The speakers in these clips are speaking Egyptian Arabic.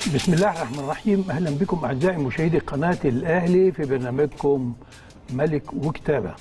بسم الله الرحمن الرحيم اهلا بكم اعزائي مشاهدي قناه الاهلي في برنامجكم ملك وكتابه.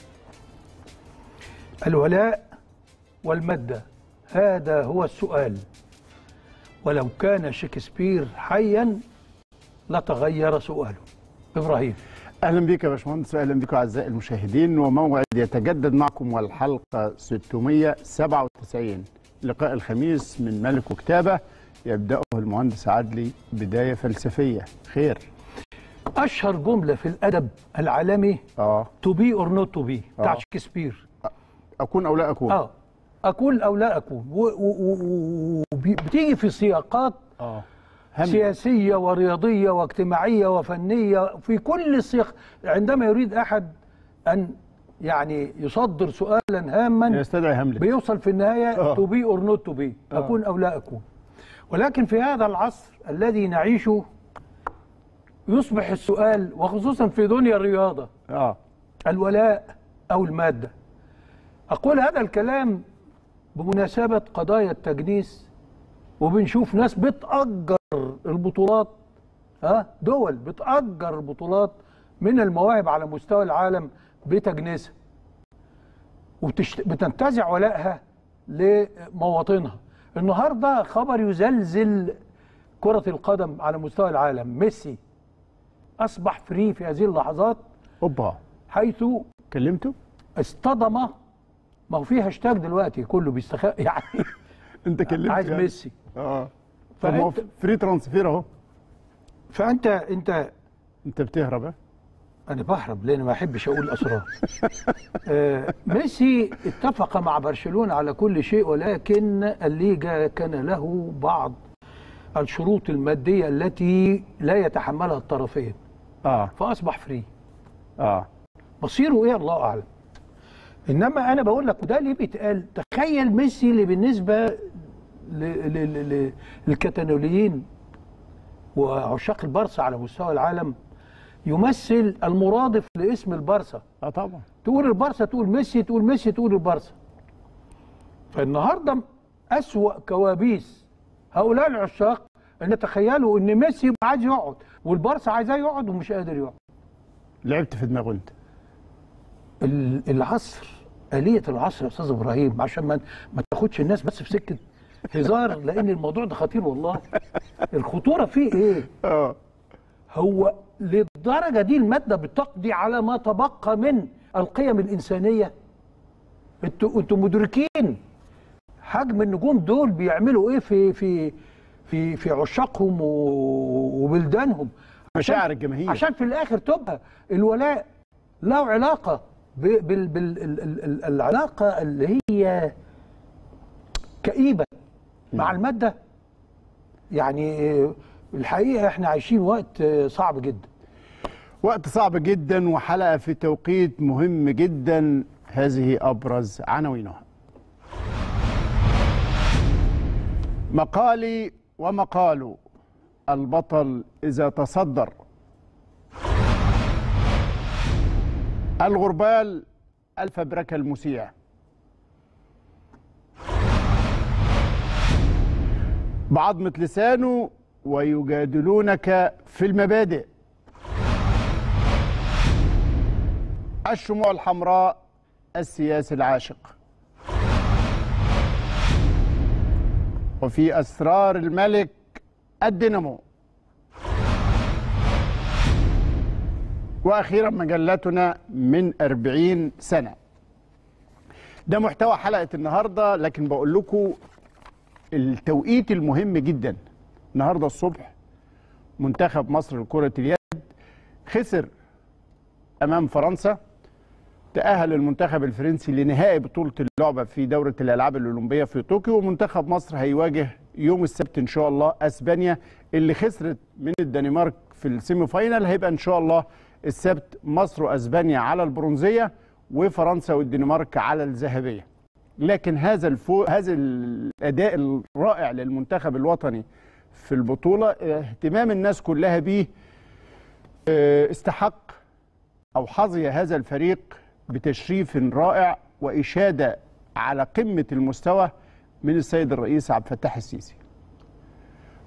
الولاء والماده هذا هو السؤال. ولو كان شكسبير حيا لتغير سؤاله. ابراهيم اهلا بك يا باشمهندس واهلا بكم اعزائي المشاهدين وموعد يتجدد معكم والحلقه 697 لقاء الخميس من ملك وكتابه يبداه المهندس عدلي بدايه فلسفيه خير اشهر جمله في الادب العالمي اه تو بي اور نوت تو بي بتاع آه. شكسبير. اكون او لا اكون اه اكون او لا اكون وبتيجي في سياقات اه هم سياسية ورياضية واجتماعية وفنية في كل السياق عندما يريد أحد أن يعني يصدر سؤالا هاما يستدعي هملت بيوصل في النهاية آه. تو بي اور نوت تو بي أكون أو لا أكون ولكن في هذا العصر الذي نعيشه يصبح السؤال وخصوصا في دنيا الرياضة اه الولاء أو المادة أقول هذا الكلام بمناسبة قضايا التجنيس وبنشوف ناس بتأجر البطولات ها دول بتأجر البطولات من المواهب على مستوى العالم بتجنيسها وبتنتزع ولائها لمواطنها النهارده خبر يزلزل كرة القدم على مستوى العالم ميسي أصبح فري في هذه اللحظات اوبا حيث كلمته اصطدم ما هو في هاشتاج دلوقتي كله بيستخ يعني انت كلمته عايز يعني. ميسي اه طب ما هو فأنت- فري ترانسفير اهو فانت انت انت بتهرب ها انا بهرب لان ما احبش اقول اسرار آه، ميسي اتفق مع برشلونه على كل شيء ولكن الليجا كان له بعض الشروط الماديه التي لا يتحملها الطرفين اه فاصبح فري اه مصيره ايه الله اعلم انما انا بقول لك وده ليه بيتقال تخيل ميسي اللي بالنسبه ل- ل- ل- ل- للكتالونيين وعشاق البارسا على مستوى العالم يمثل المرادف لاسم البارسا اه طبعا تقول البارسا تقول ميسي تقول ميسي تقول البارسا فالنهارده أسوأ كوابيس هؤلاء العشاق ان تخيلوا ان ميسي يبقى عايز يقعد والبارسا عايزاه يقعد ومش قادر يقعد لعبت في دماغه انت ال- العصر آلية العصر يا أستاذ إبراهيم عشان ما ما تاخدش الناس بس في سكة هزار لأن الموضوع ده خطير والله الخطورة فيه إيه؟ اه هو للدرجة دي المادة بتقضي على ما تبقى من القيم الإنسانية انتوا انتوا مدركين حجم النجوم دول بيعملوا ايه في في في في عشاقهم و- وبلدانهم عشان- مشاعر الجماهير. عشان في الاخر تبقى الولاء له علاقه ب- بال بال ال- ال- ال- العلاقه اللي هي كئيبه مع الماده يعني الحقيقه احنا عايشين وقت صعب جدا وقت صعب جدا وحلقة في توقيت مهم جدا هذه أبرز عناوينها مقالي ومقال البطل إذا تصدر الغربال الفبركة المسيع بعضمة لسانه ويجادلونك في المبادئ الشموع الحمراء السياسي العاشق وفي أسرار الملك الدينامو وأخيرا مجلتنا من أربعين سنة ده محتوى حلقة النهاردة لكن بقول لكم التوقيت المهم جدا النهاردة الصبح منتخب مصر لكرة اليد خسر امام فرنسا تأهل المنتخب الفرنسي لنهائي بطولة اللعبة في دورة الألعاب الأولمبية في طوكيو ومنتخب مصر هيواجه يوم السبت إن شاء الله أسبانيا اللي خسرت من الدنمارك في السيمي فاينال هيبقى إن شاء الله السبت مصر وأسبانيا على البرونزية وفرنسا والدنمارك على الذهبية لكن هذا الفو... هذا الأداء الرائع للمنتخب الوطني في البطولة اهتمام الناس كلها بيه اه، استحق أو حظي هذا الفريق بتشريف رائع وإشادة على قمة المستوى من السيد الرئيس عبد الفتاح السيسي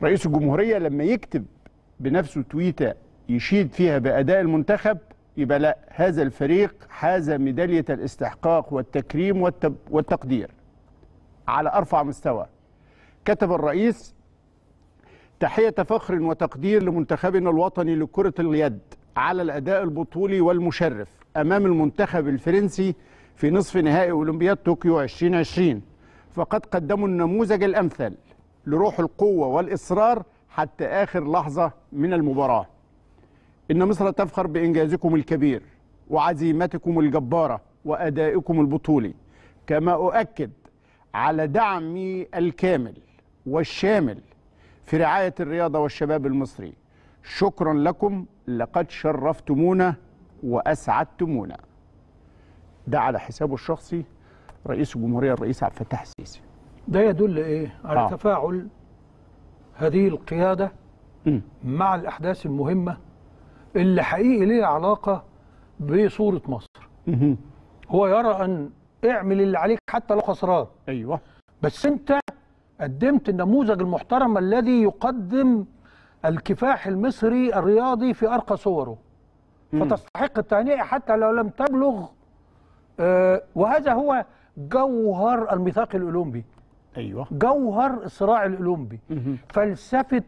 رئيس الجمهوريه لما يكتب بنفسه تويته يشيد فيها باداء المنتخب يبقى لا هذا الفريق حاز ميداليه الاستحقاق والتكريم والتب والتقدير على ارفع مستوى كتب الرئيس تحيه فخر وتقدير لمنتخبنا الوطني لكره اليد على الاداء البطولي والمشرف امام المنتخب الفرنسي في نصف نهائي اولمبياد طوكيو 2020 فقد قدموا النموذج الامثل لروح القوه والاصرار حتى اخر لحظه من المباراه ان مصر تفخر بانجازكم الكبير وعزيمتكم الجباره وادائكم البطولي كما اؤكد على دعمي الكامل والشامل في رعايه الرياضه والشباب المصري شكرا لكم لقد شرفتمونا واسعدتمونا ده على حسابه الشخصي رئيس الجمهوريه الرئيس عبد الفتاح السيسي ده يدل ايه على آه. آه. تفاعل هذه القياده مم. مع الاحداث المهمه اللي حقيقي ليها علاقه بصوره مصر مهم. هو يرى ان اعمل اللي عليك حتى لو خسران ايوه بس انت قدمت النموذج المحترم الذي يقدم الكفاح المصري الرياضي في ارقى صوره فتستحق التهنئه حتى لو لم تبلغ آه، وهذا هو جوهر الميثاق الاولمبي ايوه جوهر الصراع الاولمبي مهم. فلسفه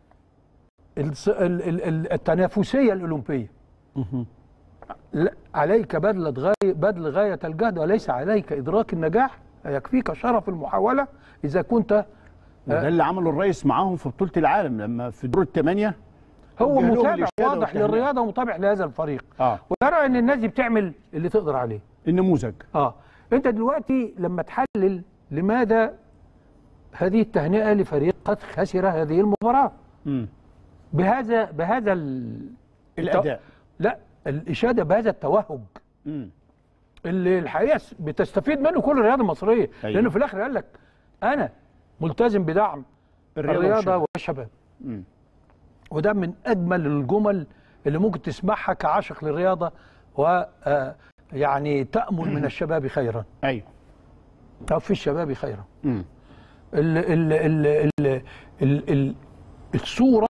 الس- ال- ال- ال- التنافسيه الاولمبيه مهم. لا، عليك بذل غاية بذل غاية الجهد وليس عليك إدراك النجاح يكفيك شرف المحاولة إذا كنت وده اللي عمله الرئيس معاهم في بطوله العالم لما في دور الثمانيه هو وجه لهم متابع الإشادة واضح والتهنئة. للرياضة ومتابع لهذا الفريق اه ويرى أن الناس دي بتعمل اللي تقدر عليه النموذج اه أنت دلوقتي لما تحلل لماذا هذه التهنئة لفريق قد خسر هذه المباراة مم. بهذا بهذا ال... الاداء لا الإشادة بهذا التوهج مم. اللي الحقيقه بتستفيد منه كل الرياضه المصريه أيوة. أيوة. لانه في الاخر قال لك انا ملتزم بدعم الرياضة الرياضه, والشباب. والشباب مم. وده من اجمل الجمل اللي ممكن تسمعها كعاشق للرياضه و آه، يعني تامل من الشباب خيرا ايوه او في الشباب خيرا مم. ال ال ال ال ال ال الصوره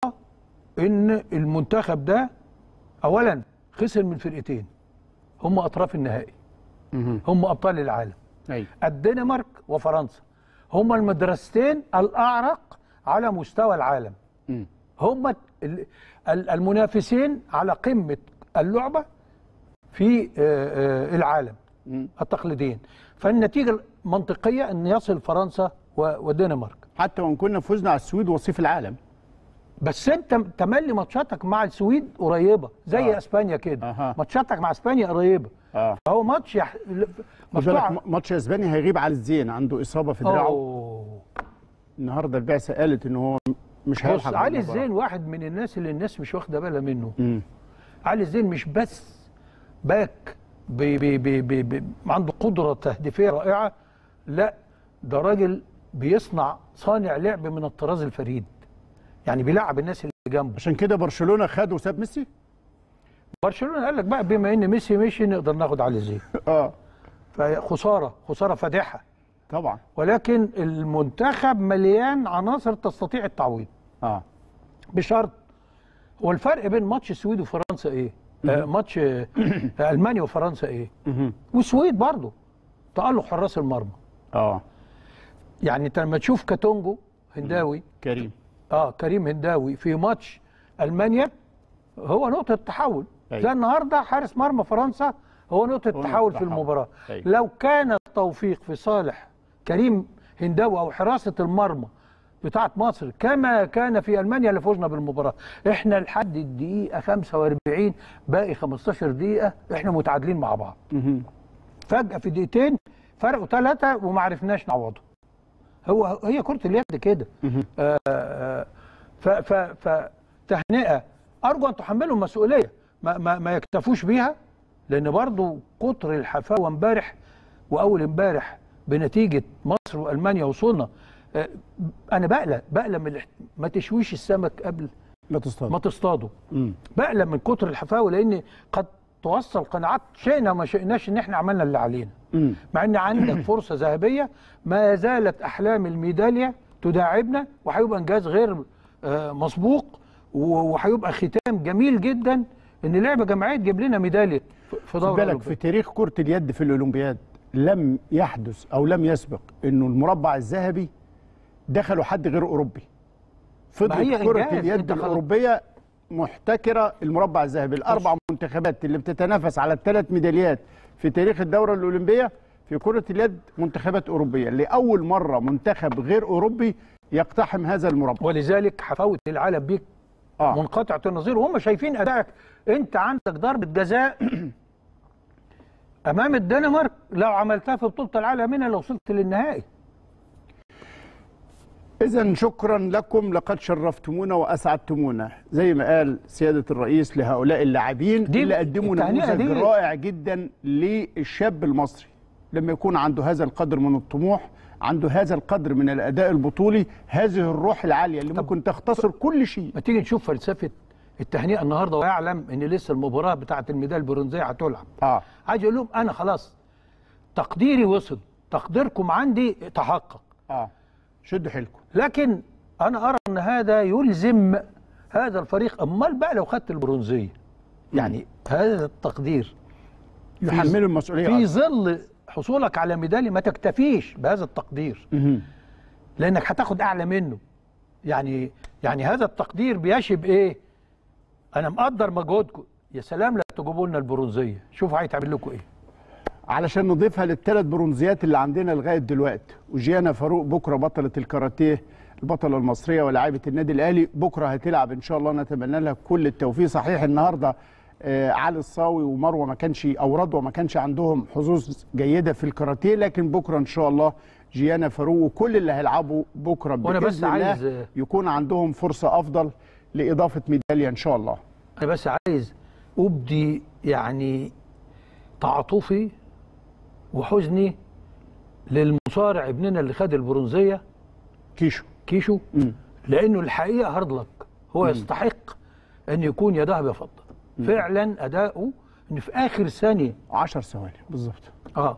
ان المنتخب ده اولا خسر من فرقتين هم اطراف النهائي مهم. هم ابطال العالم ايوه الدنمارك وفرنسا هما المدرستين الأعرق على مستوى العالم مم. هما ال- ال- المنافسين على قمة اللعبة في آه، آه، العالم مم. التقليديين فالنتيجة المنطقية أن يصل فرنسا و- والدنمارك حتى وان كنا فزنا على السويد وصيف العالم بس انت تملي ماتشاتك مع السويد قريبه زي آه. اسبانيا كده أها. ماتشاتك مع اسبانيا قريبه اه فهو ماتش يح... خد بالك مفتوح م- ماتش اسبانيا هيغيب على الزين عنده اصابه في دراعه أوه. النهارده البعثه قالت ان هو مش بص هيلحق علي بالمباراة. الزين واحد من الناس اللي الناس مش واخده بالها منه مم. علي الزين مش بس باك بي بي بي بي بي عنده قدره تهديفيه رائعه لا ده راجل بيصنع صانع لعب من الطراز الفريد يعني بيلعب الناس اللي جنبه عشان كده برشلونه خد وساب ميسي برشلونه قال لك بقى بما ان ميسي مشي نقدر ناخد علي الزين اه فخساره خساره فادحه طبعا ولكن المنتخب مليان عناصر تستطيع التعويض اه بشرط هو الفرق بين ماتش السويد وفرنسا ايه؟ آه ماتش آه المانيا وفرنسا ايه؟ مهم. والسويد برضه تألق حراس المرمى اه يعني انت لما تشوف كاتونجو هنداوي كريم اه كريم هنداوي في ماتش المانيا هو نقطة تحول أيوة. زي النهارده حارس مرمى فرنسا هو نقطة هو تحول نقطة في تحول. المباراة أيوة. لو كان التوفيق في صالح كريم هنداوي او حراسة المرمى بتاعت مصر كما كان في المانيا لفوزنا بالمباراة احنا لحد الدقيقة 45 باقي 15 دقيقة احنا متعادلين مع بعض مهم. فجأة في دقيقتين فرقوا ثلاثة وما عرفناش نعوضهم هو هي كرة اليد كده مهم. آه، آه، ف ف فتهنئة أرجو أن تحملوا مسؤولية ما, ما, ما يكتفوش بيها لأن برضو كتر الحفاوة امبارح وأول امبارح بنتيجة مصر وألمانيا وصلنا آه، أنا بقلق بقلق من الاحت- ما تشويش السمك قبل لا تصطاد ما تصطاده مم. بقلق من كتر الحفاوة لأن قد توصل قناعات شئنا ما شئناش إن إحنا عملنا اللي علينا مم. مع ان عندك فرصه ذهبيه ما زالت احلام الميداليه تداعبنا وهيبقى انجاز غير آه، مسبوق و- وهيبقى ختام جميل جدا ان لعبه جماعيه تجيب لنا ميداليه في- في خد دوره بالك أوروبية. في تاريخ كرة اليد في الأولمبياد لم يحدث أو لم يسبق إنه المربع الذهبي دخلوا حد غير أوروبي ما هي فضلت كرة إنجاز، اليد أنت خلاص. الأوروبية محتكرة المربع الذهبي الأربع منتخبات اللي بتتنافس على الثلاث ميداليات في تاريخ الدورة الأولمبية في كرة اليد منتخبات أوروبية لأول مرة منتخب غير أوروبي يقتحم هذا المربع ولذلك هفوت العالم بيك آه. منقطعه النظير وهم شايفين ادائك انت عندك ضربه جزاء امام الدنمارك لو عملتها في بطوله العالم هنا لو وصلت للنهائي إذا شكرا لكم لقد شرفتمونا وأسعدتمونا زي ما قال سيادة الرئيس لهؤلاء اللاعبين دي اللي قدموا التهنئة نموذج دي- رائع جدا للشاب المصري لما يكون عنده هذا القدر من الطموح عنده هذا القدر من الأداء البطولي هذه الروح العالية اللي ممكن تختصر كل شيء ما تيجي نشوف فلسفه التهنئه النهارده ويعلم ان لسه المباراه بتاعه الميداليه البرونزيه هتلعب آه عايز اقول لهم انا خلاص تقديري وصل تقديركم عندي تحقق آه شدوا حيلكم لكن انا ارى ان هذا يلزم هذا الفريق امال بقى لو خدت البرونزيه يعني هذا التقدير يحملوا المسؤولية في أكتر. ظل حصولك على ميداليه ما تكتفيش بهذا التقدير مهم. لانك هتاخد اعلى منه يعني يعني هذا التقدير بيشب ايه انا مقدر مجهودكم يا سلام لا تجيبوا لنا البرونزيه شوفوا هيتعمل لكم ايه علشان نضيفها للثلاث برونزيات اللي عندنا لغايه دلوقتي وجيانا فاروق بكره بطله الكاراتيه البطله المصريه ولاعيبه النادي الاهلي بكره هتلعب ان شاء الله نتمنى لها كل التوفيق صحيح النهارده آه علي الصاوي ومروه ما كانش او رضوى ما كانش عندهم حظوظ جيده في الكاراتيه لكن بكره ان شاء الله جيانا فاروق وكل اللي هيلعبوا بكره وأنا باذن بس الله عايز- يكون عندهم فرصه افضل لاضافه ميداليه ان شاء الله انا بس عايز ابدي يعني تعاطفي وحزني للمصارع ابننا اللي خد البرونزيه كيشو كيشو مم. لانه الحقيقه هارد لك هو يستحق ان يكون يا ذهب يا فضه فعلا اداؤه ان في اخر ثانيه 10 ثواني بالظبط اه,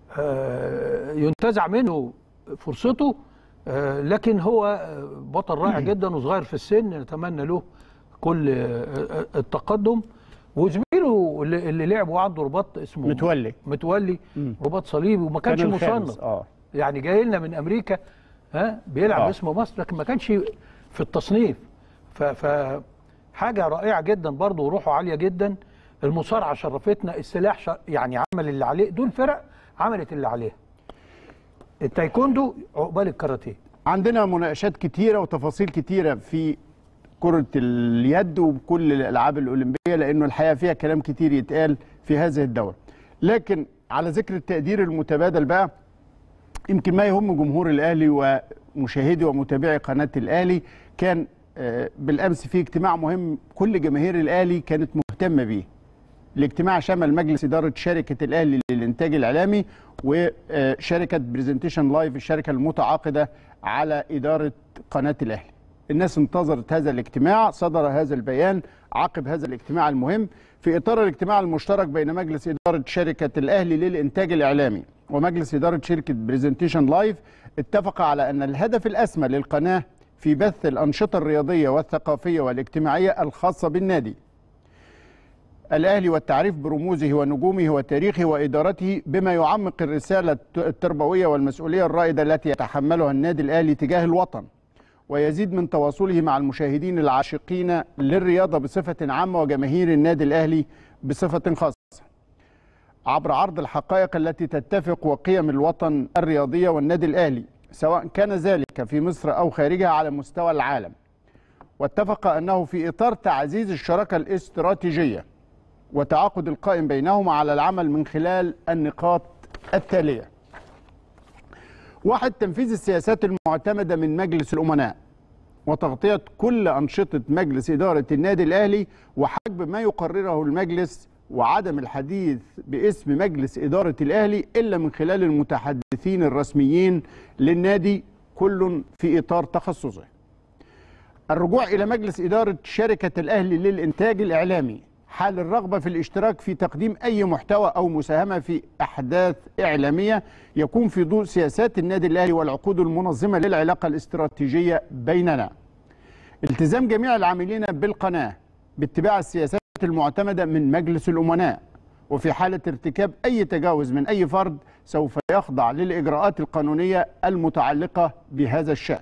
آه ينتزع منه فرصته آه لكن هو آه، بطل رائع جدا وصغير في السن نتمنى له كل آه، آه، التقدم وزميله اللي, اللي لعب وعنده رباط اسمه متولي. متولي رباط صليبي وما كانش كان الخامس، مصنف اه يعني جاي لنا من امريكا ها بيلعب آه. باسم مصر لكن ما كانش في التصنيف ف, ف حاجه رائعه جدا برضه وروحه عاليه جدا المصارعه شرفتنا السلاح ش... يعني عمل اللي عليه دول فرق عملت اللي عليها التايكوندو عقبال الكاراتيه عندنا مناقشات كتيرة وتفاصيل كتيرة في كرة اليد وكل الألعاب الأولمبية لأنه الحقيقة فيها كلام كتير يتقال في هذه الدورة لكن على ذكر التقدير المتبادل بقى يمكن ما يهم جمهور الأهلي ومشاهدي ومتابعي قناة الأهلي كان آه، بالأمس في اجتماع مهم كل جماهير الأهلي كانت مهتمة بيه الاجتماع شمل مجلس إدارة شركة الأهلي للإنتاج الإعلامي وشركة برزنتيشن لايف الشركة المتعاقدة على إدارة قناة الأهلي الناس انتظرت هذا الاجتماع صدر هذا البيان عقب هذا الاجتماع المهم في إطار الاجتماع المشترك بين مجلس إدارة شركة الأهلي للإنتاج الإعلامي ومجلس إدارة شركة برزنتيشن لايف اتفق على أن الهدف الأسمى للقناة في بث الأنشطة الرياضية والثقافية والاجتماعية الخاصة بالنادي الأهلي والتعريف برموزه ونجومه وتاريخه وإدارته بما يعمق الرسالة التربوية والمسؤولية الرائدة التي يتحملها النادي الأهلي تجاه الوطن ويزيد من تواصله مع المشاهدين العاشقين للرياضة بصفة عامة وجماهير النادي الأهلي بصفة خاصة عبر عرض الحقائق التي تتفق وقيم الوطن الرياضية والنادي الأهلي سواء كان ذلك في مصر أو خارجها على مستوى العالم واتفق أنه في إطار تعزيز الشراكة الاستراتيجية وتعاقد القائم بينهما على العمل من خلال النقاط التالية واحد تنفيذ السياسات المعتمدة من مجلس الأمناء وتغطية كل أنشطة مجلس إدارة النادي الأهلي وحجب ما يقرره المجلس وعدم الحديث باسم مجلس إدارة الأهلي إلا من خلال المتحدثين الرسميين للنادي كل في إطار تخصصه الرجوع إلى مجلس إدارة شركة الأهلي للإنتاج الإعلامي حال الرغبة في الاشتراك في تقديم أي محتوى أو مساهمة في أحداث إعلامية يكون في ضوء سياسات النادي الأهلي والعقود المنظمة للعلاقة الاستراتيجية بيننا التزام جميع العاملين بالقناة باتباع السياسات المعتمدة من مجلس الأمناء وفي حالة ارتكاب أي تجاوز من أي فرد سوف يخضع للإجراءات القانونية المتعلقة بهذا الشأن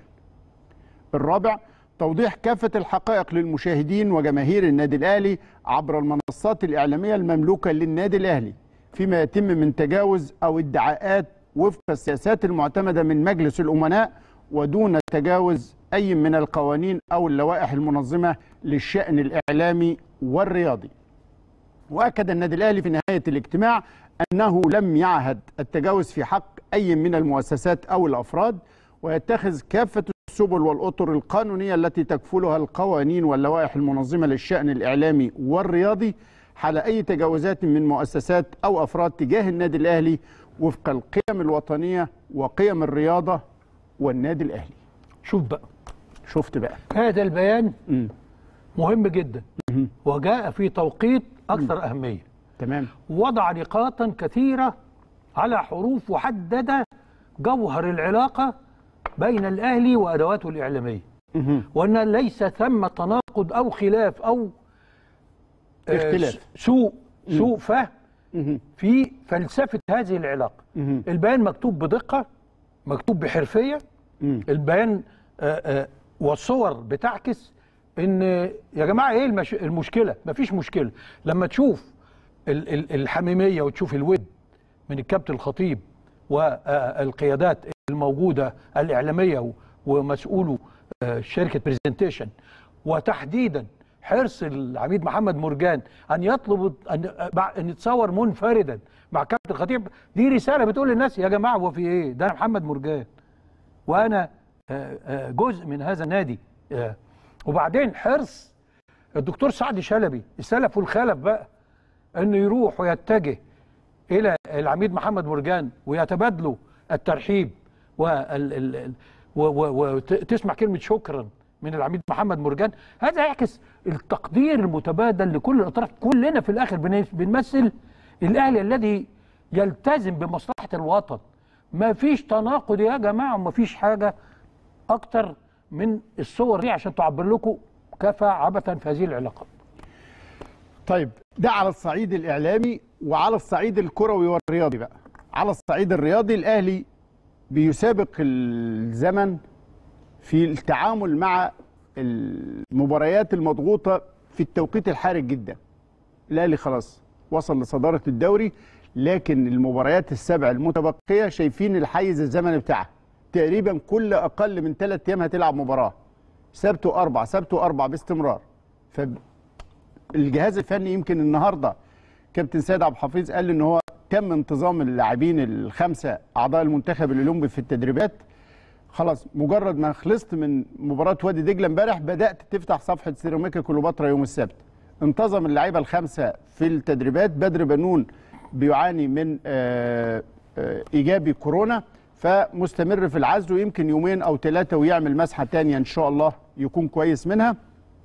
الرابع توضيح كافة الحقائق للمشاهدين وجماهير النادي الأهلي عبر المنصات الإعلامية المملوكة للنادي الأهلي فيما يتم من تجاوز أو ادعاءات وفق السياسات المعتمدة من مجلس الأمناء ودون تجاوز أي من القوانين أو اللوائح المنظمة للشأن الإعلامي والرياضي واكد النادي الاهلي في نهايه الاجتماع انه لم يعهد التجاوز في حق اي من المؤسسات او الافراد ويتخذ كافه السبل والاطر القانونيه التي تكفلها القوانين واللوائح المنظمه للشان الاعلامي والرياضي حال اي تجاوزات من مؤسسات او افراد تجاه النادي الاهلي وفق القيم الوطنيه وقيم الرياضه والنادي الاهلي شوف بقى شفت بقى هذا البيان مم. مهم جدا وجاء في توقيت اكثر اهميه تمام وضع نقاطا كثيره على حروف وحدد جوهر العلاقه بين الاهلي وادواته الاعلاميه مهم. وان ليس ثم تناقض او خلاف او آه، اختلاف. سوء سوء فهم مهم. في فلسفه هذه العلاقه مهم. البيان مكتوب بدقه مكتوب بحرفيه مم. البيان آه، آه، والصور بتعكس ان يا جماعه ايه المش... المشكله مفيش مشكله لما تشوف ال... ال... الحميميه وتشوف الود من الكابتن الخطيب والقيادات الموجوده الاعلاميه و- ومسؤولو آه، شركه برزنتيشن وتحديدا حرص العميد محمد مرجان ان يطلب ان بع- ان يتصور منفردا مع كابتن الخطيب دي رساله بتقول للناس يا جماعه هو في ايه ده أنا محمد مرجان وانا آه، آه، جزء من هذا النادي آه. وبعدين حرص الدكتور سعد شلبي السلف والخلف بقى انه يروح ويتجه الى العميد محمد مرجان ويتبادلوا الترحيب وال ال- ال- و- و- وتسمع كلمه شكرا من العميد محمد مرجان هذا يعكس التقدير المتبادل لكل الاطراف كلنا في الاخر بن- بنمثل الاهلي الذي يلتزم بمصلحه الوطن ما فيش تناقض يا جماعه وما فيش حاجه اكتر من الصور دي عشان تعبر لكم كفى عبثا في هذه العلاقات طيب ده على الصعيد الاعلامي وعلى الصعيد الكروي والرياضي بقى على الصعيد الرياضي الاهلي بيسابق الزمن في التعامل مع المباريات المضغوطه في التوقيت الحرج جدا الاهلي خلاص وصل لصداره الدوري لكن المباريات السبع المتبقيه شايفين الحيز الزمني بتاعها تقريبا كل اقل من ثلاث ايام هتلعب مباراه سبت واربع سبت واربع باستمرار ف الجهاز الفني يمكن النهارده كابتن سيد عبد الحفيظ قال ان هو تم انتظام اللاعبين الخمسه اعضاء المنتخب الاولمبي في التدريبات خلاص مجرد ما خلصت من مباراه وادي دجله امبارح بدات تفتح صفحه سيراميكا كليوباترا يوم السبت انتظم اللعيبه الخمسه في التدريبات بدر بنون بيعاني من آه، آه، ايجابي كورونا فمستمر في العزل ويمكن يومين او ثلاثه ويعمل مسحه تانية ان شاء الله يكون كويس منها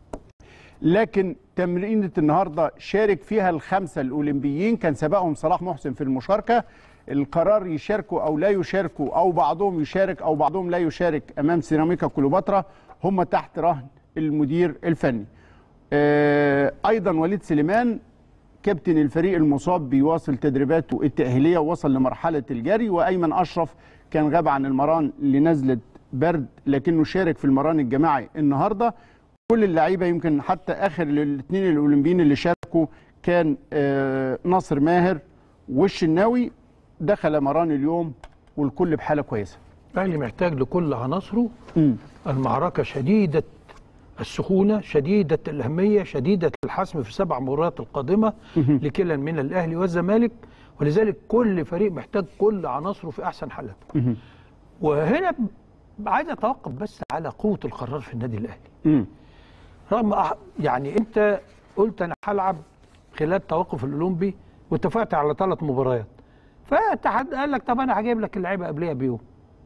لكن تمرينة النهارده شارك فيها الخمسه الاولمبيين كان سبقهم صلاح محسن في المشاركه القرار يشاركوا او لا يشاركوا او بعضهم يشارك او بعضهم لا يشارك امام سيراميكا كليوباترا هم تحت رهن المدير الفني آه، ايضا وليد سليمان كابتن الفريق المصاب بيواصل تدريباته التأهيلية ووصل لمرحلة الجري وأيمن أشرف كان غاب عن المران لنزلة برد لكنه شارك في المران الجماعي النهاردة كل اللعيبة يمكن حتى آخر الاثنين الأولمبيين اللي شاركوا كان آه، ناصر ماهر والشناوي دخل مران اليوم والكل بحالة كويسة الاهلي محتاج لكل عناصره المعركه شديده السخونه شديده الاهميه شديده الحسم في السبع مباريات القادمه لكلا من الاهلي والزمالك ولذلك كل فريق محتاج كل عناصره في احسن حالاته وهنا ب- عايز اتوقف بس على قوه القرار في النادي الاهلي مم. رغم أح- يعني انت قلت انا هلعب خلال التوقف الاولمبي واتفقت على ثلاث مباريات فاتحاد قال لك طب انا هجيب لك اللعيبه قبلها بيوم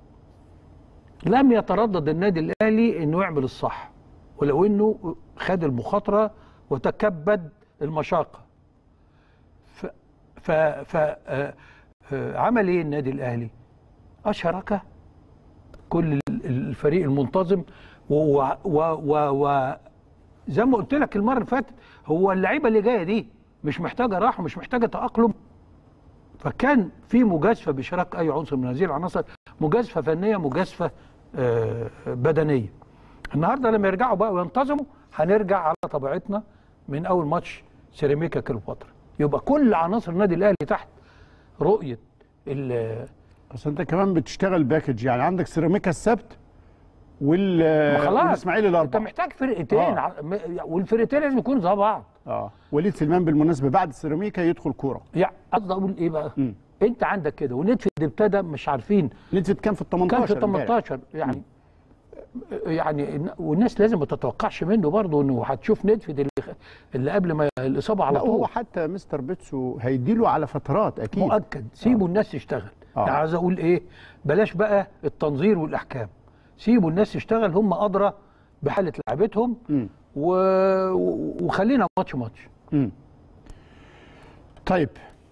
لم يتردد النادي الاهلي انه يعمل الصح ولو انه خد المخاطره وتكبد المشاقه ف ف ف آه، آه، عمل ايه النادي الاهلي؟ اشرك كل ال- الفريق المنتظم و و و و زي ما قلت لك المره اللي فاتت هو اللعيبه اللي جايه دي مش محتاجه راحه مش محتاجه تاقلم فكان في مجازفه باشراك اي عنصر من هذه العناصر مجازفه فنيه مجازفه آه، بدنيه النهارده لما يرجعوا بقى وينتظموا هنرجع على طبيعتنا من اول ماتش سيراميكا كليوباترا يبقى كل عناصر النادي الاهلي تحت رؤيه ال- اصل انت كمان بتشتغل باكج يعني عندك سيراميكا السبت وال خلاص والاسماعيلي انت الاربعاء محتاج فرقتين آه. ع- م- والفرقتين لازم يكونوا زي بعض اه وليد سليمان بالمناسبه بعد سيراميكا يدخل كوره يعني قصدي اقول ايه بقى مم. انت عندك كده ونتفد ابتدى مش عارفين نزلت كان في ال 18 كان في امبارح. 18 يعني يعني والناس لازم ما تتوقعش منه برضه انه هتشوف ندفد اللي, اللي قبل ما الاصابه على لا هو طول حتى مستر بيتسو هيديله على فترات اكيد مؤكد سيبوا الناس تشتغل آه. يعني عايز اقول ايه بلاش بقى التنظير والاحكام سيبوا الناس تشتغل هم ادرى بحاله لعبتهم مم. و... و- وخلينا ماتش ماتش مم. طيب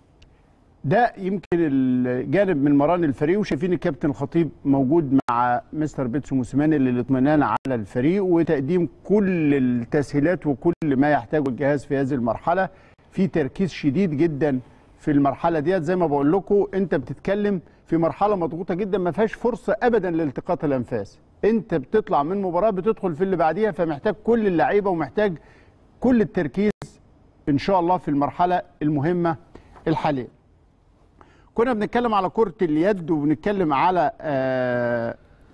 ده يمكن الجانب من مران الفريق وشايفين الكابتن الخطيب موجود مع مستر بيتسو موسيماني للاطمئنان على الفريق وتقديم كل التسهيلات وكل ما يحتاجه الجهاز في هذه المرحله في تركيز شديد جدا في المرحله ديت زي ما بقول لكم انت بتتكلم في مرحله مضغوطه جدا ما فيهاش فرصه ابدا لالتقاط الانفاس انت بتطلع من مباراه بتدخل في اللي بعديها فمحتاج كل اللعيبه ومحتاج كل التركيز ان شاء الله في المرحله المهمه الحاليه كنا بنتكلم على كرة اليد وبنتكلم على آه،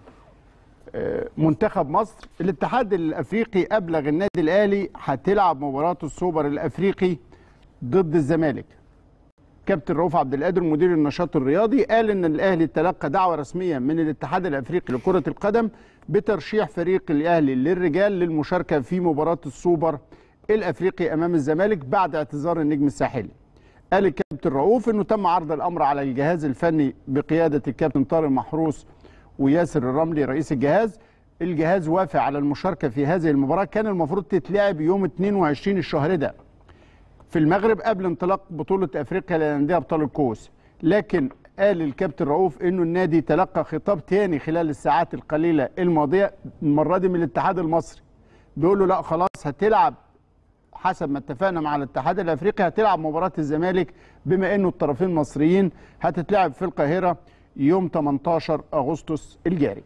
آه، منتخب مصر الاتحاد الافريقي ابلغ النادي الاهلي هتلعب مباراة السوبر الافريقي ضد الزمالك كابتن رؤوف عبد القادر مدير النشاط الرياضي قال ان الاهلي تلقى دعوه رسميه من الاتحاد الافريقي لكره القدم بترشيح فريق الاهلي للرجال للمشاركه في مباراه السوبر الافريقي امام الزمالك بعد اعتذار النجم الساحلي قال الكابتن رؤوف انه تم عرض الامر على الجهاز الفني بقياده الكابتن طارق محروس وياسر الرملي رئيس الجهاز الجهاز وافق على المشاركه في هذه المباراه كان المفروض تتلعب يوم 22 الشهر ده في المغرب قبل انطلاق بطوله افريقيا للانديه ابطال الكؤوس لكن قال الكابتن رؤوف انه النادي تلقى خطاب تاني خلال الساعات القليله الماضيه المره دي من الاتحاد المصري بيقول له لا خلاص هتلعب حسب ما اتفقنا مع الاتحاد الافريقي هتلعب مباراه الزمالك بما انه الطرفين مصريين هتتلعب في القاهره يوم 18 اغسطس الجاري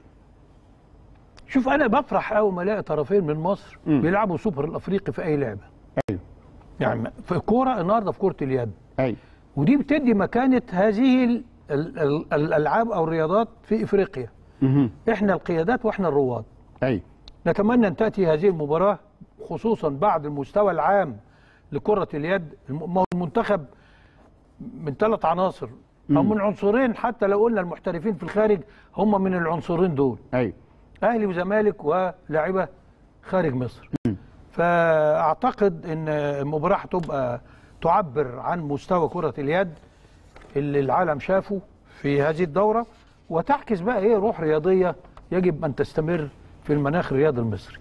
شوف انا بفرح قوي ما الاقي طرفين من مصر مم. بيلعبوا سوبر الافريقي في اي لعبه ايوه يعني في الكوره النهارده في كره اليد ايوه ودي بتدي مكانه هذه ال- ال- ال- الالعاب او الرياضات في افريقيا مهم. احنا القيادات واحنا الرواد ايوه نتمنى ان تاتي هذه المباراه خصوصا بعد المستوى العام لكره اليد الم- ما هو المنتخب من ثلاث عناصر او مم. من عنصرين حتى لو قلنا المحترفين في الخارج هم من العنصرين دول ايوه اهلي وزمالك ولاعيبه خارج مصر فاعتقد ان المباراه هتبقى تعبر عن مستوى كره اليد اللي العالم شافه في هذه الدوره وتعكس بقى ايه روح رياضيه يجب ان تستمر في المناخ الرياضي المصري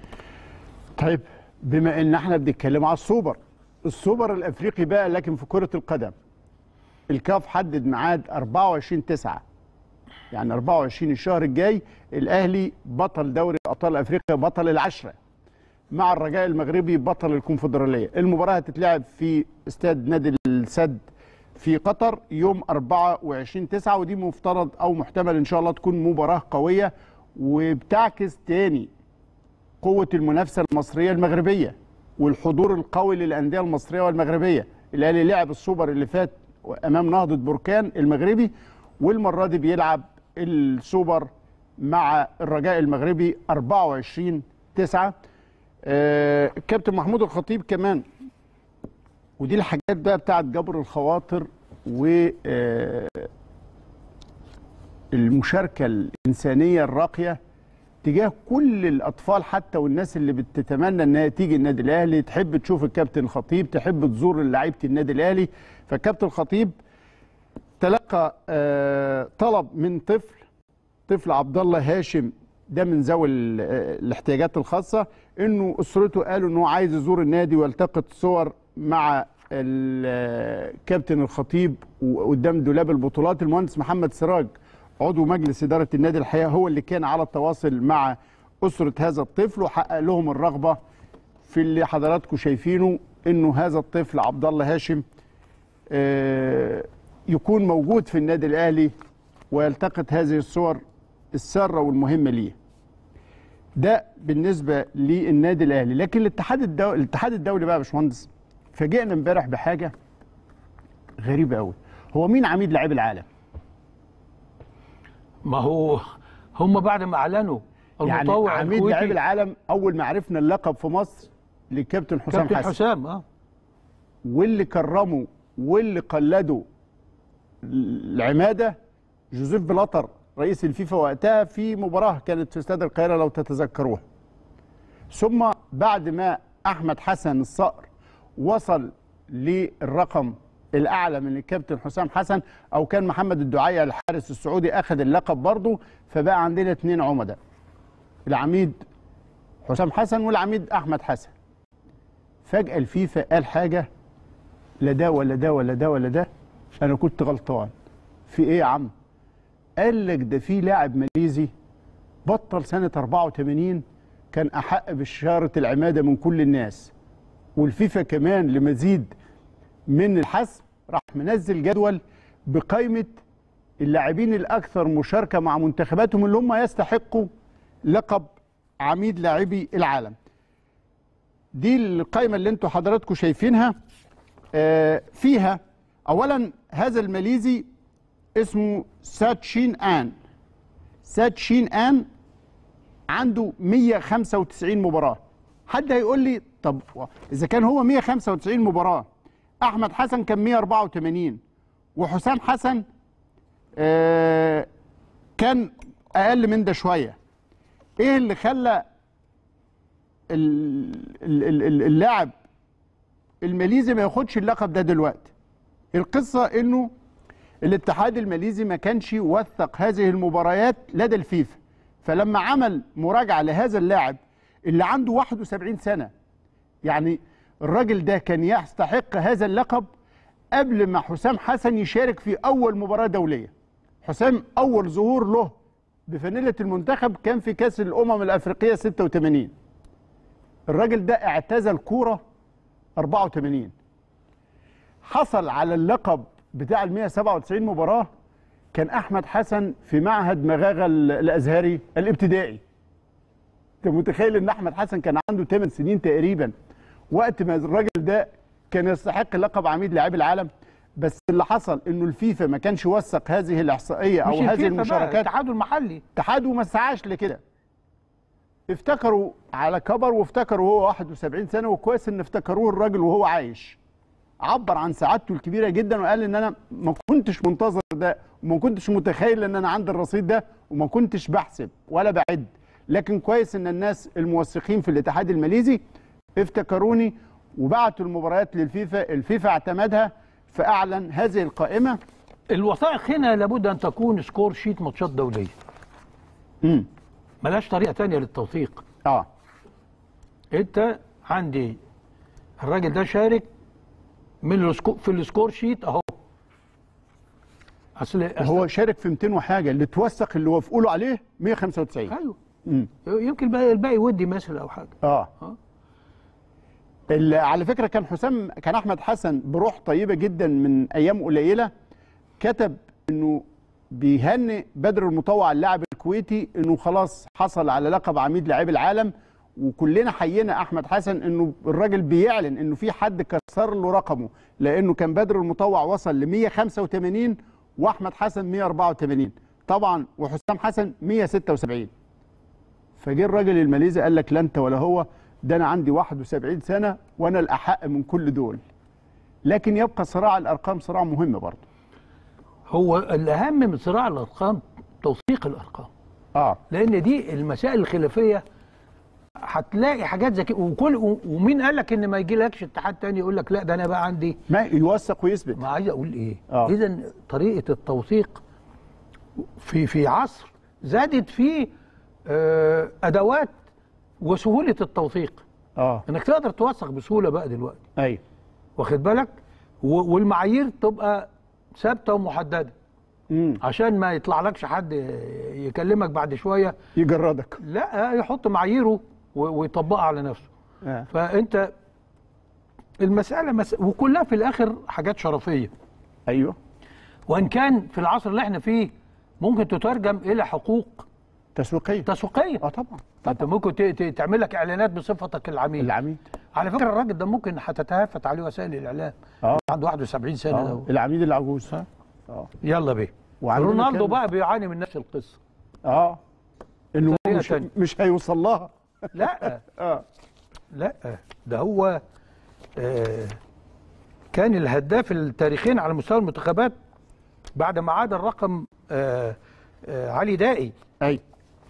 طيب بما ان احنا بنتكلم على السوبر السوبر الافريقي بقى لكن في كره القدم الكاف حدد ميعاد 24 9 يعني 24 الشهر الجاي الاهلي بطل دوري ابطال افريقيا بطل العشره مع الرجاء المغربي بطل الكونفدراليه المباراه هتتلعب في استاد نادي السد في قطر يوم 24 9 ودي مفترض او محتمل ان شاء الله تكون مباراه قويه وبتعكس تاني قوة المنافسة المصرية المغربية والحضور القوي للأندية المصرية والمغربية الأهلي لعب السوبر اللي فات أمام نهضة بركان المغربي والمرة دي بيلعب السوبر مع الرجاء المغربي 24 9 آه كابتن محمود الخطيب كمان ودي الحاجات بقى بتاعت جبر الخواطر و آه المشاركة الإنسانية الراقية تجاه كل الاطفال حتى والناس اللي بتتمنى انها تيجي النادي الاهلي تحب تشوف الكابتن الخطيب تحب تزور لعيبه النادي الاهلي فالكابتن الخطيب تلقى آه، طلب من طفل طفل عبد الله هاشم ده من ذوي ال- آه، الاحتياجات الخاصه انه اسرته قالوا انه عايز يزور النادي ويلتقط صور مع الكابتن الخطيب وقدام دولاب البطولات المهندس محمد سراج عضو مجلس اداره النادي الحقيقه هو اللي كان على التواصل مع اسره هذا الطفل وحقق لهم الرغبه في اللي حضراتكم شايفينه انه هذا الطفل عبد الله هاشم آه، يكون موجود في النادي الاهلي ويلتقط هذه الصور الساره والمهمه ليه. ده بالنسبه للنادي الاهلي، لكن الاتحاد الدولي الاتحاد الدولي بقى يا باشمهندس فاجئنا امبارح بحاجه غريبه قوي. هو مين عميد لاعبي العالم؟ ما هو هم بعد ما اعلنوا يعني المطوع عميد الكويتي لاعبي العالم اول ما عرفنا اللقب في مصر للكابتن حسام كابتن حسن حسام اه واللي كرمه واللي قلده العماده جوزيف بلاتر رئيس الفيفا وقتها في مباراه كانت في استاد القاهره لو تتذكروها ثم بعد ما احمد حسن الصقر وصل للرقم الاعلى من الكابتن حسام حسن او كان محمد الدعية الحارس السعودي اخذ اللقب برضه فبقى عندنا اثنين عمداء العميد حسام حسن والعميد احمد حسن فجاه الفيفا قال حاجه لا ده ولا ده ولا ده ولا ده انا كنت غلطان في ايه يا عم قال لك ده في لاعب ماليزي بطل سنه 84 كان احق بشاره العماده من كل الناس والفيفا كمان لمزيد من الحسم راح منزل جدول بقائمه اللاعبين الاكثر مشاركه مع منتخباتهم اللي هم يستحقوا لقب عميد لاعبي العالم دي القائمه اللي انتوا حضراتكم شايفينها آه، فيها اولا هذا الماليزي اسمه ساتشين ان ساتشين ان عنده 195 مباراه حد هيقول لي طب اذا كان هو 195 مباراه احمد حسن كان 184 وحسام حسن آه، كان اقل من ده شويه ايه اللي خلى ال- ال- ال- ال- اللاعب الماليزي ما ياخدش اللقب ده دلوقتي القصه انه الاتحاد الماليزي ما كانش وثق هذه المباريات لدى الفيفا فلما عمل مراجعه لهذا اللاعب اللي عنده 71 سنه يعني الراجل ده كان يستحق هذا اللقب قبل ما حسام حسن يشارك في اول مباراه دوليه حسام اول ظهور له بفانيله المنتخب كان في كاس الامم الافريقيه 86 الراجل ده اعتزل كوره 84 حصل على اللقب بتاع ال 197 مباراه كان احمد حسن في معهد مغاغه ال- الازهري الابتدائي انت متخيل ان احمد حسن كان عنده 8 سنين تقريبا وقت ما الراجل ده كان يستحق لقب عميد لاعبي العالم بس اللي حصل انه الفيفا ما كانش وثق هذه الاحصائيه او مش هذه الفيفا بقى، المشاركات الاتحاد المحلي اتحاد وما سعاش لكده افتكروا على كبر وافتكروا هو 71 سنه وكويس ان افتكروه الراجل وهو عايش عبر عن سعادته الكبيره جدا وقال ان انا ما كنتش منتظر ده وما كنتش متخيل ان انا عندي الرصيد ده وما كنتش بحسب ولا بعد لكن كويس ان الناس الموثقين في الاتحاد الماليزي افتكروني وبعتوا المباريات للفيفا الفيفا اعتمدها فاعلن هذه القائمه الوثائق هنا لابد ان تكون سكور شيت ماتشات دوليه امم ملهاش طريقه تانية للتوثيق اه انت عندي الراجل ده شارك من السكو في السكور شيت اهو اصل هو شارك في 200 وحاجه اللي توثق اللي وافقوا له عليه 195 ايوه امم يمكن الباقي الباقي ودي مثلا او حاجه اه آه. ال- على فكره كان حسام كان احمد حسن بروح طيبه جدا من ايام قليله كتب انه بيهنئ بدر المطوع اللاعب الكويتي انه خلاص حصل على لقب عميد لاعبي العالم وكلنا حيينا احمد حسن انه الراجل بيعلن انه في حد كسر له رقمه لانه كان بدر المطوع وصل ل 185 واحمد حسن 184 طبعا وحسام حسن 176 فجه الراجل الماليزي قال لك لا انت ولا هو ده انا عندي 71 سنه وانا الاحق من كل دول لكن يبقى صراع الارقام صراع مهم برضه هو الاهم من صراع الارقام توثيق الارقام اه لان دي المسائل الخلافيه هتلاقي حاجات زي كده وكل و- ومين قال لك ان ما يجيلكش اتحاد تاني يقول لك لا ده انا بقى عندي ما يوثق ويثبت ما عايز اقول ايه آه. اذا طريقه التوثيق في في عصر زادت فيه آه، ادوات وسهوله التوثيق اه انك تقدر توثق بسهوله بقى دلوقتي ايوه واخد بالك و- والمعايير تبقى ثابته ومحدده مم. عشان ما يطلعلكش حد يكلمك بعد شويه يجردك لا يحط معاييره و- ويطبقها على نفسه آه. فانت المساله مس... وكلها في الاخر حاجات شرفيه ايوه وان كان في العصر اللي احنا فيه ممكن تترجم الى حقوق تسويقيه تسويقيه اه طبعا انت ممكن ت- ت- تعمل لك اعلانات بصفتك العميل العميد على فكره الراجل ده ممكن هتتهافت عليه وسائل الاعلام اه عنده 71 سنه آه. ده العميد العجوز اه يلا بيه وعندنا رونالدو كام- بقى بيعاني من نفس القصه اه انه طريقة مش تانية. مش هيوصل لها لا اه لا ده هو آه كان الهداف التاريخين على مستوى المنتخبات بعد ما عاد الرقم آه آه علي دائي اي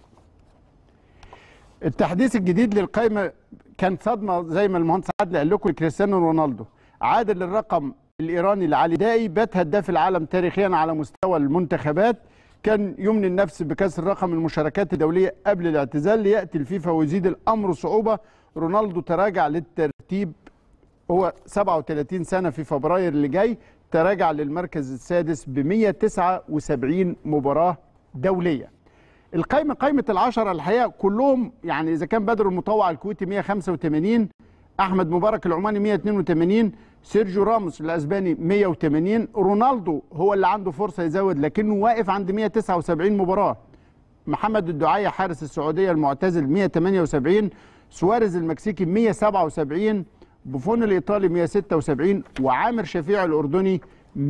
التحديث الجديد للقائمه كان صدمه زي ما المهندس عادل قال لكم كريستيانو رونالدو عاد للرقم الايراني لعلي دائي بات هداف العالم تاريخيا على مستوى المنتخبات كان يمني النفس بكسر رقم المشاركات الدوليه قبل الاعتزال لياتي الفيفا ويزيد الامر صعوبه رونالدو تراجع للترتيب هو 37 سنة في فبراير اللي جاي تراجع للمركز السادس ب 179 مباراة دولية القائمة قائمة العشرة الحقيقة كلهم يعني إذا كان بدر المطوع الكويتي 185 أحمد مبارك العماني 182 سيرجيو راموس الأسباني 180 رونالدو هو اللي عنده فرصة يزود لكنه واقف عند 179 مباراة محمد الدعية حارس السعودية المعتزل 178 سواريز المكسيكي 177 بوفون الإيطالي 176 وعامر شفيع الأردني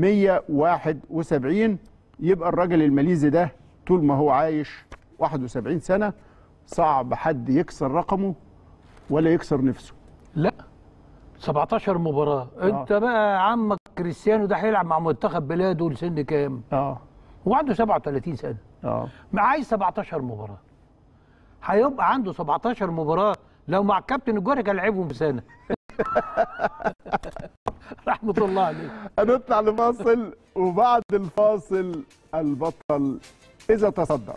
171 يبقى الراجل الماليزي ده طول ما هو عايش 71 سنة صعب حد يكسر رقمه ولا يكسر نفسه لا 17 مباراة انت بقى عمك كريستيانو ده هيلعب مع منتخب بلاده لسن كام؟ اه هو عنده 37 سنة اه ما عايز 17 مباراة هيبقى عنده 17 مباراة لو مع الكابتن الجوهري كان لعبهم في سنة رحمة الله عليه هنطلع لفاصل وبعد الفاصل البطل إذا تصدر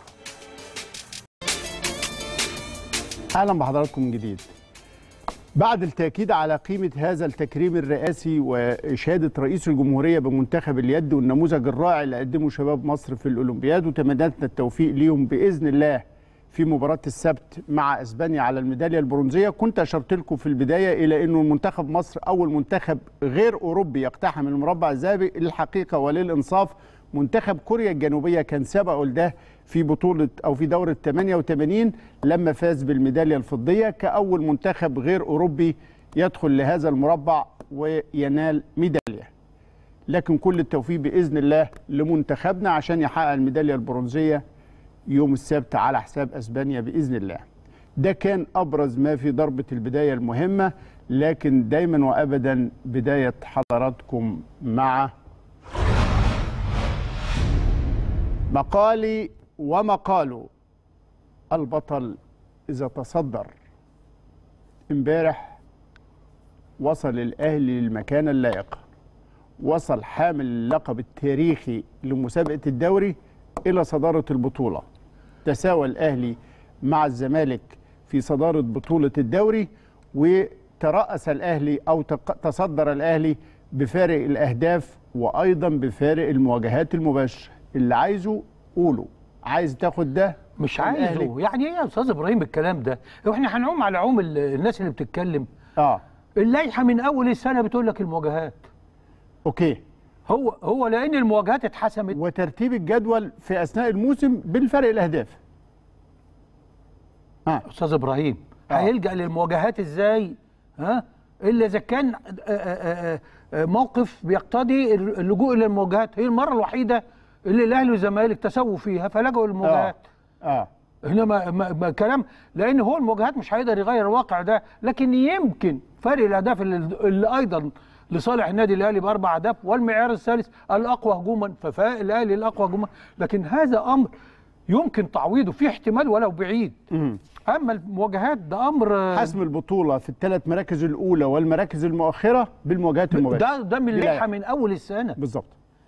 أهلا بحضراتكم من جديد بعد التأكيد على قيمة هذا التكريم الرئاسي وإشادة رئيس الجمهورية بمنتخب اليد والنموذج الرائع اللي قدمه شباب مصر في الأولمبياد وتمنينا التوفيق ليهم بإذن الله في مباراة السبت مع اسبانيا على الميدالية البرونزية كنت أشرت لكم في البداية إلى أنه منتخب مصر أول منتخب غير أوروبي يقتحم المربع الذهبي الحقيقة وللإنصاف منتخب كوريا الجنوبية كان سبقه لده في بطولة أو في دورة 88 لما فاز بالميدالية الفضية كأول منتخب غير أوروبي يدخل لهذا المربع وينال ميدالية لكن كل التوفيق بإذن الله لمنتخبنا عشان يحقق الميدالية البرونزية يوم السبت على حساب اسبانيا باذن الله. ده كان ابرز ما في ضربه البدايه المهمه لكن دايما وابدا بدايه حضراتكم مع مقالي ومقاله البطل اذا تصدر امبارح وصل الاهلي للمكانه اللائقه وصل حامل اللقب التاريخي لمسابقه الدوري الى صداره البطوله تساوى الاهلي مع الزمالك في صداره بطوله الدوري وتراس الاهلي او تق- تصدر الاهلي بفارق الاهداف وايضا بفارق المواجهات المباشره اللي عايزه قوله عايز تاخد ده مش الأهلي. عايزه يعني ايه يا استاذ ابراهيم الكلام ده هو احنا هنعوم على عوم ال- الناس اللي بتتكلم اه اللائحه من اول السنه بتقول لك المواجهات اوكي هو هو لان المواجهات اتحسمت وترتيب الجدول في اثناء الموسم بالفرق الاهداف اه استاذ ابراهيم آه. هيلجا للمواجهات ازاي ها الا اذا كان آه، آه، آه، آه، موقف بيقتضي اللجوء الى المواجهات هي المره الوحيده اللي الاهلي والزمالك تسووا فيها فلجوا للمواجهات اه هنا ما, ما, ما كلام لان هو المواجهات مش هيقدر يغير الواقع ده لكن يمكن فرق الاهداف اللي, اللي ايضا لصالح النادي الاهلي باربع اهداف والمعيار الثالث الاقوى هجوما ففاء الاهلي الاقوى هجوما لكن هذا امر يمكن تعويضه في احتمال ولو بعيد مم. اما المواجهات ده امر آه، حسم البطوله في الثلاث مراكز الاولى والمراكز المؤخره بالمواجهات المباشره ده ده من دي اللائحه لائحة. من اول السنه بالظبط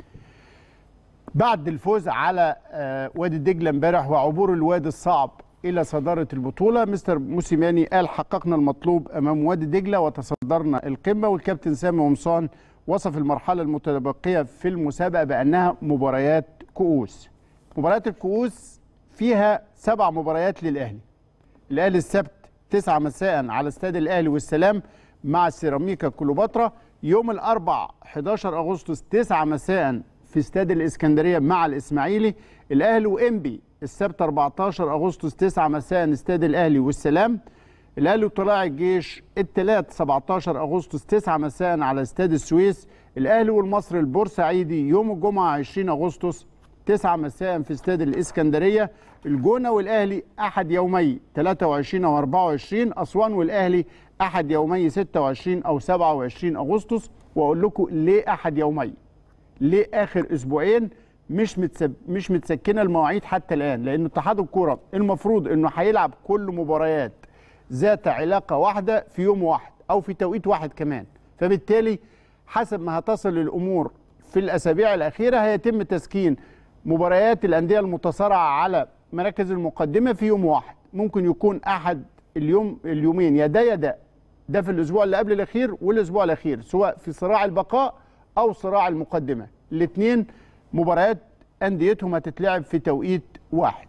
بعد الفوز على آه، وادي دجله امبارح وعبور الوادي الصعب الى صداره البطوله مستر موسيماني قال حققنا المطلوب امام وادي دجله وتصدرنا القمه والكابتن سامي قمصان وصف المرحله المتبقيه في المسابقه بانها مباريات كؤوس مباريات الكؤوس فيها سبع مباريات للاهلي الاهلي السبت 9 مساء على استاد الاهلي والسلام مع السيراميكا كليوباترا يوم الاربع 11 اغسطس 9 مساء في استاد الاسكندريه مع الاسماعيلي الاهلي وانبي السبت 14 اغسطس 9 مساء استاد الاهلي والسلام الاهلي وطلائع الجيش الثلاث 17 اغسطس 9 مساء على استاد السويس الاهلي والمصري البورسعيدي يوم الجمعه 20 اغسطس 9 مساء في استاد الاسكندريه الجونه والاهلي احد يومي 23 او 24 اسوان والاهلي احد يومي 26 او 27 اغسطس واقول لكم ليه احد يومي ليه اخر اسبوعين مش متسب... مش متسكنه المواعيد حتى الان لان اتحاد الكوره المفروض انه هيلعب كل مباريات ذات علاقه واحده في يوم واحد او في توقيت واحد كمان فبالتالي حسب ما هتصل الامور في الاسابيع الاخيره هيتم تسكين مباريات الانديه المتصارعه على مراكز المقدمه في يوم واحد ممكن يكون احد اليوم اليومين يا ده يا ده ده في الاسبوع اللي قبل الاخير والاسبوع الاخير سواء في صراع البقاء او صراع المقدمه الاثنين مباريات انديتهم هتتلعب في توقيت واحد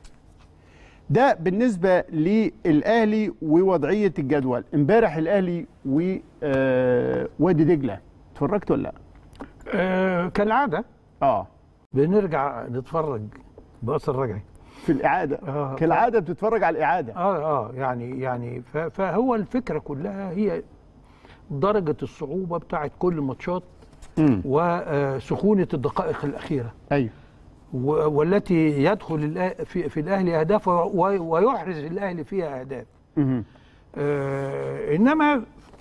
ده بالنسبه للاهلي ووضعيه الجدول امبارح الاهلي ووادي دجله اتفرجت ولا لا آه كالعاده اه بنرجع نتفرج باثر رجعي في الاعاده آه. كالعاده بتتفرج على الاعاده اه اه يعني يعني ف- فهو الفكره كلها هي درجه الصعوبه بتاعت كل الماتشات امم وسخونه الدقائق الاخيره ايوه و- والتي يدخل الأ- في, في الاهلي اهداف و- ويحرز الاهلي فيها اهداف مهم. آه انما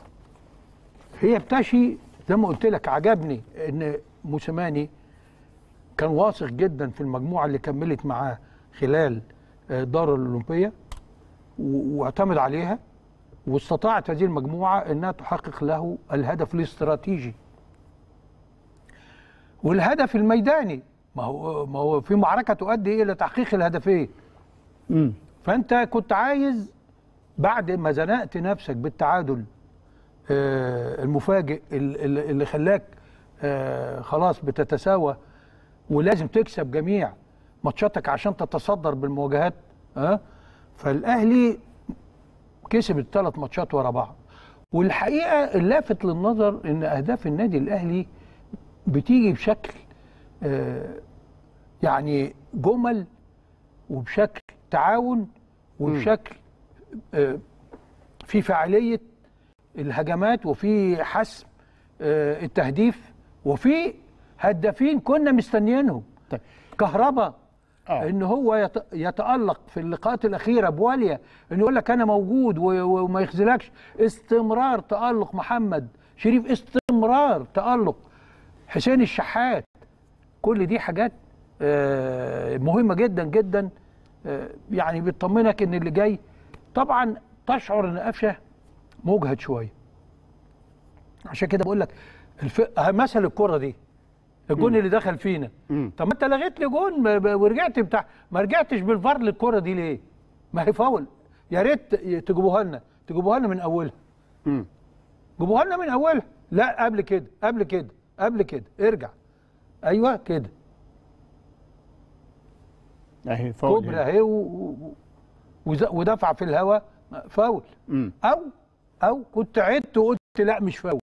هي بتشي زي ما قلت لك عجبني ان موسيماني كان واثق جدا في المجموعه اللي كملت معاه خلال آه، الدوره الاولمبيه و- واعتمد عليها واستطاعت هذه المجموعه انها تحقق له الهدف الاستراتيجي والهدف الميداني ما هو ما هو في معركه تؤدي الى تحقيق الهدفين امم فانت كنت عايز بعد ما زنقت نفسك بالتعادل آه، المفاجئ ال- ال- اللي خلاك آه، خلاص بتتساوى ولازم تكسب جميع ماتشاتك عشان تتصدر بالمواجهات ها فالاهلي كسب الثلاث ماتشات ورا بعض والحقيقه اللافت للنظر ان اهداف النادي الاهلي بتيجي بشكل آه، يعني جمل وبشكل تعاون وبشكل آه، في فعاليه الهجمات وفي حسم آه، التهديف وفي هدافين كنا مستنيينهم طيب كهربا آه. ان هو يت- يتالق في اللقاءات الاخيره بواليا انه يقول لك انا موجود و- و- وما يخذلكش استمرار تالق محمد شريف استمرار تالق حسين الشحات كل دي حاجات آه، مهمه جدا جدا آه، يعني بتطمنك ان اللي جاي طبعا تشعر ان قفشه مجهد شويه عشان كده بقول لك الف... مثل الكره دي الجون اللي دخل فينا مم. طب ما انت لغيت لي جون ب- ب- ورجعت بتاع ما رجعتش بالفار للكره دي ليه؟ ما هي فاول يا ريت تجيبوها لنا تجيبوها لنا من اولها امم جيبوها لنا من اولها لا قبل كده قبل كده قبل كده ارجع ايوه كده اهي فاول كوبري هنا. اهي و- و- وز- ودفع في الهواء فاول امم او او كنت عدت وقلت لا مش فاول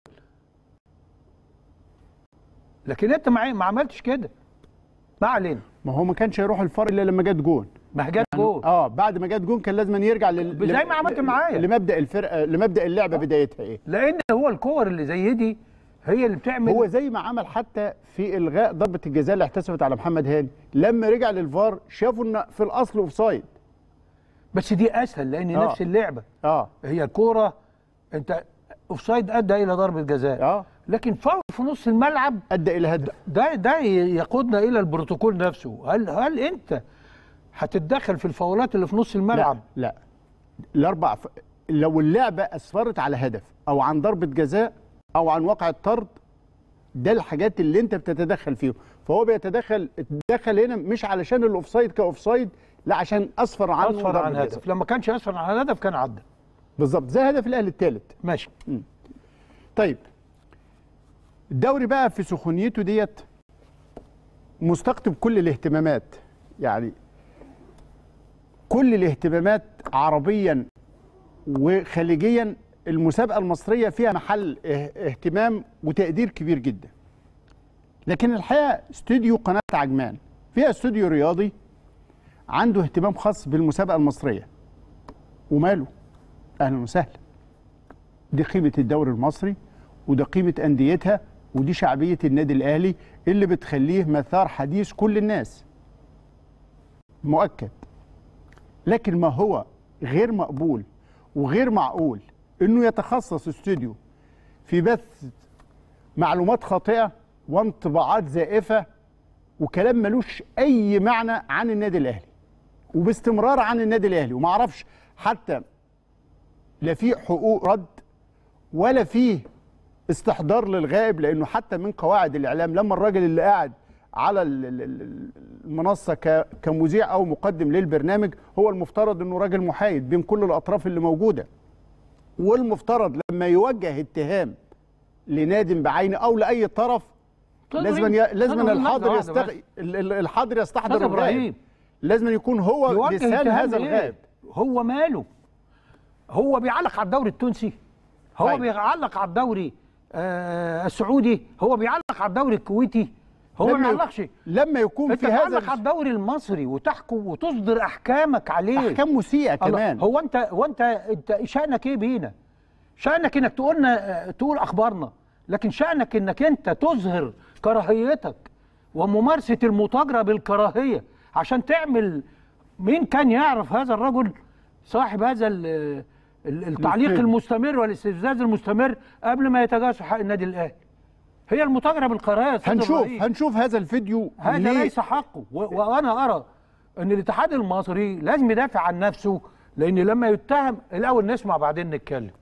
لكن انت ما ما عملتش كده ما علينا ما هو ما كانش هيروح الفار الا لما جت جون ما هي جت جول اه بعد ما جت جون كان لازم يرجع لل... زي ما عملت معايا. لمبدا الفرقه لمبدا اللعبه بدايتها ايه لان هو الكور اللي زي دي هي اللي بتعمل هو زي ما عمل حتى في الغاء ضربه الجزاء اللي احتسبت على محمد هاني لما رجع للفار شافوا ان في الاصل اوفسايد بس دي اسهل لان آه. نفس اللعبه اه هي الكوره انت اوفسايد ادى الى ضربه جزاء اه لكن فاول في نص الملعب ادى الى هدف ده ده يقودنا الى البروتوكول نفسه هل هل انت هتتدخل في الفاولات اللي في نص الملعب لا لا الاربع ف... لو اللعبه اسفرت على هدف او عن ضربه جزاء او عن وقع الطرد ده الحاجات اللي انت بتتدخل فيهم فهو بيتدخل اتدخل هنا مش علشان الاوفسايد كاوفسايد لا عشان اسفر عنه اصفر عن ضربة هدف جزاء. لما كانش اصفر عن هدف كان عدى بالظبط زي هدف الاهلي الثالث ماشي طيب الدوري بقى في سخونيته ديت مستقطب كل الاهتمامات يعني كل الاهتمامات عربيا وخليجيا المسابقة المصرية فيها محل اه- اهتمام وتقدير كبير جدا لكن الحقيقة استوديو قناة عجمان فيها استوديو رياضي عنده اهتمام خاص بالمسابقة المصرية وماله أهلا وسهلا دي قيمة الدوري المصري وده قيمة أنديتها ودي شعبية النادي الأهلي اللي بتخليه مثار حديث كل الناس مؤكد لكن ما هو غير مقبول وغير معقول انه يتخصص استوديو في بث معلومات خاطئه وانطباعات زائفه وكلام ملوش اي معنى عن النادي الاهلي وباستمرار عن النادي الاهلي وما اعرفش حتى لا في حقوق رد ولا فيه استحضار للغائب لانه حتى من قواعد الاعلام لما الراجل اللي قاعد على ال- ال- ال- المنصه ك- كمذيع او مقدم للبرنامج هو المفترض انه راجل محايد بين كل الاطراف اللي موجوده والمفترض لما يوجه اتهام لنادي بعينه او لاي طرف لازم ي... لازم طبعاً. الحاضر لحظة يستغ... واحدة ال- ال- الحاضر يستحضر أستاذ الغائب إبراهيم. لازم يكون هو يوجه لسان اتهام هذا ليه؟ الغائب هو ماله هو بيعلق على الدوري التونسي هو طيب. بيعلق على الدوري آه السعودي هو بيعلق على الدوري الكويتي هو ما لما يك- بيعلقش لما يكون انت في هذا تعلق على الدوري المصري وتحكم وتصدر احكامك عليه احكام مسيئه الله، كمان هو انت هو انت انت شانك ايه بينا؟ شانك انك تقولنا آه، تقول اخبارنا لكن شانك انك انت تظهر كراهيتك وممارسه المتاجره بالكراهيه عشان تعمل مين كان يعرف هذا الرجل صاحب هذا ال- ال- التعليق الاستفزاز. المستمر والاستفزاز المستمر قبل ما يتجاوز حق النادي الاهلي هي المتاجره بالكراهيه يا أستاذ هنشوف إبراهيم. هنشوف هذا الفيديو هذا ليه؟ ليس حقه و- وانا ارى ان الاتحاد المصري لازم يدافع عن نفسه لان لما يتهم الاول نسمع بعدين نتكلم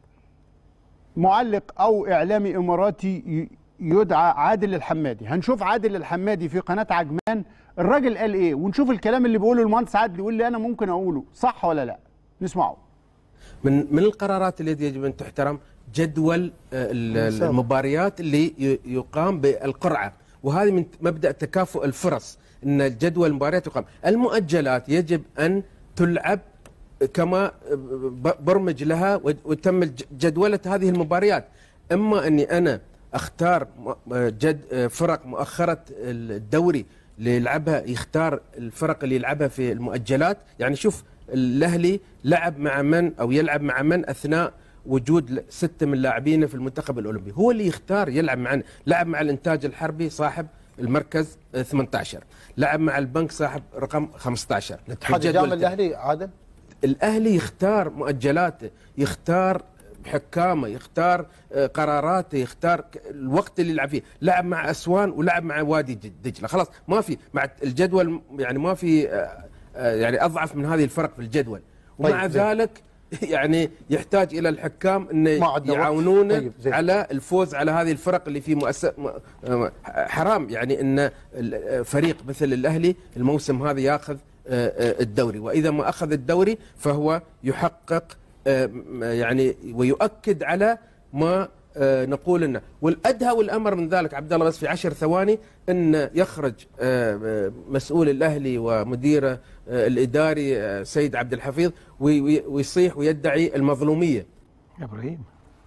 معلق او اعلامي اماراتي ي- يدعى عادل الحمادي هنشوف عادل الحمادي في قناه عجمان الراجل قال ايه ونشوف الكلام اللي بيقوله المهندس عادل يقول لي انا ممكن اقوله صح ولا لا نسمعه من من القرارات التي يجب ان تحترم جدول آه، ال- المباريات اللي ي- يقام بالقرعه وهذه من مبدا تكافؤ الفرص ان جدول المباريات يقام المؤجلات يجب ان تلعب كما ب- برمج لها وت- وتم الج- جدوله هذه المباريات اما اني انا اختار م- جد فرق مؤخره الدوري اللي يلعبها يختار الفرق اللي يلعبها في المؤجلات يعني شوف الاهلي لعب مع من او يلعب مع من اثناء وجود ل- ستة من لاعبينه في المنتخب الاولمبي هو اللي يختار يلعب معنا لعب مع الانتاج الحربي صاحب المركز آه، 18 لعب مع البنك صاحب رقم 15 الاتحاد في الجدول الجامعي التالي. الاهلي عادل الاهلي يختار مؤجلاته يختار حكامه يختار آه، قراراته يختار ك- الوقت اللي يلعب فيه لعب مع اسوان ولعب مع وادي ج- دجله خلاص ما في مع الجدول يعني ما في آه، آه، يعني اضعف من هذه الفرق في الجدول ومع طيب، زين. ذلك يعني يحتاج الى الحكام ما انه عندنا وقت. يعاونونه طيب، زين. على الفوز على هذه الفرق اللي في مؤسس حرام يعني ان ال- فريق مثل الاهلي الموسم هذا ياخذ آه، آه، الدوري واذا ما اخذ الدوري فهو يحقق آه، م- يعني ويؤكد على ما آه، نقول انه والادهى والامر من ذلك عبد الله بس في عشر ثواني ان يخرج آه، آه، مسؤول الاهلي ومديره آه، الاداري آه، سيد عبد الحفيظ وي- وي- ويصيح ويدعي المظلوميه يا ابراهيم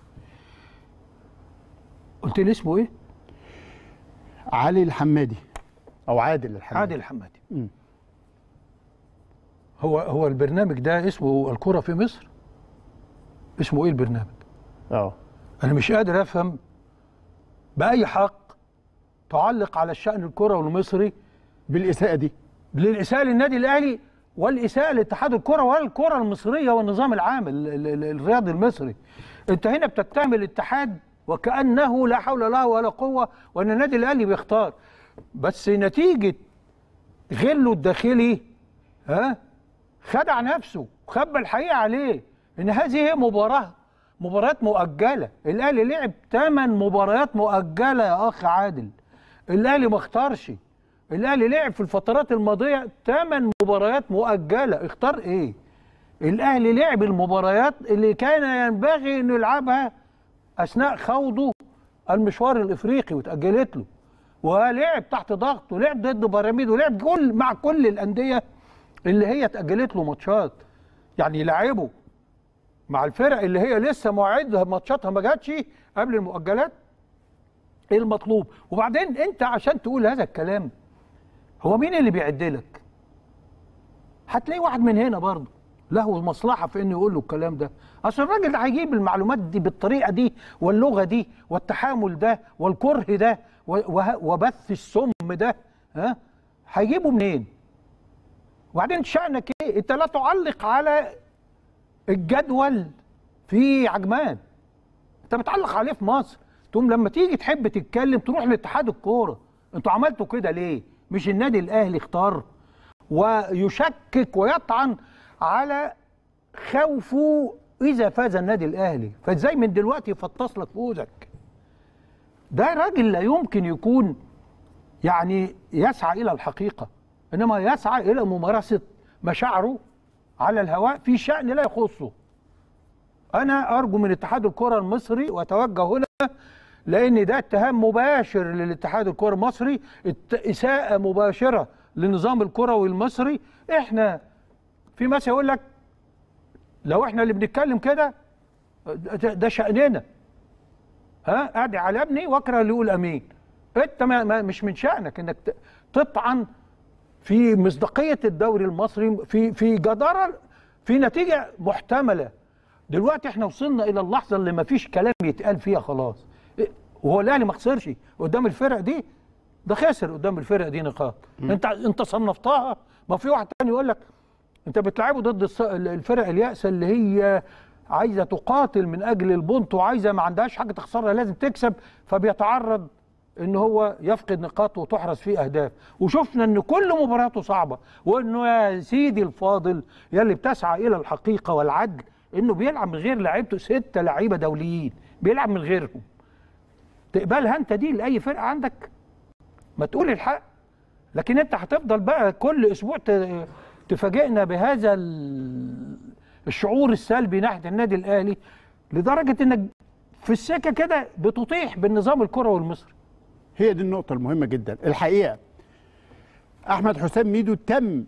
قلت لي اسمه ايه؟ علي الحمادي او عادل الحمادي عادل الحمادي مم. هو هو البرنامج ده اسمه الكرة في مصر اسمه ايه البرنامج؟ اه انا مش قادر افهم باي حق تعلق على الشأن الكروي المصري بالاساءه دي للإساءة للنادي الأهلي والإساءة لاتحاد الكرة والكرة المصرية والنظام العام ال- ال- ال- الرياضي المصري أنت هنا بتتهم الاتحاد وكأنه لا حول له ولا قوة وأن النادي الأهلي بيختار بس نتيجة غله الداخلي ها خدع نفسه وخبى الحقيقة عليه إن هذه هي مباراة مباريات مؤجلة الأهلي لعب ثمان مباريات مؤجلة يا أخ عادل الأهلي ما اختارش الاهلي لعب في الفترات الماضيه ثمان مباريات مؤجله اختار ايه الاهلي لعب المباريات اللي كان ينبغي انه يلعبها اثناء خوضه المشوار الافريقي واتاجلت له ولعب تحت ضغط ولعب ضد بيراميد ولعب كل مع كل الانديه اللي هي اتاجلت له ماتشات يعني يلعبوا مع الفرق اللي هي لسه مواعيدها ماتشاتها ما جاتش قبل المؤجلات ايه المطلوب وبعدين انت عشان تقول هذا الكلام هو مين اللي بيعدلك هتلاقي واحد من هنا برضه له مصلحه في انه يقول له الكلام ده اصل الراجل ده هيجيب المعلومات دي بالطريقه دي واللغه دي والتحامل ده والكره ده و- وه- وبث السم ده ها هيجيبه منين وبعدين شأنك ايه انت لا تعلق على الجدول في عجمان انت بتعلق عليه في مصر تقوم لما تيجي تحب تتكلم تروح لاتحاد الكوره انتوا عملتوا كده ليه مش النادي الاهلي اختار ويشكك ويطعن على خوفه اذا فاز النادي الاهلي فازاي من دلوقتي يفطس لك فوزك ده راجل لا يمكن يكون يعني يسعى الى الحقيقه انما يسعى الى ممارسه مشاعره على الهواء في شان لا يخصه انا ارجو من اتحاد الكره المصري واتوجه هنا لان ده اتهام مباشر للاتحاد الكره المصري ات- اساءه مباشره لنظام الكروي المصري احنا في مثل يقول لك لو احنا اللي بنتكلم كده ده ده شأننا ها ادي على ابني واكره اللي يقول امين انت ما ما مش من شأنك انك ت- تطعن في مصداقيه الدوري المصري في في جداره في نتيجه محتمله دلوقتي احنا وصلنا الى اللحظه اللي ما فيش كلام يتقال فيها خلاص إيه، وهو الاهلي ما خسرش قدام الفرق دي ده خسر قدام الفرق دي نقاط انت انت صنفتها ما في واحد تاني يقول لك انت بتلعبه ضد الص- الفرق اليائسه اللي هي عايزه تقاتل من اجل البونت وعايزه ما عندهاش حاجه تخسرها لازم تكسب فبيتعرض ان هو يفقد نقاط وتحرز فيه اهداف وشفنا ان كل مباراته صعبه وانه يا سيدي الفاضل يلي بتسعى الى الحقيقه والعدل انه بيلعب من غير لعيبته ستة لعيبه دوليين بيلعب من غيرهم تقبلها انت دي لاي فرقه عندك ما تقول الحق لكن انت هتفضل بقى كل اسبوع ت- تفاجئنا بهذا ال- الشعور السلبي ناحيه النادي الاهلي لدرجه انك في السكه كده بتطيح بالنظام الكروي المصري هي دي النقطة المهمة جدا الحقيقة أحمد حسام ميدو تم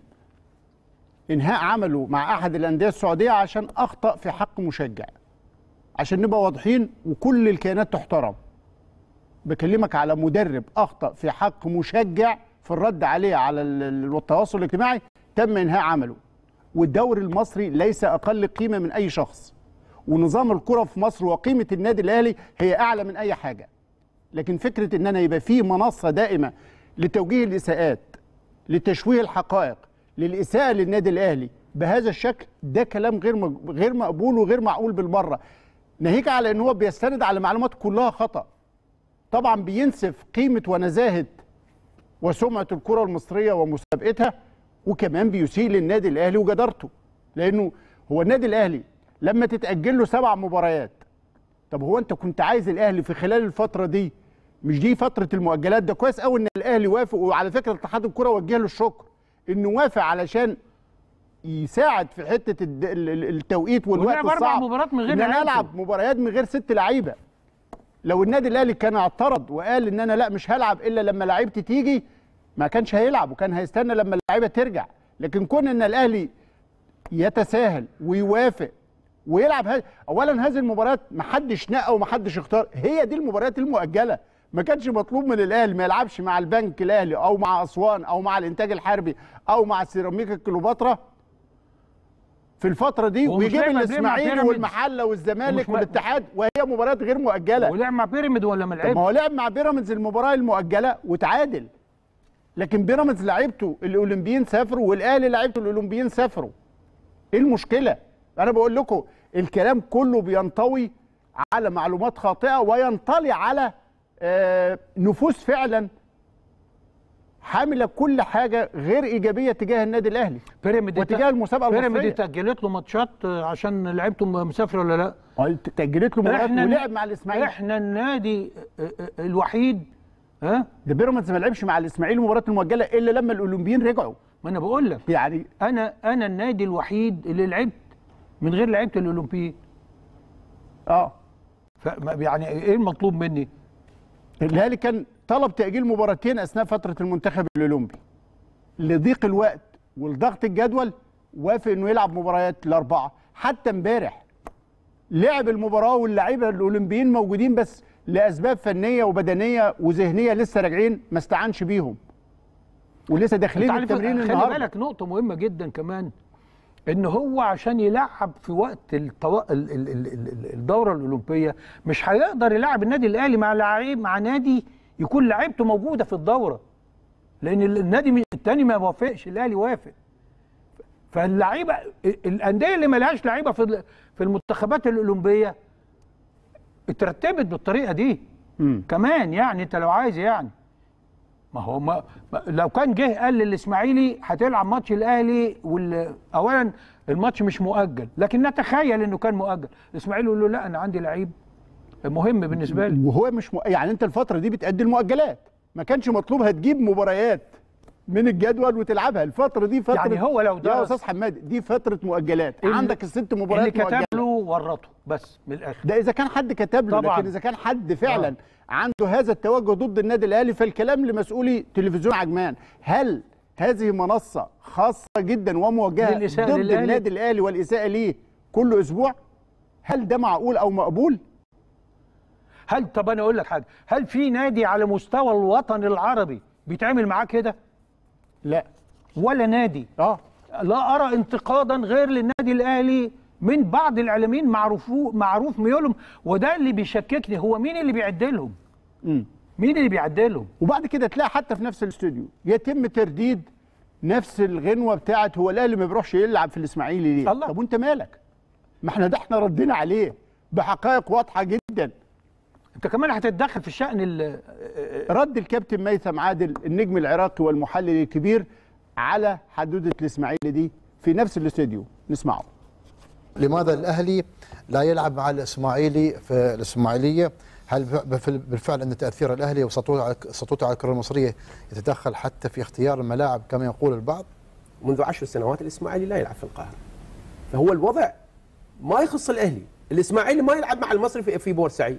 إنهاء عمله مع أحد الأندية السعودية عشان أخطأ في حق مشجع عشان نبقى واضحين وكل الكيانات تحترم بكلمك على مدرب أخطأ في حق مشجع في الرد عليه على ال- ال- التواصل الاجتماعي تم إنهاء عمله والدوري المصري ليس أقل قيمة من أي شخص ونظام الكرة في مصر وقيمة النادي الأهلي هي أعلى من أي حاجة لكن فكره ان انا يبقى في منصه دائمه لتوجيه الاساءات لتشويه الحقائق للاساءه للنادي الاهلي بهذا الشكل ده كلام غير مج- غير مقبول وغير معقول بالمره ناهيك على ان هو بيستند على معلومات كلها خطا طبعا بينسف قيمه ونزاهه وسمعه الكره المصريه ومسابقتها وكمان بيسيء للنادي الاهلي وجدارته لانه هو النادي الاهلي لما تتاجل له سبع مباريات طب هو انت كنت عايز الاهلي في خلال الفتره دي مش دي فتره المؤجلات ده كويس قوي ان الاهلي وافق وعلى فكره اتحاد الكره وجه له الشكر انه وافق علشان يساعد في حته الد- ال- ال- التوقيت والوقت ولعب أربع الصعب مباريات من غير ان انا لعيبته. العب مباريات من غير ست لعيبه لو النادي الاهلي كان اعترض وقال ان انا لا مش هلعب الا لما لعيبتي تيجي ما كانش هيلعب وكان هيستنى لما اللعيبه ترجع لكن كون ان الاهلي يتساهل ويوافق ويلعب هذه اولا هذه المباريات ما حدش نقى وما حدش اختار هي دي المباريات المؤجله ما كانش مطلوب من الاهلي ما يلعبش مع البنك الاهلي او مع اسوان او مع الانتاج الحربي او مع سيراميكا كليوباترا في الفتره دي ومش ويجيب لعب مع الاسماعيلي بيراميدز. والمحله والزمالك ومش مع- والاتحاد وهي مباريات غير مؤجله ولعب مع بيراميد ولا ما طب ما هو لعبش لعب مع بيراميدز المباراه المؤجله وتعادل لكن بيراميدز لعيبته الاولمبيين سافروا والاهلي لعيبته الاولمبيين سافروا ايه المشكله انا بقول لكم الكلام كله بينطوي على معلومات خاطئه وينطلي على آه، نفوس فعلا حامله كل حاجه غير ايجابيه تجاه النادي الاهلي بيراميد وتجاه المسابقه بيراميد المصريه اتأجلت له ماتشات آه، عشان لعيبته مسافره ولا لا قلت تاجلت له مباريات احنا ولعب مع الاسماعيلي احنا النادي آه، آه، الوحيد ها ده بيراميدز ما لعبش مع الاسماعيلي المباراه المؤجله الا لما الاولمبيين رجعوا ما انا بقول لك يعني انا انا النادي الوحيد اللي لعبت من غير لعيبه الاولمبيين اه ف يعني ايه المطلوب مني الاهلي كان طلب تاجيل مباراتين اثناء فتره المنتخب الاولمبي لضيق الوقت ولضغط الجدول وافق انه يلعب مباريات الاربعه حتى امبارح لعب المباراه واللعيبه الاولمبيين موجودين بس لاسباب فنيه وبدنيه وذهنيه لسه راجعين ما استعنش بيهم ولسه داخلين انت عارف التمرين خلي النهارده بالك نقطة مهمة جدا كمان ان هو عشان يلعب في وقت التو... ال... ال... ال... ال- الدورة الأولمبية مش هيقدر يلعب النادي الأهلي مع لعيب مع نادي يكون لعيبته موجودة في الدورة لأن ال- النادي م- التاني ما وافقش الأهلي وافق فاللعيبة الأندية اللي ملهاش لعيبة في ال- في المنتخبات الأولمبية اترتبت بالطريقة دي مم. كمان يعني انت لو عايز يعني ما هو ما ما- لو كان جه قال للاسماعيلي هتلعب ماتش الاهلي وال اولا الماتش مش مؤجل لكن نتخيل انه كان مؤجل الاسماعيلي يقول له لا انا عندي لعيب مهم بالنسبه لي وهو مش م... يعني انت الفتره دي بتأدي المؤجلات ما كانش مطلوب هتجيب مباريات من الجدول وتلعبها الفتره دي فتره يعني هو لو يا درس- استاذ حماد دي فتره مؤجلات اللي- عندك الست اللي مباريات كتب مؤجلات له ورطه بس من الاخر ده اذا كان حد كتب له طبعاً. لكن اذا كان حد فعلا آه. عنده هذا التوجه ضد النادي الاهلي فالكلام لمسؤولي تلفزيون عجمان هل هذه منصه خاصه جدا وموجهه للإساءة ضد للأهلي؟ النادي الاهلي والاساءه ليه كل اسبوع هل ده معقول او مقبول هل طب انا اقول لك حاجه هل في نادي على مستوى الوطن العربي بيتعامل معاه كده لا ولا نادي اه لا ارى انتقادا غير للنادي الاهلي من بعض الاعلاميين معروفو معروف ميولهم وده اللي بيشككني هو مين اللي بيعدلهم امم مين اللي بيعدلهم وبعد كده تلاقي حتى في نفس الاستوديو يتم ترديد نفس الغنوه بتاعت هو الاهلي ما بيروحش يلعب في الاسماعيلي ليه الله. طب وانت مالك ما احنا ده احنا ردينا عليه بحقائق واضحه جدا انت كمان هتتدخل في الشأن ال- رد الكابتن ميثم عادل النجم العراقي والمحلل الكبير على حدوده الاسماعيلي دي في نفس الاستوديو نسمعه لماذا الاهلي لا يلعب مع الاسماعيلي في الاسماعيليه؟ هل بف- بالفعل ان تاثير الاهلي وسطوته على سطوته على الكره المصريه يتدخل حتى في اختيار الملاعب كما يقول البعض؟ منذ عشر سنوات الاسماعيلي لا يلعب في القاهره فهو الوضع ما يخص الاهلي الاسماعيلي ما يلعب مع المصري في- في بورسعيد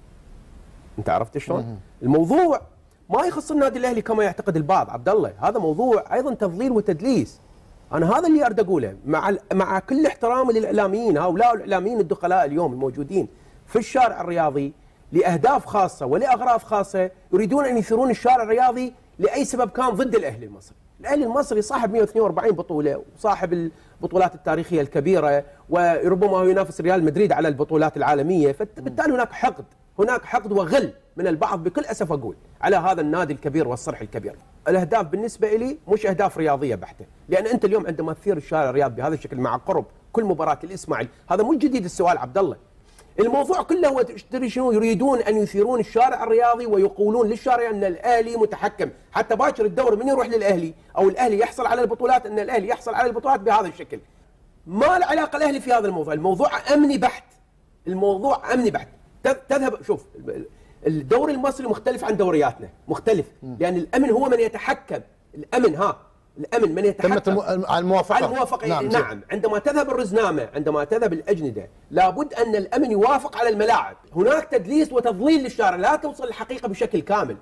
انت عرفت شلون الموضوع ما يخص النادي الاهلي كما يعتقد البعض عبد الله هذا موضوع ايضا تضليل وتدليس انا هذا اللي اريد اقوله مع ال- مع كل احترامي للاعلاميين هؤلاء الاعلاميين الدخلاء اليوم الموجودين في الشارع الرياضي لاهداف خاصه ولاغراض خاصه يريدون ان يثيرون الشارع الرياضي لاي سبب كان ضد الاهلي المصري الاهلي المصري صاحب 142 بطوله وصاحب البطولات التاريخيه الكبيره وربما هو ينافس ريال مدريد على البطولات العالميه فبالتالي هناك حقد هناك حقد وغل من البعض بكل اسف اقول على هذا النادي الكبير والصرح الكبير الاهداف بالنسبه لي مش اهداف رياضيه بحته لان انت اليوم عندما تثير الشارع الرياضي بهذا الشكل مع قرب كل مباراه الاسماعيلي هذا مو جديد السؤال عبد الله الموضوع كله هو تدري شنو يريدون ان يثيرون الشارع الرياضي ويقولون للشارع ان الاهلي متحكم حتى باكر الدور من يروح للاهلي او الاهلي يحصل على البطولات ان الاهلي يحصل على البطولات بهذا الشكل ما له علاقه الاهلي في هذا الموضوع الموضوع امني بحت الموضوع امني بحت تذ- تذهب شوف الدوري المصري مختلف عن دورياتنا مختلف لان الامن هو من يتحكم الامن ها الامن من يتحكم تمت الم- على الموافقه على الموافقة نعم, نعم, نعم عندما تذهب الرزنامة عندما تذهب الأجندة لابد أن الأمن يوافق على الملاعب هناك تدليس وتضليل للشارع لا توصل الحقيقة بشكل كامل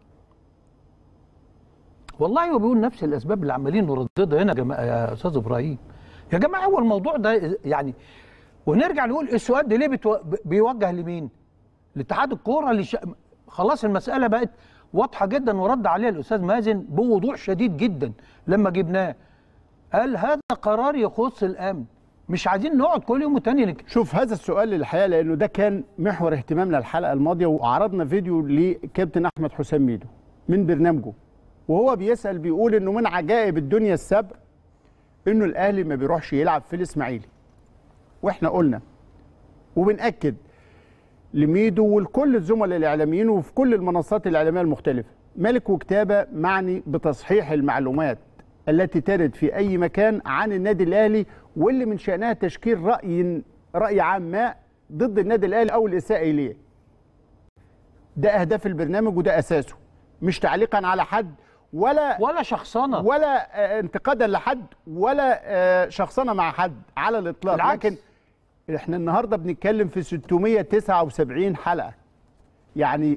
والله هو بيقول نفس الاسباب اللي عمالين نرددها هنا يا جماعه يا استاذ ابراهيم يا جماعه هو الموضوع ده يعني ونرجع نقول السؤال ده ليه بتو... بيوجه لمين؟ لاتحاد الكوره اللي ش... خلاص المساله بقت واضحه جدا ورد عليها الاستاذ مازن بوضوح شديد جدا لما جبناه قال هذا قرار يخص الامن مش عايزين نقعد كل يوم وتاني نك... شوف هذا السؤال الحقيقه لانه ده كان محور اهتمامنا الحلقه الماضيه وعرضنا فيديو لكابتن احمد حسام ميدو من برنامجه وهو بيسال بيقول انه من عجائب الدنيا السبع انه الاهلي ما بيروحش يلعب في الاسماعيلي واحنا قلنا وبنأكد لميدو ولكل الزملاء الاعلاميين وفي كل المنصات الاعلاميه المختلفه ملك وكتابه معني بتصحيح المعلومات التي ترد في اي مكان عن النادي الاهلي واللي من شانها تشكيل راي راي عام ما ضد النادي الاهلي او الاساءه اليه ده اهداف البرنامج وده اساسه مش تعليقا على حد ولا ولا شخصنه ولا آه، انتقادا لحد ولا آه، شخصنه مع حد على الاطلاق بالعكس. لكن احنا النهارده بنتكلم في 679 حلقه يعني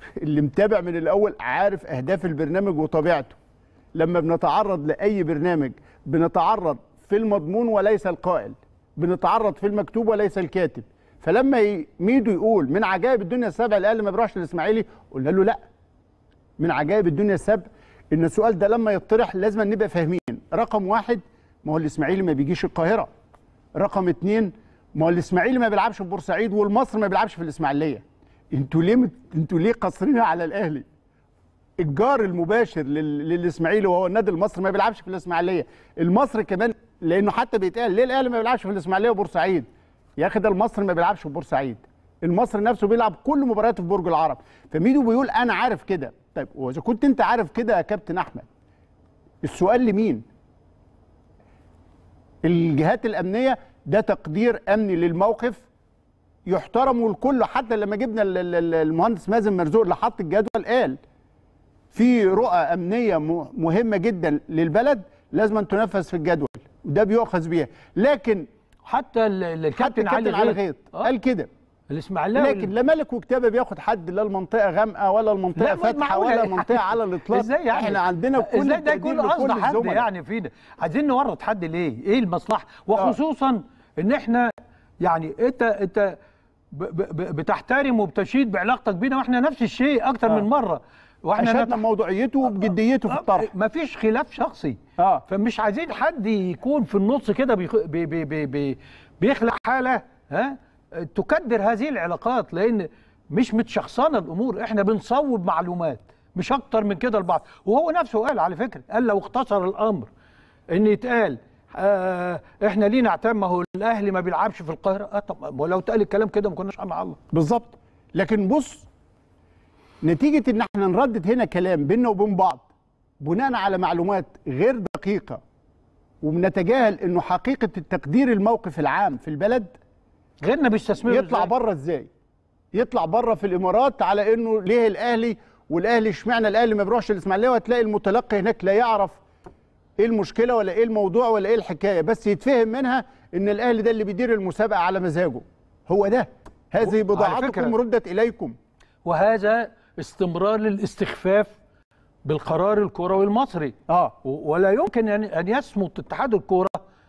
اللي متابع من الاول عارف اهداف البرنامج وطبيعته لما بنتعرض لاي برنامج بنتعرض في المضمون وليس القائل بنتعرض في المكتوب وليس الكاتب فلما ي- ميدو يقول من عجائب الدنيا السبع الاهلي ما بيروحش الاسماعيلي قلنا له لا من عجائب الدنيا السبع ان السؤال ده لما يطرح لازم نبقى فاهمين رقم واحد ما هو الاسماعيلي ما بيجيش القاهره رقم اتنين ما هو الاسماعيلي ما بيلعبش في بورسعيد والمصري ما بيلعبش في الاسماعيليه انتوا ليه مت... انتوا ليه قاصرين على الاهلي الجار المباشر لل... للاسماعيلي وهو النادي المصري ما بيلعبش في الاسماعيليه المصري كمان لانه حتى بيتقال ليه الاهلي ما بيلعبش في الاسماعيليه وبورسعيد يا اخي ده المصري ما بيلعبش في بورسعيد المصري نفسه بيلعب كل مبارياته في برج العرب فميدو بيقول انا عارف كده طيب واذا كنت انت عارف كده يا كابتن احمد السؤال لمين الجهات الامنيه ده تقدير امني للموقف يحترم الكل حتى لما جبنا ال- ال- ال- المهندس مازن مرزوق اللي حط الجدول قال في رؤى امنيه م- مهمه جدا للبلد لازم أن تنفذ في الجدول وده بيؤخذ بيها لكن حتى ال- ال- حتى الكابتن علي علي غيط غيط آه، قال كده الاسماعيلاوي لكن لا ملك وكتابه بياخد حد لا المنطقه غامقه ولا المنطقه لا فاتحه معقولة ولا يعني. المنطقه على الاطلاق ازاي يعني احنا عندنا كل ازاي ده التقدير يكون قصد لكل حد الزملاء. يعني فينا عايزين نورط حد ليه ايه المصلحه وخصوصا ان احنا يعني انت انت ب- ب- ب- بتحترم وبتشيد بعلاقتك بينا واحنا نفس الشيء اكتر آه. من مره واحنا اشدنا موضوعيته وبجديته في الطرح ما فيش خلاف شخصي اه فمش عايزين حد يكون في النص كده بيخ... بي... بي... بي... بي... بيخلق حاله ها تكدر هذه العلاقات لان مش متشخصنه الامور احنا بنصوب معلومات مش اكتر من كده البعض وهو نفسه قال على فكره قال لو اختصر الامر ان يتقال آه احنا لينا اعتام ما هو الاهلي ما بيلعبش في القاهره اه طب ولو اتقال الكلام كده ما كناش على الله بالظبط لكن بص نتيجة ان احنا نردد هنا كلام بيننا وبين بعض بناء على معلومات غير دقيقة وبنتجاهل انه حقيقة التقدير الموقف العام في البلد غيرنا بيستثمروا يطلع إزاي؟ بره ازاي يطلع بره في الامارات على انه ليه الاهلي والاهلي اشمعنى الاهلي ما بيروحش الاسماعيليه وهتلاقي المتلقي هناك لا يعرف ايه المشكله ولا ايه الموضوع ولا ايه الحكايه بس يتفهم منها ان الاهلي ده اللي بيدير المسابقه على مزاجه هو ده هذه على بضاعتكم فكرة- ردت اليكم وهذا استمرار للاستخفاف بالقرار الكروي المصري اه و- ولا يمكن ان ان يصمت اتحاد الكوره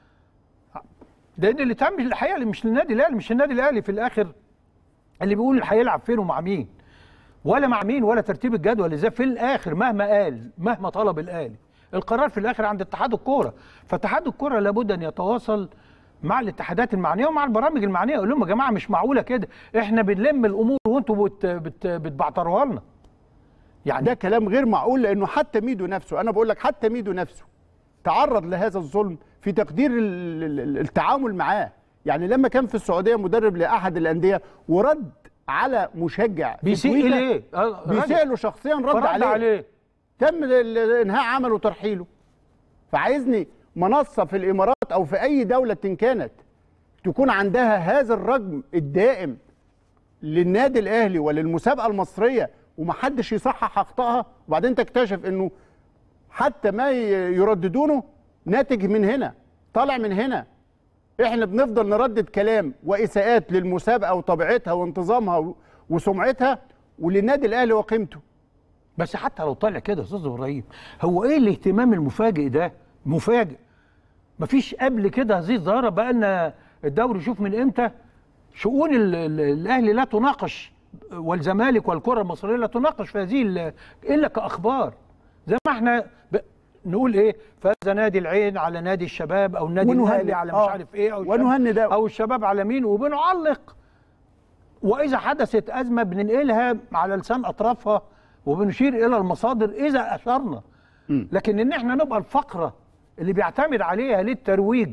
لان اللي تعمل الحقيقه اللي مش للنادي الاهلي مش النادي الاهلي في الاخر اللي بيقول هيلعب فين ومع مين ولا مع مين ولا ترتيب الجدول ازاي في الاخر مهما قال مهما طلب الاهلي القرار في الاخر عند اتحاد الكوره فاتحاد الكوره لابد ان يتواصل مع الاتحادات المعنيه ومع البرامج المعنيه يقول لهم يا جماعه مش معقوله كده احنا بنلم الامور وانتوا بت بت بتبعتروها لنا يعني ده كلام غير معقول لانه حتى ميدو نفسه انا بقول لك حتى ميدو نفسه تعرض لهذا الظلم في تقدير ال- ال- ال- التعامل معاه يعني لما كان في السعوديه مدرب لاحد الانديه ورد على مشجع في بيسيء تويتر، اليه آه، بيسيء راجل. له شخصيا رد فرد عليه, عليه تم ال- ال- انهاء عمله وترحيله فعايزني منصه في الامارات او في اي دوله إن كانت تكون عندها هذا الرجم الدائم للنادي الاهلي وللمسابقه المصريه ومحدش يصحح اخطائها وبعدين تكتشف انه حتى ما ي- يرددونه ناتج من هنا طالع من هنا احنا بنفضل نردد كلام واساءات للمسابقه وطبيعتها وانتظامها و- وسمعتها وللنادي الاهلي وقيمته بس حتى لو طلع كده يا استاذ ابراهيم هو ايه الاهتمام المفاجئ ده مفاجئ مفيش قبل كده هذه الظاهره بقى لنا الدوري شوف من امتى شؤون ال- ال- الاهلي لا تناقش والزمالك والكره المصريه لا تناقش في هذه ال- الا كاخبار زي ما احنا ب... نقول ايه فاز نادي العين على نادي الشباب او النادي ونهنئ. الاهلي على مش آه. عارف ايه او الشباب- ونهنئ ده. او الشباب على مين وبنعلق واذا حدثت ازمه بننقلها على لسان اطرافها وبنشير الى المصادر اذا اشرنا لكن ان احنا نبقى الفقره اللي بيعتمد عليها للترويج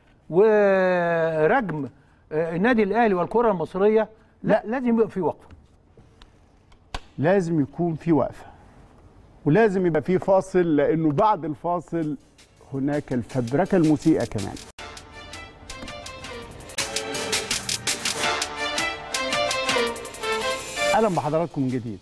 ورجم آه، النادي الاهلي والكره المصريه لا لازم يبقى في وقفه لازم يكون في وقفه ولازم يبقى في فاصل لانه بعد الفاصل هناك الفبركه المسيئه كمان اهلا بحضراتكم من جديد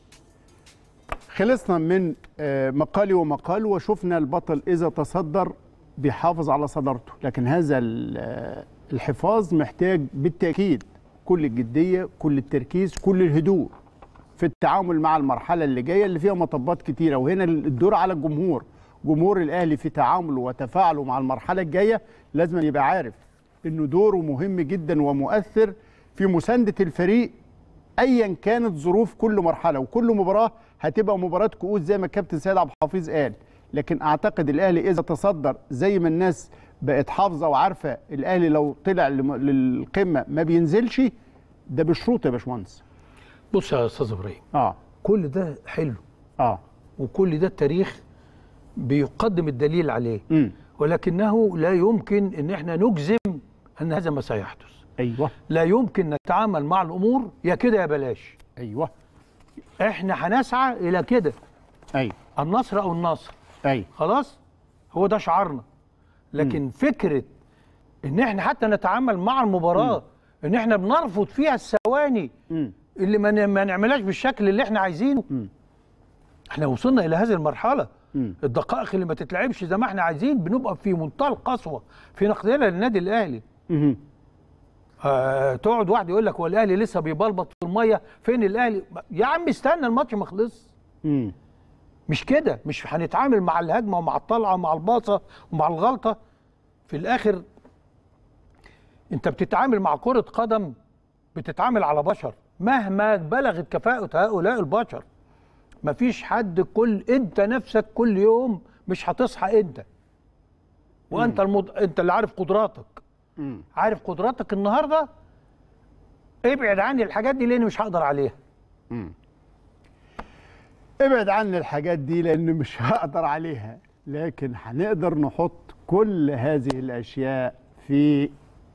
خلصنا من آه، مقالي ومقال وشفنا البطل اذا تصدر بيحافظ على صدارته لكن هذا ال- آه، الحفاظ محتاج بالتاكيد كل الجديه كل التركيز كل الهدوء في التعامل مع المرحله اللي جايه اللي فيها مطبات كتيره وهنا الدور على الجمهور جمهور الاهلي في تعامله وتفاعله مع المرحله الجايه لازم يبقى عارف انه دوره مهم جدا ومؤثر في مسانده الفريق ايا كانت ظروف كل مرحله وكل مباراه هتبقى مباراه كؤوس زي ما الكابتن سيد عبد الحفيظ قال لكن اعتقد الاهلي اذا تصدر زي ما الناس بقت حافظه وعارفه الاهلي لو طلع لم- للقمه ما بينزلش ده بالشروط يا باشمهندس بص يا استاذ ابراهيم اه كل ده حلو اه وكل ده التاريخ بيقدم الدليل عليه امم ولكنه لا يمكن ان احنا نجزم ان هذا ما سيحدث ايوه لا يمكن نتعامل مع الامور يا كده يا بلاش ايوه احنا هنسعى الى كده ايوه النصر او النصر ايوه خلاص هو ده شعارنا لكن م. فكره ان احنا حتى نتعامل مع المباراه ان احنا بنرفض فيها الثواني امم اللي ما ن- ما نعملهاش بالشكل اللي احنا عايزينه احنا وصلنا الى هذه المرحله مم. الدقائق اللي ما تتلعبش زي ما احنا عايزين بنبقى في منتهى القسوه في نقدنا للنادي الاهلي امم آه تقعد واحد يقول لك هو الاهلي لسه بيبلبط في الميه فين الاهلي يا عم استنى الماتش ما خلص امم مش كده مش هنتعامل مع الهجمه ومع الطلعه ومع الباصه ومع الغلطه في الاخر انت بتتعامل مع كره قدم بتتعامل على بشر مهما بلغت كفاءه هؤلاء البشر مفيش حد كل انت نفسك كل يوم مش هتصحى انت وانت المض... انت اللي عارف قدراتك امم عارف قدراتك النهارده ابعد عني الحاجات دي لان مش هقدر عليها ابعد عني الحاجات دي لان مش هقدر عليها لكن هنقدر نحط كل هذه الاشياء في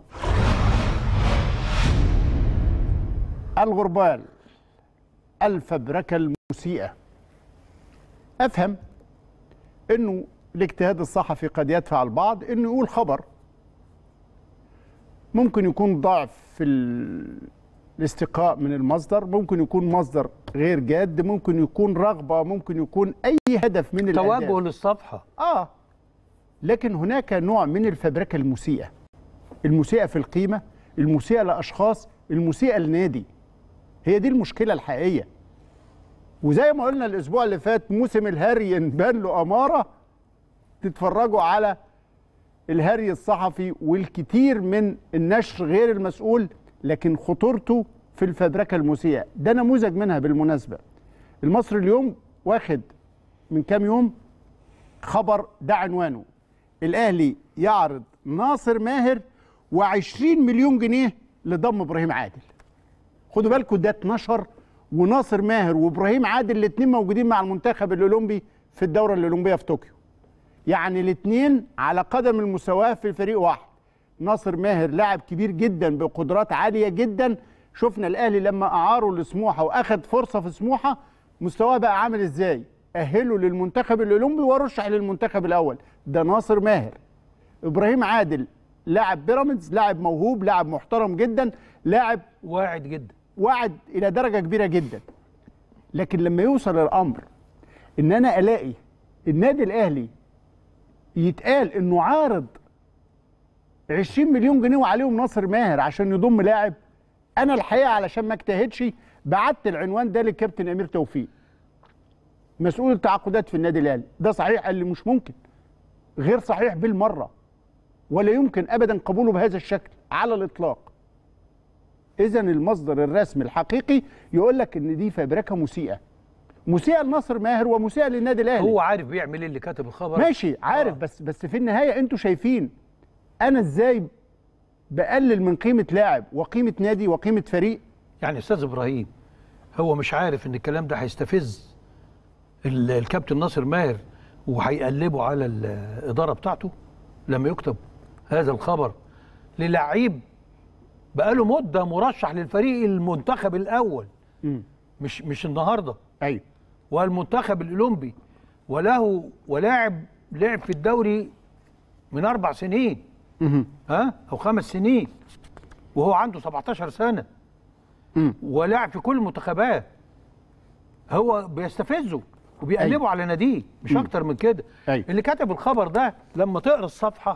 الغربال الفبركه المسيئه افهم انه الاجتهاد الصحفي قد يدفع البعض انه يقول خبر ممكن يكون ضعف في ال- الاستقاء من المصدر ممكن يكون مصدر غير جاد ممكن يكون رغبة ممكن يكون أي هدف من توجه الأهداف للصفحه آه لكن هناك نوع من الفبركة المسيئة المسيئة في القيمة المسيئة لأشخاص المسيئة لنادي هي دي المشكلة الحقيقية وزي ما قلنا الأسبوع اللي فات موسم الهري ينبان له أمارة تتفرجوا على الهري الصحفي والكثير من النشر غير المسؤول لكن خطورته في الفبركة المسيئة ده نموذج منها بالمناسبة المصري اليوم واخد من كام يوم خبر ده عنوانه الأهلي يعرض ناصر ماهر و20 مليون جنيه لضم إبراهيم عادل خدوا بالكم ده اتنشر وناصر ماهر وابراهيم عادل الاثنين موجودين مع المنتخب الاولمبي في الدوره الاولمبيه في طوكيو يعني الاثنين على قدم المساواه في فريق واحد ناصر ماهر لاعب كبير جدا بقدرات عاليه جدا شفنا الاهلي لما اعاره لسموحه واخد فرصه في سموحه مستواه بقى عامل ازاي اهله للمنتخب الاولمبي ورشح للمنتخب الاول ده ناصر ماهر ابراهيم عادل لاعب بيراميدز لاعب موهوب لاعب محترم جدا لاعب واعد جدا وعد الى درجه كبيره جدا لكن لما يوصل الامر ان انا الاقي النادي الاهلي يتقال انه عارض 20 مليون جنيه وعليهم ناصر ماهر عشان يضم لاعب انا الحقيقه علشان ما اجتهدش بعت العنوان ده للكابتن امير توفيق مسؤول التعاقدات في النادي الاهلي ده صحيح قال لي مش ممكن غير صحيح بالمره ولا يمكن ابدا قبوله بهذا الشكل على الاطلاق اذا المصدر الرسمي الحقيقي يقول لك ان دي فبركه مسيئه مسيئه لناصر ماهر ومسيئه للنادي الاهلي هو عارف بيعمل ايه اللي كاتب الخبر ماشي عارف آه. بس بس في النهايه انتوا شايفين انا ازاي بقلل من قيمه لاعب وقيمه نادي وقيمه فريق يعني استاذ ابراهيم هو مش عارف ان الكلام ده هيستفز ال- الكابتن ناصر ماهر وهيقلبه على الاداره بتاعته لما يكتب هذا الخبر للعيب بقاله مده مرشح للفريق المنتخب الاول مم. مش مش النهارده ايوه والمنتخب الاولمبي وله ولاعب لعب في الدوري من اربع سنين مهم. ها او خمس سنين وهو عنده 17 سنه مم. ولعب في كل المنتخبات هو بيستفزه وبيقلبه أيوة. على ناديه مش اكتر من كده أيوة. اللي كتب الخبر ده لما تقرا الصفحه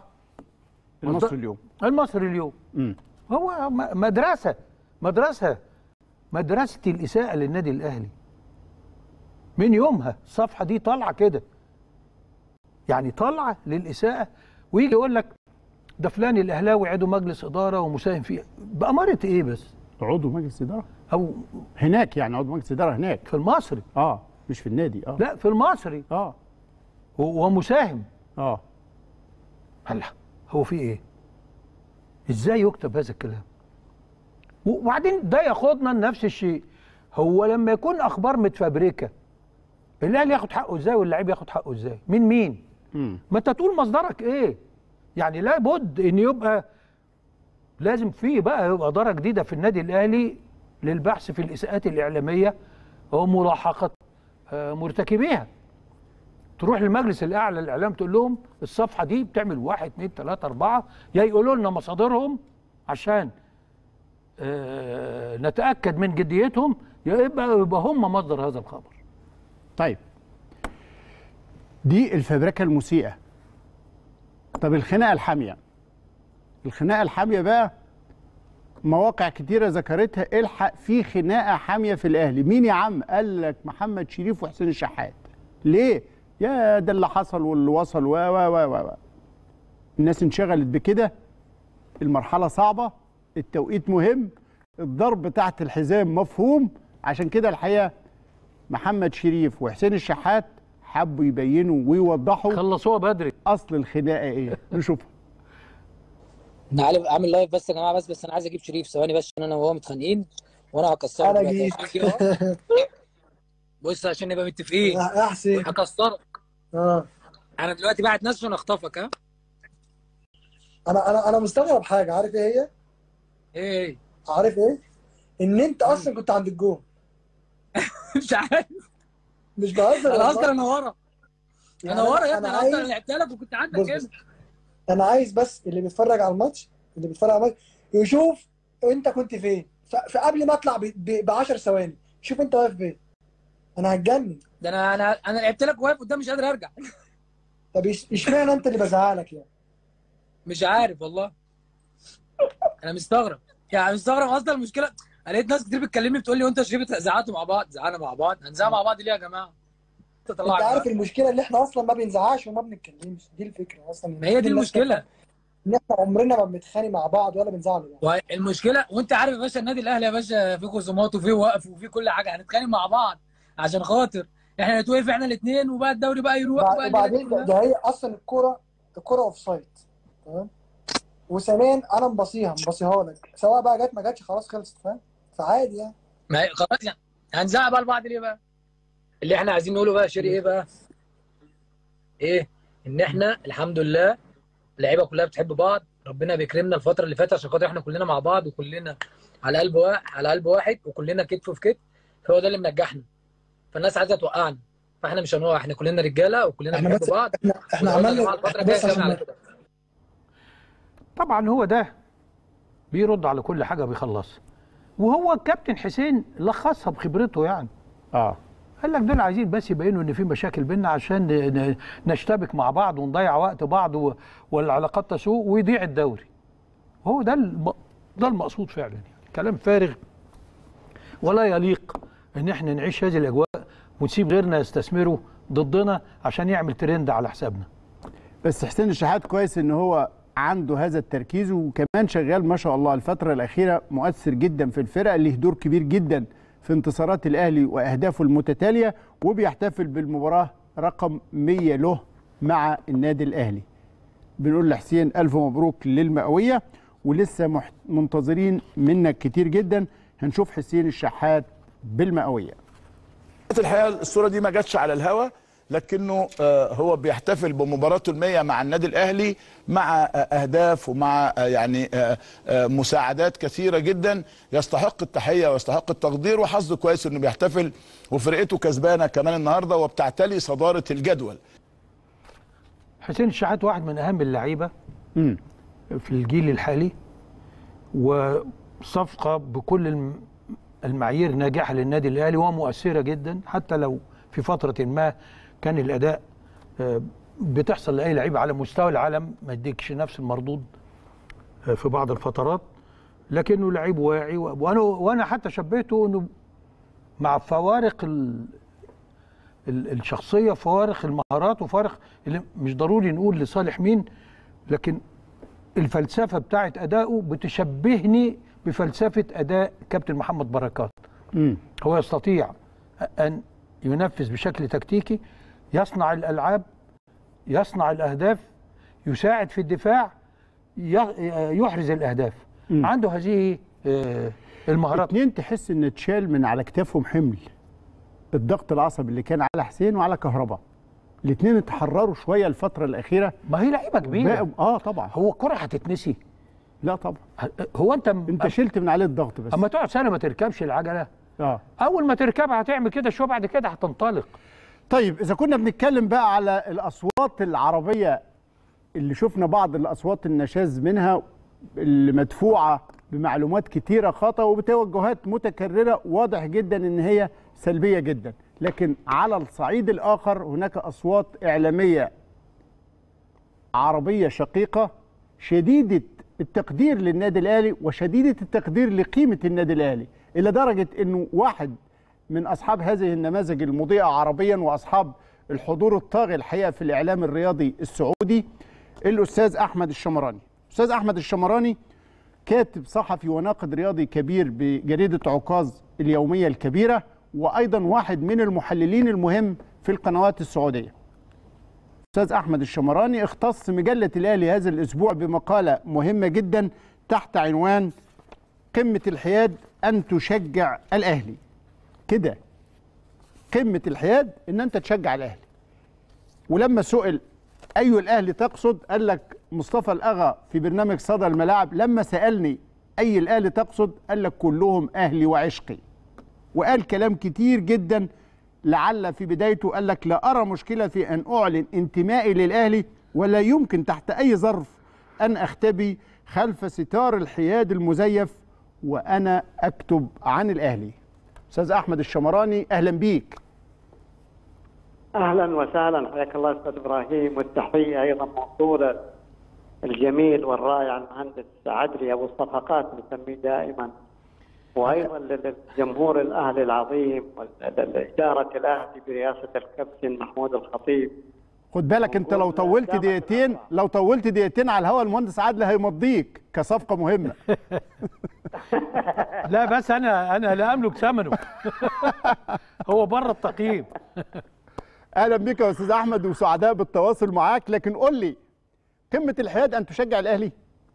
المصري اليوم المصري اليوم مم. هو م- مدرسه مدرسه مدرسه الاساءه للنادي الاهلي من يومها الصفحه دي طالعه كده يعني طالعه للاساءه ويجي يقول لك ده فلان الاهلاوي عضو مجلس اداره ومساهم فيه باماره ايه بس عضو مجلس اداره او هناك يعني عضو مجلس اداره هناك في المصري اه مش في النادي اه لا في المصري اه و- ومساهم اه هلا هو في ايه ازاي يكتب هذا الكلام وبعدين ده ياخدنا لنفس الشيء هو لما يكون اخبار متفبركه الاهلي ياخد حقه ازاي واللعيب ياخد حقه ازاي من مين مم. ما انت تقول مصدرك ايه يعني لابد ان يبقى لازم في بقى يبقى اداره جديده في النادي الاهلي للبحث في الاساءات الاعلاميه وملاحقه آه، مرتكبيها تروح للمجلس الاعلى للاعلام تقول لهم الصفحه دي بتعمل واحد اثنين ثلاثه اربعه يا يقولوا لنا مصادرهم عشان آه، نتاكد من جديتهم يا يبقى يبقى هم مصدر هذا الخبر طيب دي الفبركه المسيئه طب الخناقه الحاميه الخناقه الحاميه بقى مواقع كتيرة ذكرتها الحق في خناقة حامية في الأهلي مين يا عم قال لك محمد شريف وحسين الشحات ليه يا ده اللي حصل واللي وصل و و و و و. الناس انشغلت بكده المرحلة صعبة التوقيت مهم الضرب تحت الحزام مفهوم عشان كده الحقيقة محمد شريف وحسين الشحات حبوا يبينوا ويوضحوا خلصوها بدري اصل الخناقه ايه نشوفها انا عارف اعمل لايف بس يا جماعه بس بس انا عايز اجيب شريف ثواني بس عشان انا وهو متخانقين وانا هكسرك انا دلوقتي. جيت شريف أهو. بص عشان نبقى متفقين يا حسين هكسرك اه انا دلوقتي بعت ناس عشان اخطفك ها انا انا انا مستغرب حاجه عارف ايه هي؟ ايه عارف ايه؟ ان انت اصلا كنت عند الجون مش عارف مش بهزر انا والله. اصلا انا ورا يعني انا ورا يا ابني انا انا اصلا عايز لعبت لك وكنت عندك بص هنا بص انا عايز بس اللي بيتفرج على الماتش اللي بيتفرج على الماتش يشوف انت كنت فين ف- فقبل ما اطلع ب 10 ثواني شوف انت واقف فين انا هتجنن ده انا انا انا لعبت لك واقف قدام مش قادر ارجع طب إيش- اشمعنى انت اللي بزعلك يعني مش عارف والله انا مستغرب يعني مستغرب اصلا المشكله انا لقيت ناس كتير بتكلمني بتقول لي وانت شريف زعقتوا مع بعض زعقنا مع بعض هنزعق مع بعض ليه يا جماعه انت انت طلعت عارف المشكله اللي احنا اصلا ما بنزعقش وما بنتكلمش دي الفكره اصلا ما هي دي اللي المشكله ان احنا عمرنا ما بنتخانق مع بعض ولا بنزعل بعض والمشكله وانت عارف يا باشا النادي الاهلي يا باشا فيه خصومات وفيه وقف وفيه كل حاجه هنتخانق مع بعض عشان خاطر احنا نتوقف احنا الاثنين وبقى الدوري بقى يروح وبع- وبقى وبعدين الدنيا ده, كلها. ده هي اصلا الكوره الكوره اوف سايد تمام وثانيا انا مبصيها مبصيها لك سواء بقى جت ما جاتش خلاص خلصت فاهم فعادي يعني ما هي خلاص يعني هنزعق بقى لبعض ليه بقى؟ اللي احنا عايزين نقوله بقى يا شيري ايه بقى؟ ايه؟ ان احنا الحمد لله اللعيبه كلها بتحب بعض ربنا بيكرمنا الفتره اللي فاتت عشان خاطر احنا كلنا مع بعض وكلنا على قلب واحد على قلب واحد وكلنا كتف في كتف هو ده اللي منجحنا فالناس عايزه توقعنا فاحنا مش هنقع احنا كلنا رجاله وكلنا احنا بنحب بس بعض احنا احنا ونقعد يا عملنا جماعة الفتره الجايه بص كمان على عشان كده طبعا هو ده بيرد على كل حاجه بيخلصها وهو الكابتن حسين لخصها بخبرته يعني اه قال لك دول عايزين بس يبينوا ان في مشاكل بيننا عشان ن- ن- نشتبك مع بعض ونضيع وقت بعض و- والعلاقات تسوء ويضيع الدوري هو ده الم... ده المقصود فعلا يعني كلام فارغ ولا يليق ان احنا نعيش هذه الاجواء ونسيب غيرنا يستثمروا ضدنا عشان يعمل ترند على حسابنا بس حسين الشحات كويس ان هو عنده هذا التركيز وكمان شغال ما شاء الله الفترة الأخيرة مؤثر جدا في الفرقة اللي دور كبير جدا في انتصارات الأهلي وأهدافه المتتالية وبيحتفل بالمباراة رقم 100 له مع النادي الأهلي بنقول لحسين ألف مبروك للمئوية ولسه محت- منتظرين منك كتير جدا هنشوف حسين الشحات بالمئوية الحقيقه الصوره دي ما جاتش على الهوا لكنه آه، هو بيحتفل بمباراته المية مع النادي الاهلي مع آه، اهداف ومع آه، يعني آه، آه، مساعدات كثيره جدا يستحق التحيه ويستحق التقدير وحظه كويس انه بيحتفل وفرقته كسبانه كمان النهارده وبتعتلي صداره الجدول حسين الشحات واحد من اهم اللعيبه مم. في الجيل الحالي وصفقه بكل الم- المعايير ناجحه للنادي الاهلي ومؤثره جدا حتى لو في فتره ما كان الاداء آه، بتحصل لاي لعيب على مستوى العالم ما يديكش نفس المردود آه، في بعض الفترات لكنه لعيب واعي و- وانا وانا حتى شبهته انه مع فوارق ال ال الشخصيه فوارق المهارات وفارق اللي مش ضروري نقول لصالح مين لكن الفلسفه بتاعت اداؤه بتشبهني بفلسفه اداء كابتن محمد بركات مم. هو يستطيع ان ينفذ بشكل تكتيكي يصنع الالعاب يصنع الاهداف يساعد في الدفاع ي- يحرز الاهداف مم. عنده هذه آه، المهارات اتنين تحس ان اتشال من على كتافهم حمل الضغط العصبي اللي كان على حسين وعلى كهرباء الاثنين اتحرروا شويه الفتره الاخيره ما هي لعيبه كبيره بقوا اه طبعا هو الكره هتتنسي لا طبعا هو انت انت شلت من عليه الضغط بس اما تقعد سنه ما تركبش العجله اه اول ما تركبها هتعمل كده شو بعد كده هتنطلق طيب اذا كنا بنتكلم بقى على الاصوات العربيه اللي شفنا بعض الاصوات النشاز منها اللي مدفوعه بمعلومات كتيره خطا وبتوجهات متكرره واضح جدا ان هي سلبيه جدا لكن على الصعيد الاخر هناك اصوات اعلاميه عربيه شقيقه شديده التقدير للنادي الاهلي وشديده التقدير لقيمه النادي الاهلي الى درجه انه واحد من اصحاب هذه النماذج المضيئه عربيا واصحاب الحضور الطاغي الحقيقه في الاعلام الرياضي السعودي الاستاذ احمد الشمراني استاذ احمد الشمراني كاتب صحفي وناقد رياضي كبير بجريده عكاظ اليوميه الكبيره وايضا واحد من المحللين المهم في القنوات السعوديه استاذ احمد الشمراني اختص مجله الاهلي هذا الاسبوع بمقاله مهمه جدا تحت عنوان قمه الحياد ان تشجع الاهلي كده قمه الحياد ان انت تشجع الاهلي ولما سئل اي الاهلي تقصد قال لك مصطفى الاغا في برنامج صدى الملاعب لما سالني اي الاهلي تقصد قال لك كلهم اهلي وعشقي وقال كلام كتير جدا لعل في بدايته قال لك لا ارى مشكله في ان اعلن انتمائي للاهلي ولا يمكن تحت اي ظرف ان اختبي خلف ستار الحياد المزيف وانا اكتب عن الاهلي استاذ احمد الشمراني اهلا بيك اهلا وسهلا حياك الله استاذ ابراهيم والتحيه ايضا موصوله الجميل والرائع المهندس عدلي ابو الصفقات نسميه دائما وايضا للجمهور الاهلي العظيم واداره الاهلي برئاسه الكابتن محمود الخطيب خد بالك انت لو طولت دقيقتين لو طولت دقيقتين على الهوا المهندس عادل هيمضيك كصفقه مهمه لا بس انا انا لا املك ثمنه هو بره التقييم اهلا بك يا استاذ احمد وسعداء بالتواصل معاك لكن قول لي قمه الحياد ان تشجع الاهلي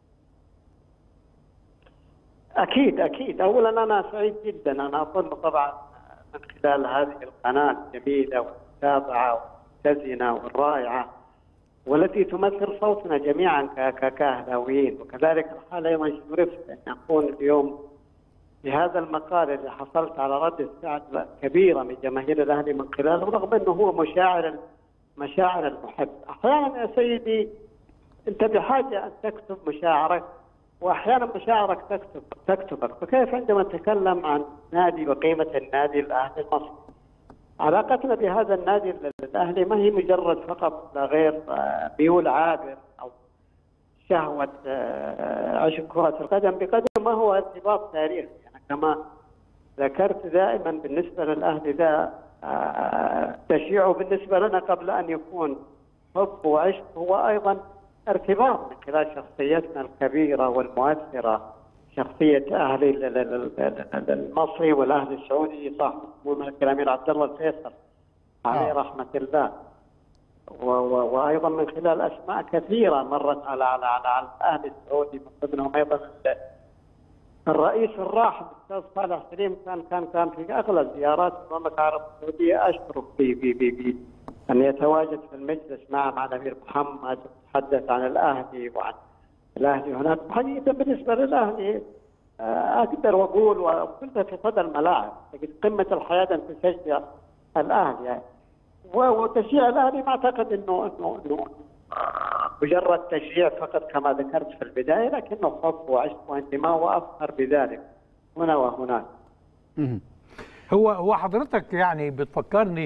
اكيد اكيد اولا انا سعيد جدا انا اظن طبعا من خلال هذه القناه الجميله والمتابعه والمتزنه والرائعه والتي تمثل صوتنا جميعا ك- ك- كاهلاويين وكذلك الحال ايضا شرفت ان اكون اليوم في هذا المقال اللي حصلت على رد فعل كبيره من جماهير الاهلي من خلاله رغم انه هو مشاعر مشاعر المحب احيانا يا سيدي انت بحاجه ان تكتب مشاعرك واحيانا مشاعرك تكتب تكتبك فكيف عندما نتكلم عن نادي وقيمه النادي الاهلي المصري علاقتنا بهذا النادي الاهلي ما هي مجرد فقط لا غير آه، ميول عابر او شهوه آه، عشق كره القدم بقدر ما هو ارتباط تاريخي يعني كما ذكرت دائما بالنسبه للاهلي ذا آه، تشيعه بالنسبه لنا قبل ان يكون حب وعشق هو ايضا ارتباط من خلال شخصيتنا الكبيره والمؤثره شخصيه اهلي ال- ال- ال- ال- المصري والاهلي السعودي صاحب الملك الامير عبد الله الفيصل عليه آه. رحمه الله و- و- وايضا من خلال اسماء كثيره مرت على على على, على الاهلي السعودي من ضمنهم ايضا ال- الرئيس الراحل الاستاذ صالح سليم كان كان كان في اغلب زيارات المملكه العربيه السعوديه اشكره في في في في ان يتواجد في المجلس مع مع الامير محمد ويتحدث عن الاهلي وعن الاهلي هناك حقيقه بالنسبه للاهلي آه، اقدر واقول وقلت في صدى الملاعب لكن قمه الحياه ان تشجع الاهلي يعني و- وتشجيع الاهلي ما اعتقد انه انه انه آه، مجرد تشجيع فقط كما ذكرت في البدايه لكنه حب وعشق وانتماء وافخر بذلك هنا وهناك. مهم. هو هو حضرتك يعني بتفكرني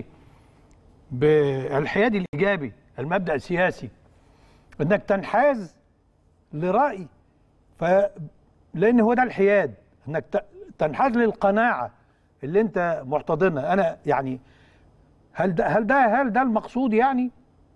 بالحياد الايجابي المبدا السياسي انك تنحاز لراي لان هو ده الحياد انك ت- تنحاز للقناعه اللي انت محتضنها انا يعني هل ده هل ده هل ده المقصود يعني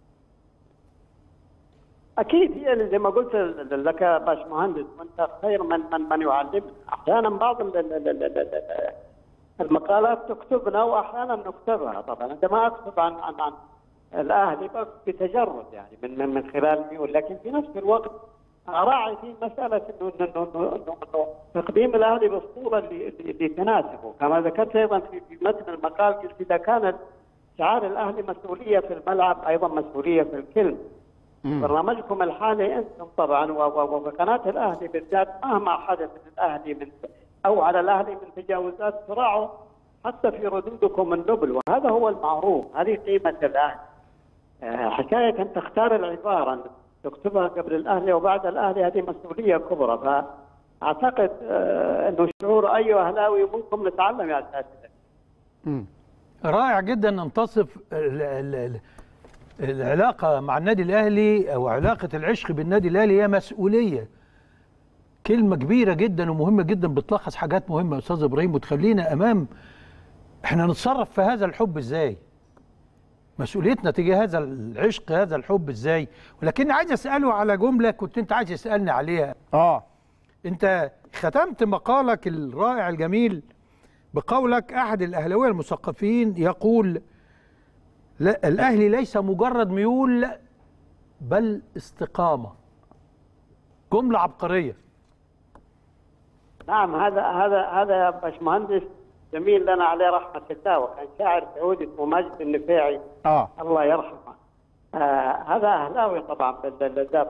اكيد هي اللي زي ما قلت لك يا باشمهندس وانت خير من من من يعلمنا احيانا بعض ال- ال- ال- ال- ال- المقالات تكتبنا واحيانا نكتبها طبعا عندما اكتب عن عن عن الاهلي بس بتجرد يعني من من من خلال ميول لكن في نفس الوقت اراعي في مساله انه انه انه, إنه, إنه تقديم الاهلي بالصوره اللي, اللي اللي تناسبه كما ذكرت ايضا في في متن المقال قلت اذا كانت شعار الاهلي مسؤوليه في الملعب ايضا مسؤوليه في الكلمه برنامجكم الحالي انتم طبعا و- و- وقناه الاهلي بالذات مهما حدث للاهلي من او على الاهلي من تجاوزات تراعوا حتى في ردودكم النبل وهذا هو المعروف هذه قيمه الاهلي آه، حكايه ان تختار العباره أن تكتبها قبل الاهلي وبعد الاهلي هذه مسؤوليه كبرى فاعتقد آه، انه شعور اي اهلاوي ممكن نتعلم يا اساتذه رائع جدا ان تصف ال- ال- ال- العلاقه مع النادي الاهلي او علاقه العشق بالنادي الاهلي هي مسؤوليه كلمه كبيره جدا ومهمه جدا بتلخص حاجات مهمه يا استاذ ابراهيم وتخلينا امام احنا نتصرف في هذا الحب ازاي مسؤوليتنا تجاه هذا العشق هذا الحب ازاي ولكن عايز اساله على جمله كنت انت عايز تسالني عليها اه انت ختمت مقالك الرائع الجميل بقولك احد الاهلاويه المثقفين يقول لا الاهلي ليس مجرد ميول بل استقامه جمله عبقريه نعم هذا هذا هذا يا باشمهندس جميل لنا عليه رحمه الله وكان شاعر سعودي اسمه ماجد النفيعي اه الله يرحمه آه هذا اهلاوي طبعا بالذات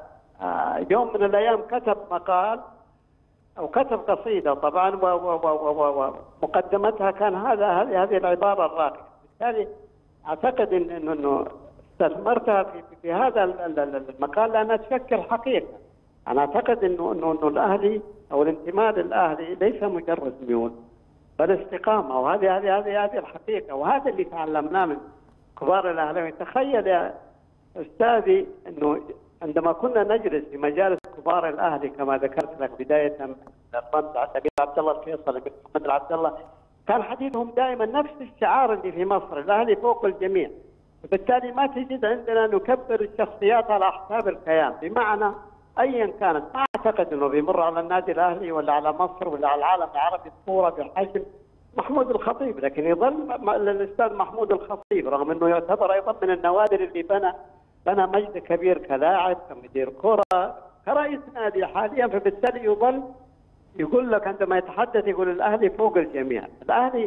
آه يوم من الايام كتب مقال او كتب قصيده طبعا و- و- و- و- و- ومقدمتها كان هذا هذه هذه العباره الراقيه بالتالي اعتقد ان انه إنه استثمرتها في, في- في هذا ال- ال- ال- المقال لانها تشكل حقيقه انا اعتقد انه انه انه الاهلي او الانتماء للاهلي ليس مجرد ميول بل استقامه وهذه هذه هذه هذه الحقيقه وهذا اللي تعلمناه من كبار الاهلاويين تخيل يا استاذي انه عندما كنا نجلس في مجالس كبار الاهلي كما ذكرت لك بدايه من الرمز الامير عبد الله الفيصل الامير محمد عبد الله كان حديثهم دائما نفس الشعار اللي في مصر الاهلي فوق الجميع وبالتالي ما تجد عندنا نكبر الشخصيات على حساب الكيان بمعنى ايا كانت ما اعتقد انه بيمر على النادي الاهلي ولا على مصر ولا على العالم العربي صوره بحجم محمود الخطيب لكن يظل م- م- الاستاذ محمود الخطيب رغم انه يعتبر ايضا من النوادر اللي بنى بنى مجد كبير كلاعب كمدير كره كرئيس نادي حاليا فبالتالي يظل يقول لك عندما يتحدث يقول الاهلي فوق الجميع، الاهلي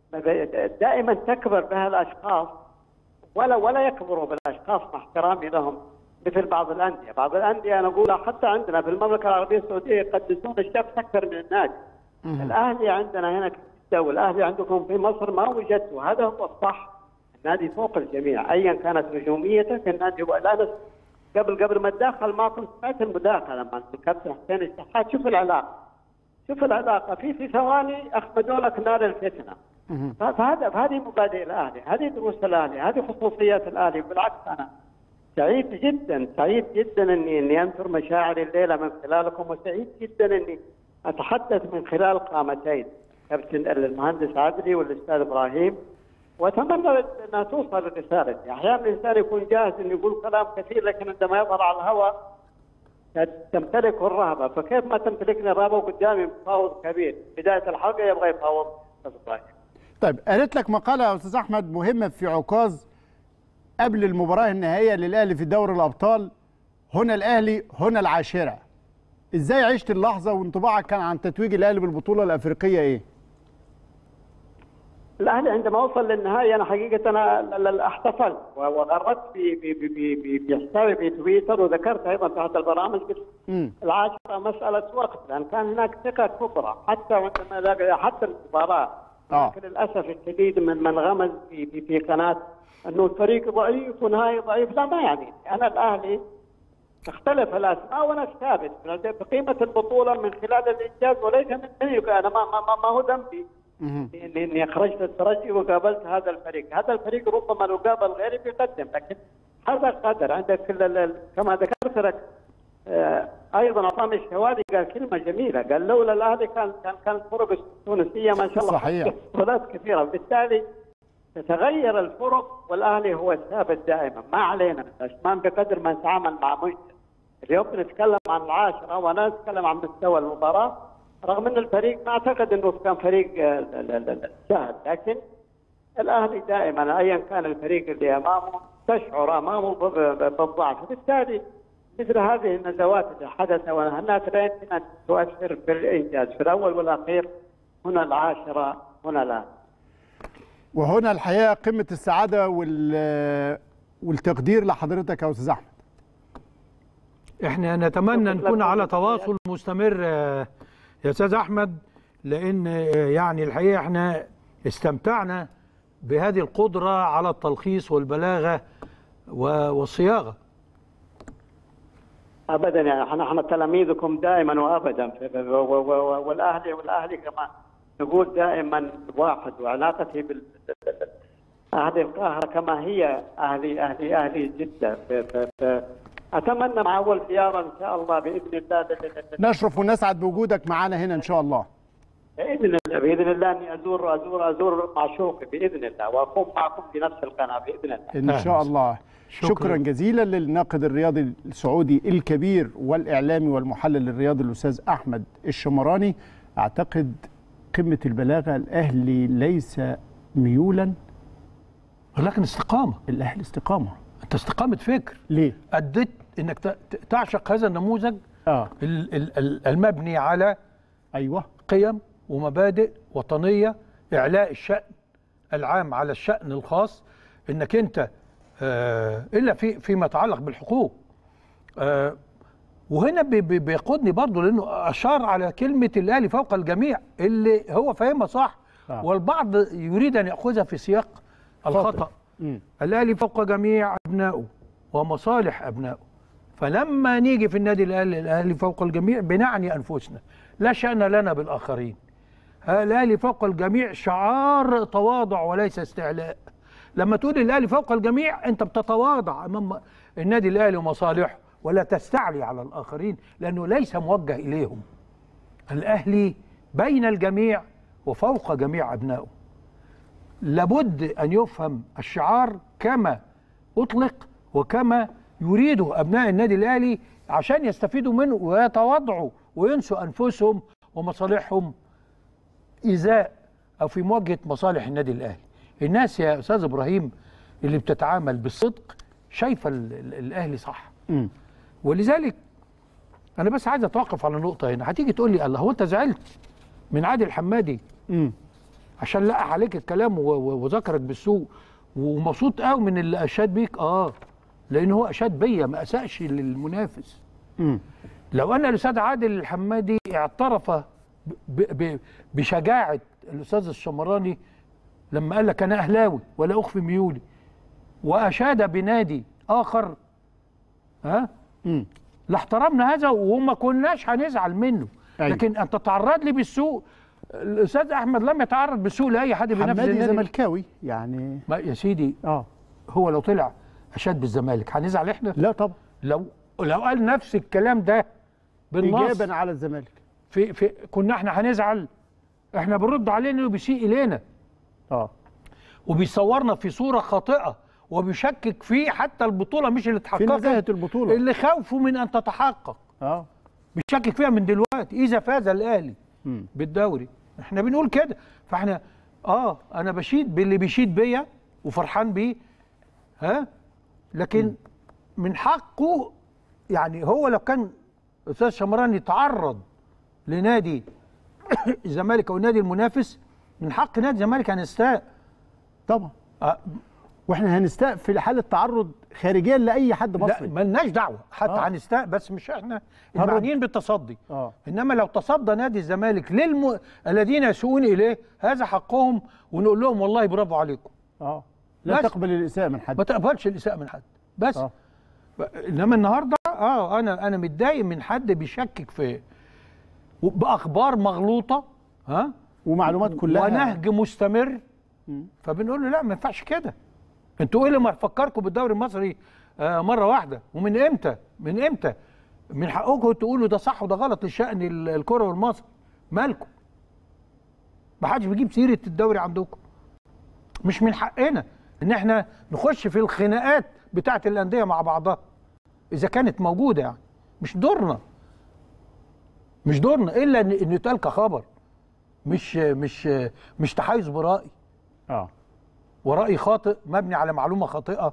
دائما تكبر بها الاشخاص ولا ولا يكبروا بالاشخاص مع احترامي لهم مثل بعض الانديه، بعض الانديه انا اقول حتى عندنا في المملكه العربيه السعوديه يقدسون الشخص اكثر من النادي. الاهلي عندنا هنا في جدة والاهلي عندكم في مصر ما وجدته، هذا هو الصح. النادي فوق الجميع ايا كانت نجوميتك النادي هو الان قبل قبل ما اتدخل معكم سمعت المداخله مع الكابتن حسين الشحات شوف العلاقه شوف العلاقه في في ثواني اخمدوا لك نار الفتنه فهذا هذه مبادئ الاهلي هذه دروس الاهلي هذه خصوصيات الاهلي بالعكس انا سعيد جدا سعيد جدا اني اني انثر مشاعري الليله من خلالكم وسعيد جدا اني اتحدث من خلال قامتين كابتن المهندس عدلي والاستاذ ابراهيم واتمنى انها توصل رسالتي، احيانا الانسان يكون جاهز انه يقول كلام كثير لكن عندما يظهر على الهواء تمتلكه الرهبه، فكيف ما تمتلكني الرهبه وقدامي مفاوض كبير، بدايه الحلقه يبغى يفاوض استاذ ابراهيم. طيب قالت لك مقاله يا استاذ احمد مهمه في عكاظ قبل المباراه النهائيه للاهلي في دوري الابطال هنا الاهلي هنا العاشره ازاي عشت اللحظه وانطباعك كان عن تتويج الاهلي بالبطوله الافريقيه ايه الاهلي عندما وصل للنهائي انا حقيقه انا ل- ل- احتفلت و- وغردت في في في في في في حسابي في تويتر وذكرت ايضا في احد البرامج قلت امم العاشرة مسألة وقت لأن كان هناك ثقة كبرى حتى عندما لاقى حتى المباراة آه. لكن للأسف الشديد من من غمز في في في قناة أنه الفريق ضعيف ونهائي ضعيف لا ما يعني أنا الأهلي تختلف الأسماء وأنا ثابت بقيمة البطولة من خلال الإنجاز وليس من مني أنا ما, ما, ما, ما هو ذنبي مهم. اني إني خرجت الترجي وقابلت هذا الفريق، هذا الفريق ربما لو قابل غيري بيقدم لكن هذا قدر عندك ال- ال- كما ذكرت لك آه، ايضا عصام الشوالي قال كلمه جميله قال لولا الاهلي كان كان كان الفرق التونسيه ما شاء الله صحيح. بطولات كثيره بالتالي تتغير الفرق والاهلي هو الثابت دائما ما علينا من الاشمام بقدر ما نتعامل مع مجتمع اليوم بنتكلم عن العاشره وانا اتكلم عن مستوى المباراه رغم ان الفريق ما اعتقد انه كان فريق آه، ل- ل- ل- سهل لكن الاهلي دائما ايا كان الفريق اللي امامه تشعر امامه ب- ب- بالضعف بالتالي مثل هذه النزوات اللي حدثت وانها لا يمكن ان تؤثر في الانجاز في الاول والاخير هنا العاشره هنا الان وهنا الحقيقه قمه السعاده وال والتقدير لحضرتك يا استاذ احمد احنا نتمنى شكراً نكون لكم. على تواصل مستمر آه، يا استاذ احمد لان آه، يعني الحقيقه احنا استمتعنا بهذه القدره على التلخيص والبلاغه و- والصياغه ابدا يعني احنا احنا تلاميذكم دائما وابدا في- في- و- و- و- والاهلي والاهلي كمان نقول دائما واحد وعلاقتي بال اهلي القاهره كما هي اهلي اهلي اهلي جده ف- ف- ف- اتمنى مع اول زياره ان شاء الله باذن الله ل- ل- ل- نشرف ونسعد بوجودك معانا هنا ان شاء الله باذن الله باذن الله اني ازور ازور ازور معشوقي باذن الله واكون معكم في نفس القناه باذن الله ان شاء الله شكراً. شكرا جزيلا للناقد الرياضي السعودي الكبير والاعلامي والمحلل الرياضي الاستاذ احمد الشمراني اعتقد قمه البلاغه الاهلي ليس ميولا ولكن استقامه الاهلي استقامه انت استقامه فكر ليه اديت انك ت- ت- تعشق هذا النموذج اه ال- ال- ال- المبني على ايوه قيم ومبادئ وطنيه اعلاء الشان العام على الشان الخاص انك انت آه الا في فيما يتعلق بالحقوق آه وهنا بي- بي- بيقودني برضه لانه اشار على كلمه الاهلي فوق الجميع اللي هو فاهمها صح آه. والبعض يريد ان ياخذها في سياق الخطا مم. الاهلي فوق جميع ابنائه ومصالح ابنائه فلما نيجي في النادي الاهلي الاهلي فوق الجميع بنعني انفسنا لا شان لنا بالاخرين ها، الاهلي فوق الجميع شعار تواضع وليس استعلاء لما تقول الاهلي فوق الجميع انت بتتواضع امام النادي الاهلي ومصالحه ولا تستعلي على الاخرين لانه ليس موجه اليهم الاهلي بين الجميع وفوق جميع ابنائه لابد ان يفهم الشعار كما اطلق وكما يريده ابناء النادي الاهلي عشان يستفيدوا منه ويتواضعوا وينسوا انفسهم ومصالحهم ازاء او في مواجهه مصالح النادي الاهلي. الناس يا استاذ ابراهيم اللي بتتعامل بالصدق شايفه ال- ال- الاهلي صح. مم. ولذلك انا بس عايز اتوقف على نقطه هنا هتيجي تقول لي الله هو انت زعلت من عادل حمادي مم. عشان لقح عليك الكلام و- و- وذكرك بالسوء ومبسوط قوي من اللي اشاد بيك اه لان هو اشاد بيا ما اساش للمنافس مم. لو ان الاستاذ عادل الحمادي اعترف ب ب بشجاعه الاستاذ الشمراني لما قال لك انا اهلاوي ولا اخفي ميولي واشاد بنادي اخر ها مم. لاحترمنا هذا وما كناش هنزعل منه أيوة. لكن ان تتعرض لي بالسوء الاستاذ احمد لم يتعرض بالسوء لاي حد بينافس حمادي النادي زملكاوي يعني ما يا سيدي اه هو لو طلع اشاد بالزمالك هنزعل احنا لا طبعا لو لو قال نفس الكلام ده بالنص ايجابا على الزمالك في في كنا احنا هنزعل احنا بنرد عليه انه بيسيء الينا اه وبيصورنا في صوره خاطئه وبيشكك في حتى البطوله مش اللي في اتحققت نزاهه البطوله اللي خوفه من ان تتحقق اه بيشكك فيها من دلوقتي اذا فاز الاهلي مم. بالدوري احنا بنقول كده فاحنا اه انا بشيد باللي بيشيد بيا وفرحان بيه ها لكن من حقه يعني هو لو كان استاذ شمران يتعرض لنادي الزمالك او النادي المنافس من حق نادي الزمالك ان يستاء طبعا آه واحنا هنستاء في حاله تعرض خارجيا لاي حد لا مصري ملناش دعوه حتى آه. هنستاء بس مش احنا هنرد. المعنيين بالتصدي اه انما لو تصدى نادي الزمالك للم... الذين يسوءون اليه هذا حقهم ونقول لهم والله برافو عليكم اه لا بس. تقبل الاساءه من حد ما تقبلش الاساءه من حد بس آه. ب- انما النهارده اه انا انا متضايق من حد بيشكك في باخبار مغلوطه ها ومعلومات كلها ونهج مستمر فبنقول له لا ما ينفعش كده انتوا ايه اللي ما فكركم بالدوري المصري آه مره واحده ومن امتى من امتى من حقكم تقولوا ده صح وده غلط لشأن ال- الكرة والمصري مالكم ما حدش بيجيب سيرة الدوري عندكم مش من حقنا ان احنا نخش في الخناقات بتاعة الأندية مع بعضها إذا كانت موجودة يعني مش دورنا مش دورنا إلا إن إن يتقال كخبر مش مش مش تحيز برأي اه ورأي خاطئ مبني على معلومة خاطئة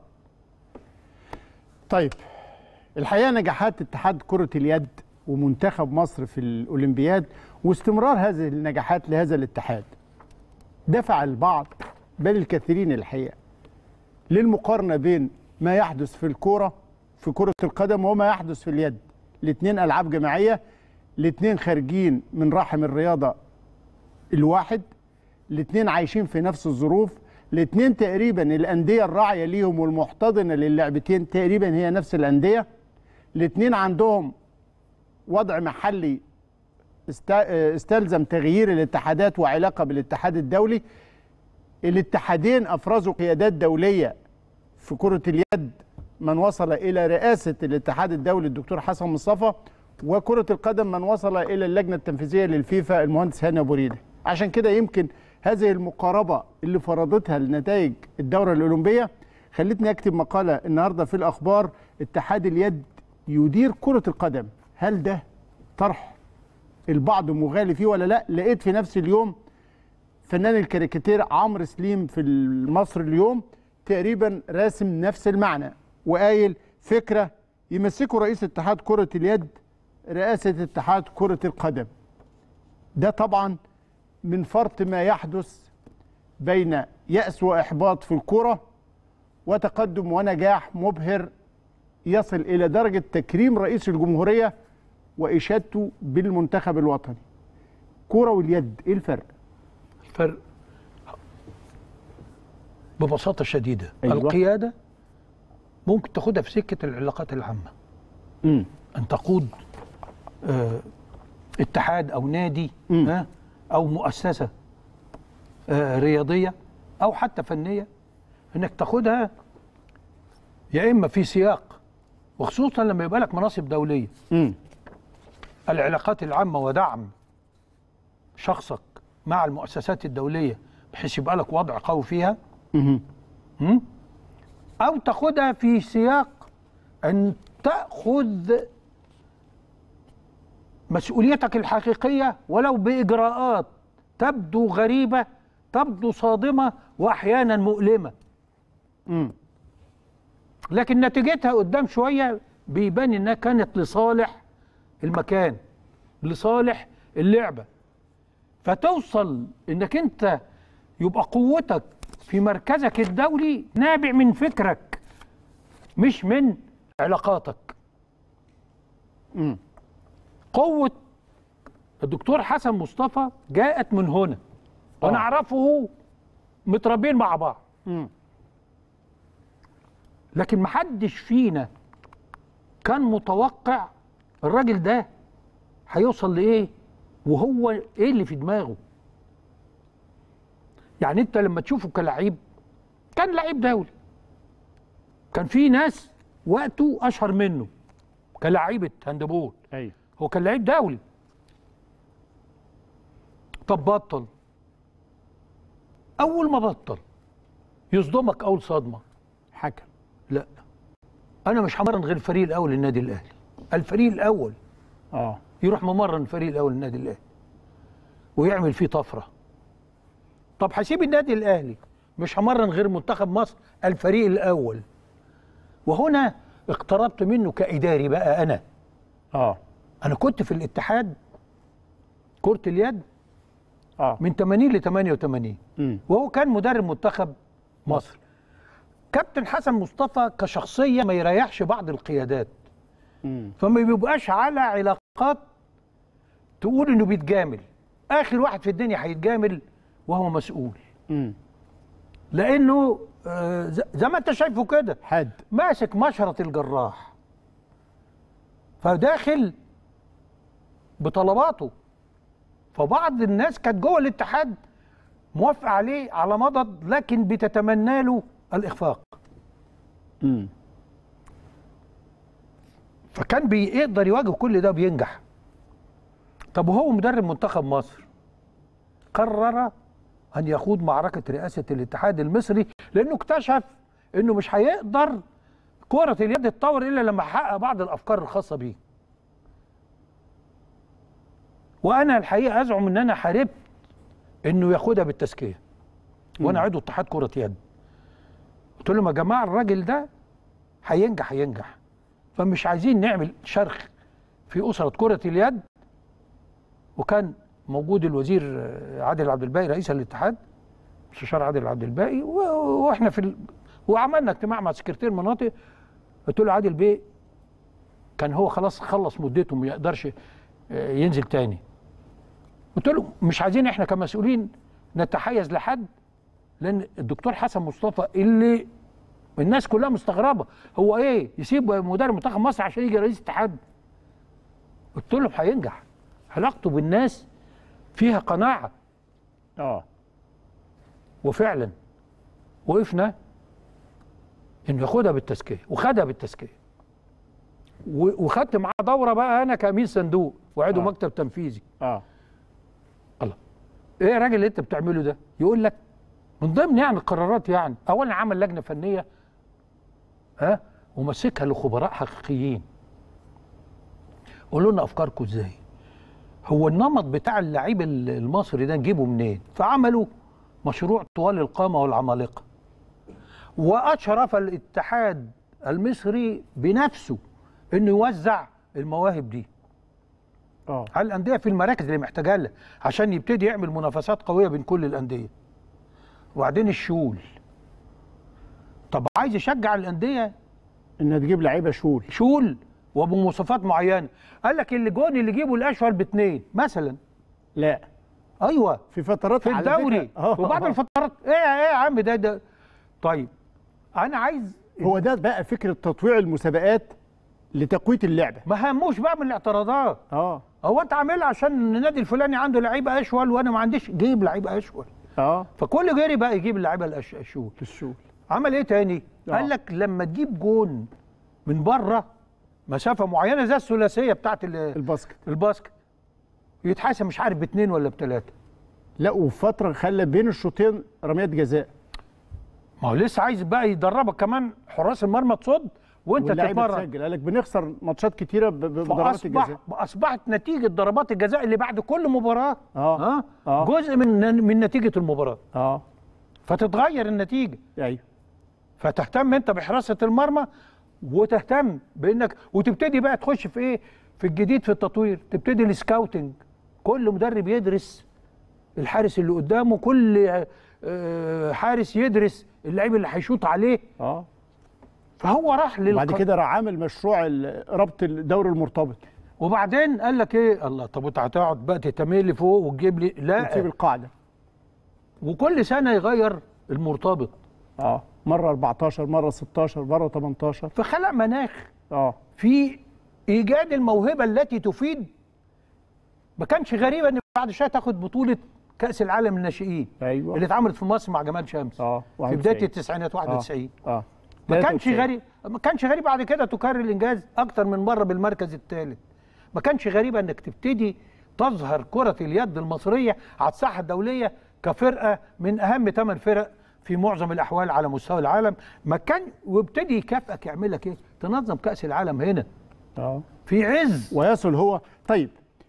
طيب الحقيقه نجاحات اتحاد كره اليد ومنتخب مصر في الاولمبياد واستمرار هذه النجاحات لهذا الاتحاد دفع البعض بل الكثيرين الحقيقه للمقارنه بين ما يحدث في الكوره في كره القدم وما يحدث في اليد الاثنين العاب جماعيه الاثنين خارجين من رحم الرياضه الواحد الاثنين عايشين في نفس الظروف الاثنين تقريبا الانديه الراعيه ليهم والمحتضنه للعبتين تقريبا هي نفس الانديه الاثنين عندهم وضع محلي است- استلزم تغيير الاتحادات وعلاقه بالاتحاد الدولي الاتحادين افرزوا قيادات دوليه في كره اليد من وصل الى رئاسه الاتحاد الدولي الدكتور حسن مصطفى وكره القدم من وصل الى اللجنه التنفيذيه للفيفا المهندس هاني ابو ريده عشان كده يمكن هذه المقاربه اللي فرضتها لنتائج الدوره الاولمبيه خلتني اكتب مقاله النهارده في الاخبار اتحاد اليد يدير كره القدم هل ده طرح البعض مغالي فيه ولا لا لقيت في نفس اليوم فنان الكاريكاتير عمرو سليم في مصر اليوم تقريبا راسم نفس المعنى وقايل فكره يمسكوا رئيس اتحاد كره اليد رئاسه اتحاد كره القدم ده طبعا من فرط ما يحدث بين يأس وإحباط في الكرة وتقدم ونجاح مبهر يصل إلى درجة تكريم رئيس الجمهورية وإشادته بالمنتخب الوطني كرة واليد إيه الفرق؟ الفرق ببساطة شديدة أيوة. أيوة. القيادة ممكن تاخدها في سكة العلاقات العامة مم. أن تقود آه اتحاد أو نادي مم. آه أو مؤسسة آه رياضية أو حتى فنية إنك تاخدها يا إما في سياق وخصوصا لما يبقى لك مناصب دولية مم. العلاقات العامة ودعم شخصك مع المؤسسات الدولية بحيث يبقى لك وضع قوي فيها مم. م? أو تاخدها في سياق أن تأخذ مسؤوليتك الحقيقية ولو بإجراءات تبدو غريبة تبدو صادمة وأحيانا مؤلمة مم. لكن نتيجتها قدام شوية بيبان إنها كانت لصالح المكان لصالح اللعبة فتوصل إنك أنت يبقى قوتك في مركزك الدولي نابع من فكرك مش من علاقاتك مم. قوة الدكتور حسن مصطفى جاءت من هنا وانا آه. اعرفه متربين مع بعض مم. لكن محدش فينا كان متوقع الراجل ده هيوصل لايه وهو ايه اللي في دماغه يعني انت لما تشوفه كلعيب كان لعيب دولي كان في ناس وقته اشهر منه كلاعيبه هاندبول أيوه هو كان لعيب دولي طب بطل اول ما بطل يصدمك اول صدمه حكم لا انا مش همرن غير الفريق الاول للنادي الاهلي الفريق الاول اه يروح ممرن الفريق الاول للنادي الاهلي ويعمل فيه طفره طب هسيب النادي الاهلي مش همرن غير منتخب مصر الفريق الاول وهنا اقتربت منه كاداري بقى انا اه انا كنت في الاتحاد كره اليد اه من 80 ل 88 مم. وهو كان مدرب منتخب مصر كابتن حسن مصطفى كشخصيه ما يريحش بعض القيادات مم. فما بيبقاش على علاقات تقول انه بيتجامل اخر واحد في الدنيا هيتجامل وهو مسؤول مم. لانه آه، ز- زي ما انت شايفه كده حد ماسك مشرط الجراح فداخل بطلباته فبعض الناس كانت جوه الاتحاد موافقه عليه على مضض لكن بتتمنى له الاخفاق مم. فكان بيقدر يواجه كل ده بينجح طب وهو مدرب منتخب مصر قرر ان يخوض معركه رئاسه الاتحاد المصري لانه اكتشف انه مش هيقدر كره اليد تتطور الا لما يحقق بعض الافكار الخاصه بيه وانا الحقيقه ازعم ان انا حاربت انه ياخدها بالتزكيه وانا عضو اتحاد كره يد قلت لهم يا جماعه الراجل ده هينجح هينجح فمش عايزين نعمل شرخ في اسره كره اليد وكان موجود الوزير آه، عادل عبد الباقي رئيس الاتحاد مستشار عادل عبد الباقي و- واحنا في ال... وعملنا اجتماع مع سكرتير مناطق قلت له عادل بيه كان هو خلاص خلص مدته ما يقدرش آه، ينزل تاني قلت له مش عايزين احنا كمسؤولين نتحيز لحد لان الدكتور حسن مصطفى اللي الناس كلها مستغربه هو ايه يسيب مدرب منتخب مصر عشان يجي رئيس اتحاد قلت له هينجح علاقته بالناس فيها قناعه اه وفعلا وقفنا انه ياخدها بالتزكيه وخدها بالتزكيه و- وخدت معاه دوره بقى انا كامين صندوق وعضو آه. مكتب تنفيذي اه ايه يا راجل اللي انت بتعمله ده يقول لك من ضمن يعني القرارات يعني اولا عمل لجنه فنيه ها ومسكها لخبراء حقيقيين قولوا لنا افكاركم ازاي هو النمط بتاع اللعيب ال- المصري ده نجيبه منين فعملوا مشروع طوال القامه والعمالقه واشرف الاتحاد المصري بنفسه انه يوزع المواهب دي اه على الانديه في المراكز اللي محتاجها لها عشان يبتدي يعمل منافسات قويه بين كل الانديه وبعدين الشؤون طب عايز يشجع الانديه انها تجيب لعيبه شول شول وبمواصفات معينه قال لك اللي جون اللي يجيبوا الاشول باثنين مثلا لا ايوه في فترات في على فكرة- الدوري آه. وبعد الفترات ايه ايه يا عم ده ده طيب انا عايز هو ده بقى فكره تطويع المسابقات لتقويه اللعبه ما هموش بقى من الاعتراضات اه هو انت عاملها عشان النادي الفلاني عنده لعيبه اشول وانا ما عنديش جيب لعيبه اشول اه فكل جري بقى يجيب اللعيبه الأش- الشول الشول عمل ايه تاني؟ آه. قال لك لما تجيب جون من بره مسافه معينه زي الثلاثيه بتاعت ال- الباسكت الباسكت يتحاسب مش عارف باثنين ولا بثلاثه لا وفي فتره خلى بين الشوطين رميات جزاء ما هو لسه عايز بقى يدربك كمان حراس المرمى تصد وانت واللعيبه تتمرن تسجل قال لك بنخسر ماتشات كتيره ب- ب- بضربات فاصبح الجزاء اصبحت نتيجه ضربات الجزاء اللي بعد كل مباراه اه ها آه. جزء من من نتيجه المباراه اه فتتغير النتيجه ايوه فتهتم انت بحراسه المرمى وتهتم بانك وتبتدي بقى تخش في ايه في الجديد في التطوير تبتدي السكاوتنج كل مدرب يدرس الحارس اللي قدامه كل آه، حارس يدرس اللعيب اللي هيشوط عليه اه فهو راح للق... بعد كده راح عامل مشروع ال- ربط الدوري المرتبط وبعدين قال لك ايه الله طب انت هتقعد بقى تهتم لي فوق وتجيب لي وتسيب لا القاعده وكل سنه يغير المرتبط اه مره 14 مره 16 مره 18 فخلق مناخ اه في ايجاد الموهبه التي تفيد ما كانش غريبه ان بعد شويه تاخد بطوله كاس العالم للناشئين ايوه اللي اتعملت في مصر مع جمال شمس اه في 91. بدايه التسعينات 91 اه ما كانش 93. غريب ما كانش غريب بعد كده تكرر الانجاز اكتر من مره بالمركز الثالث ما كانش غريبه انك تبتدي تظهر كره اليد المصريه على الساحه الدوليه كفرقه من اهم ثمان فرق في معظم الاحوال على مستوى العالم ما كان وابتدي يكافئك يعمل لك ايه تنظم كاس العالم هنا اه في عز ويصل هو طيب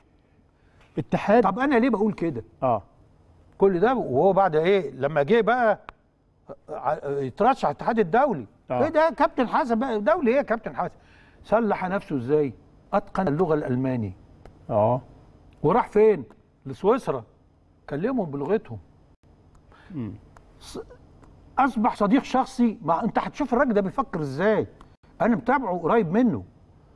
اتحاد طب انا ليه بقول كده اه كل ده وهو بعد ايه لما جه بقى ع- يترشح الاتحاد الدولي آه. ايه ده كابتن حسن بقى دولي ايه يا كابتن حسن صلح نفسه ازاي اتقن اللغه الالماني اه وراح فين لسويسرا كلمهم بلغتهم مم. ص- اصبح صديق شخصي مع انت هتشوف الراجل ده بيفكر ازاي انا متابعه قريب منه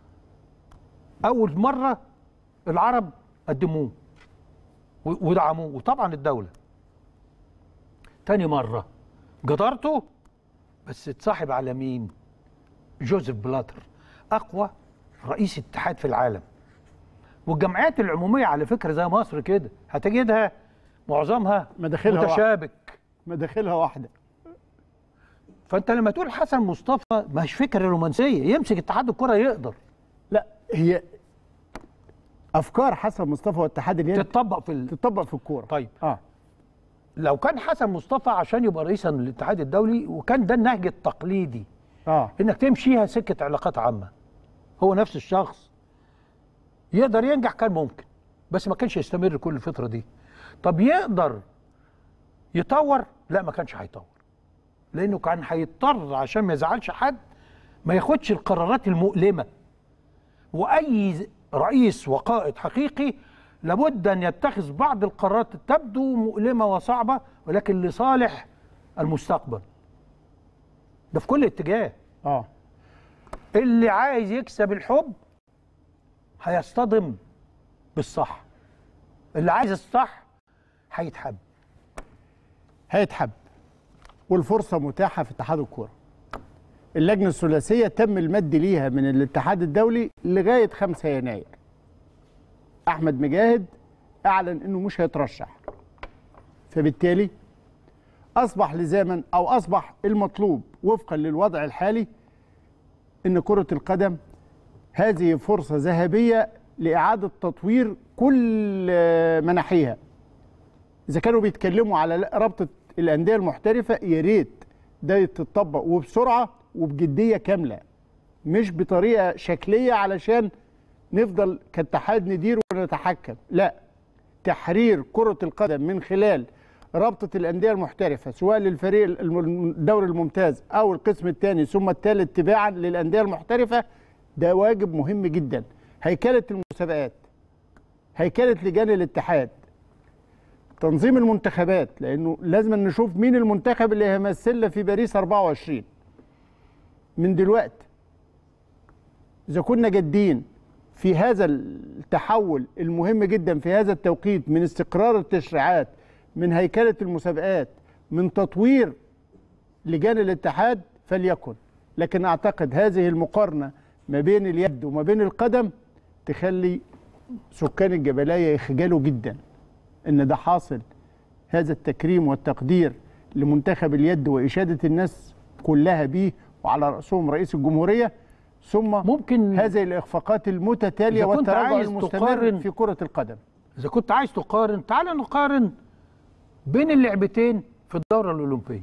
اول مره العرب قدموه و- ودعموه وطبعا الدوله تاني مره جدارته بس اتصاحب على مين جوزيف بلاتر اقوى رئيس اتحاد في العالم والجمعيات العموميه على فكره زي مصر كده هتجدها معظمها مداخلها واحدة. متشابك مداخلها واحده فانت لما تقول حسن مصطفى مش فكره رومانسيه يمسك اتحاد الكره يقدر لا هي افكار حسن مصطفى واتحاد اليد تتطبق في ال... تطبق في الكوره طيب اه لو كان حسن مصطفى عشان يبقى رئيسا للاتحاد الدولي وكان ده النهج التقليدي اه انك تمشيها سكه علاقات عامه هو نفس الشخص يقدر ينجح كان ممكن بس ما كانش يستمر كل الفتره دي طب يقدر يطور لا ما كانش هيطور لانه كان هيضطر عشان ما يزعلش حد ما ياخدش القرارات المؤلمه واي رئيس وقائد حقيقي لابد ان يتخذ بعض القرارات تبدو مؤلمه وصعبه ولكن لصالح المستقبل ده في كل اتجاه اه اللي عايز يكسب الحب هيصطدم بالصح اللي عايز الصح هيتحب هيتحب والفرصه متاحه في اتحاد الكوره اللجنه الثلاثيه تم المد ليها من الاتحاد الدولي لغايه 5 يناير احمد مجاهد اعلن انه مش هيترشح فبالتالي اصبح لزاما او اصبح المطلوب وفقا للوضع الحالي ان كره القدم هذه فرصه ذهبيه لاعاده تطوير كل آه، مناحيها اذا كانوا بيتكلموا على رابطه الانديه المحترفه يا ريت ده يتطبق وبسرعه وبجديه كامله مش بطريقه شكليه علشان نفضل كاتحاد ندير ونتحكم لا تحرير كره القدم من خلال رابطه الانديه المحترفه سواء للفريق الم- الدوري الممتاز او القسم الثاني ثم الثالث تباعا للانديه المحترفه ده واجب مهم جدا هيكله المسابقات هيكله لجان الاتحاد تنظيم المنتخبات لانه لازم نشوف مين المنتخب اللي هيمثلنا في باريس 24 من دلوقتي اذا كنا جادين في هذا التحول المهم جدا في هذا التوقيت من استقرار التشريعات من هيكله المسابقات من تطوير لجان الاتحاد فليكن لكن اعتقد هذه المقارنه ما بين اليد وما بين القدم تخلي سكان الجبلايه يخجلوا جدا ان ده حاصل هذا التكريم والتقدير لمنتخب اليد واشاده الناس كلها بيه وعلى راسهم رئيس الجمهوريه ثم ممكن هذه الاخفاقات المتتاليه إذا كنت والتراجع عايز المستمر تقارن- في كره القدم اذا كنت عايز تقارن تعال نقارن بين اللعبتين في الدوره الاولمبيه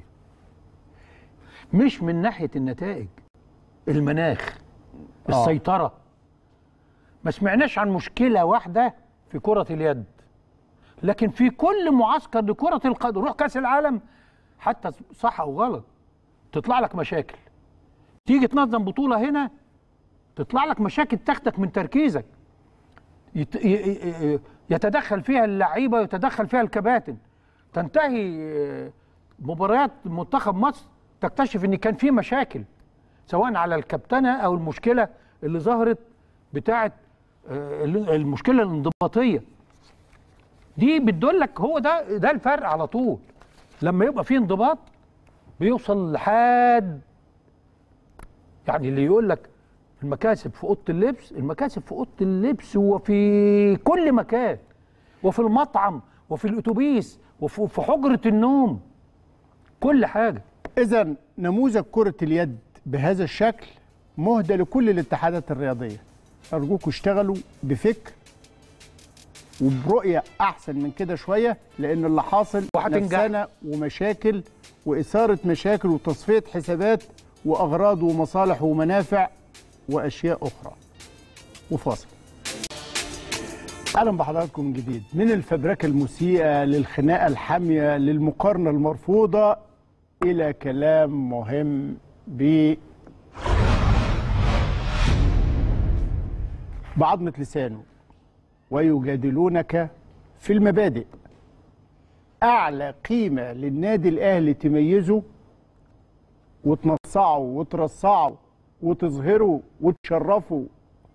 مش من ناحيه النتائج المناخ السيطره ما سمعناش عن مشكله واحده في كره اليد لكن في كل معسكر لكره القدم روح كاس العالم حتى صح او غلط تطلع لك مشاكل تيجي تنظم بطوله هنا تطلع لك مشاكل تاخدك من تركيزك يت- ي- ي- يتدخل فيها اللعيبه ويتدخل فيها الكباتن تنتهي آه، مباريات منتخب مصر تكتشف ان كان في مشاكل سواء على الكابتنه او المشكله اللي ظهرت بتاعه آه، المشكله الانضباطيه دي بتدلك هو ده ده الفرق على طول لما يبقى في انضباط بيوصل لحد يعني اللي يقول لك المكاسب في اوضه اللبس المكاسب في اوضه اللبس وفي كل مكان وفي المطعم وفي الاتوبيس وفي في حجره النوم كل حاجه اذا نموذج كره اليد بهذا الشكل مهدى لكل الاتحادات الرياضيه ارجوكم اشتغلوا بفكر وبرؤيه احسن من كده شويه لان اللي حاصل وهتنجح. نفسنا ومشاكل واثاره مشاكل وتصفيه حسابات واغراض ومصالح ومنافع واشياء اخرى وفاصل اهلا بحضراتكم من جديد من الفبركه المسيئه للخناقه الحاميه للمقارنه المرفوضه الى كلام مهم ب بعظمه لسانه ويجادلونك في المبادئ اعلى قيمه للنادي الاهلي تميزه وتنصعه وترصعه وتظهره وتشرفه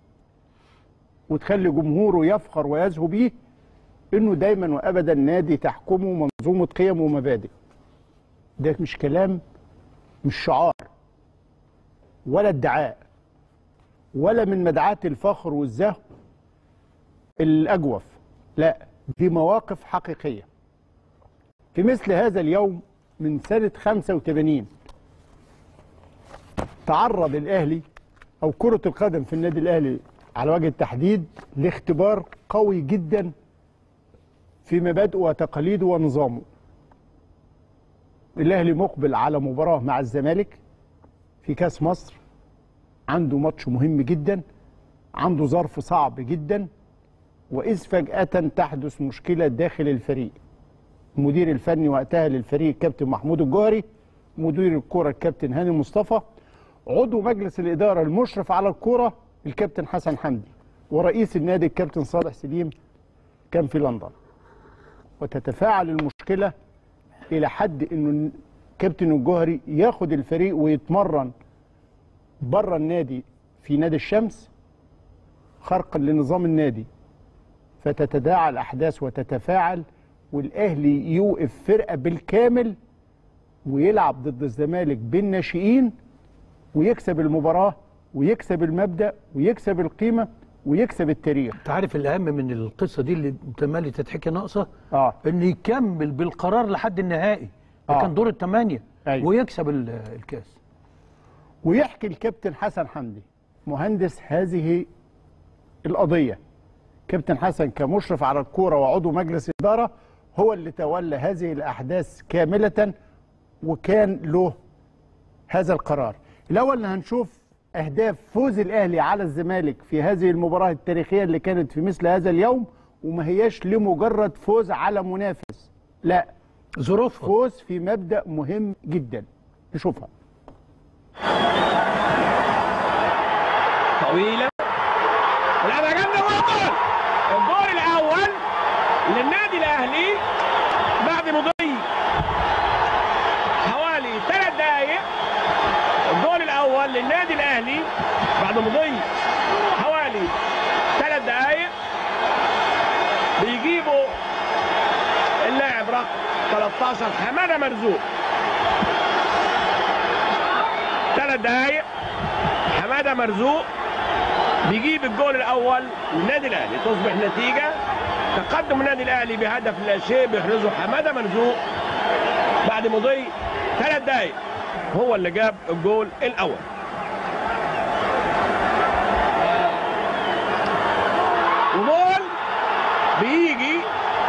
وتخلي جمهوره يفخر ويزهو بيه انه دايما وابدا نادي تحكمه منظومه قيم ومبادئ ده مش كلام مش شعار ولا ادعاء ولا من مدعاة الفخر والزهو الأجوف لا دي مواقف حقيقية في مثل هذا اليوم من سنة 85 تعرض الأهلي أو كرة القدم في النادي الأهلي على وجه التحديد لاختبار قوي جدا في مبادئه وتقاليده ونظامه الاهلي مقبل على مباراه مع الزمالك في كاس مصر عنده ماتش مهم جدا عنده ظرف صعب جدا واذ فجاه تحدث مشكله داخل الفريق المدير الفني وقتها للفريق كابتن محمود الجوهري مدير الكره الكابتن هاني مصطفى عضو مجلس الاداره المشرف على الكره الكابتن حسن حمدي ورئيس النادي الكابتن صالح سليم كان في لندن وتتفاعل المشكله الى حد انه كابتن الجوهري ياخد الفريق ويتمرن بره النادي في نادي الشمس خرقا لنظام النادي فتتداعى الاحداث وتتفاعل والاهلي يوقف فرقه بالكامل ويلعب ضد الزمالك بالناشئين ويكسب المباراه ويكسب المبدا ويكسب القيمه ويكسب التاريخ انت عارف الاهم من القصه دي اللي تملي تتحكي ناقصه اه ان يكمل بالقرار لحد النهائي ده آه. كان دور الثمانيه أيوة. ويكسب ال- الكاس ويحكي الكابتن حسن حمدي مهندس هذه القضية كابتن حسن كمشرف على الكورة وعضو مجلس إدارة هو اللي تولى هذه الأحداث كاملة وكان له هذا القرار الأول هنشوف أهداف فوز الأهلي على الزمالك في هذه المباراة التاريخية اللي كانت في مثل هذا اليوم وما هياش لمجرد فوز على منافس لا ظروفها فوز في مبدأ مهم جدا نشوفها طويلة ولعبها جامدة وجول الجول الأول للنادي الأهلي بعد مضي حوالي ثلاث دقايق الجول الأول للنادي الأهلي بعد مضي حوالي ثلاث دقايق بيجيبوا اللاعب رقم 13 حماده مرزوق ثلاث دقايق حماده مرزوق بيجيب الجول الاول للنادي الاهلي تصبح نتيجه تقدم النادي الاهلي بهدف لا شيء بيحرزه حماده مرزوق بعد مضي ثلاث دقايق هو اللي جاب الجول الاول وجول بيجي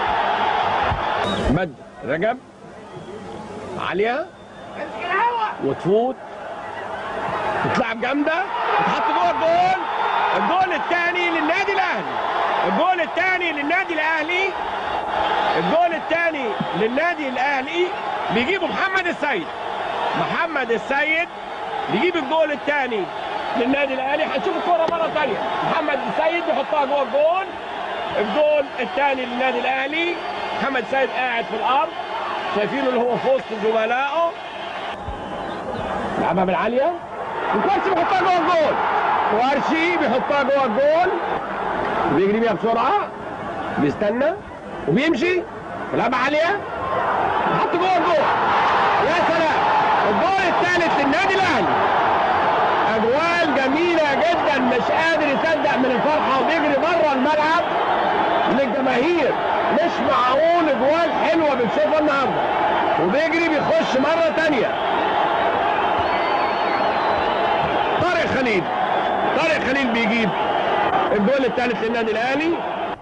مد رجب عاليه وتفوت تتلعب جامده تتحط جوه الجول الجول الثاني للنادي الاهلي الجول الثاني للنادي الاهلي الجول الثاني للنادي الاهلي بيجيبه محمد السيد محمد السيد بيجيب الجول الثاني للنادي الاهلي هنشوف الكوره مره ثانيه محمد السيد بيحطها جوه الجول الجول الثاني للنادي الاهلي محمد السيد قاعد في الارض شايفينه اللي هو في وسط زملائه لعبها بالعاليه وكوارشي بيحطها جوه الجول كوارشي بيحطها جوه الجول بيجري بيها بسرعه بيستنى وبيمشي بيلعبها عاليه حط جوه الجول يا سلام الجول الثالث للنادي الاهلي اجوال جميله جدا مش قادر يصدق من الفرحه وبيجري بره الملعب للجماهير مش معقول اجوال حلوه بنشوفها النهارده وبيجري بيخش مره ثانيه طارق خليل طارق خليل بيجيب الجول الثالث للنادي الاهلي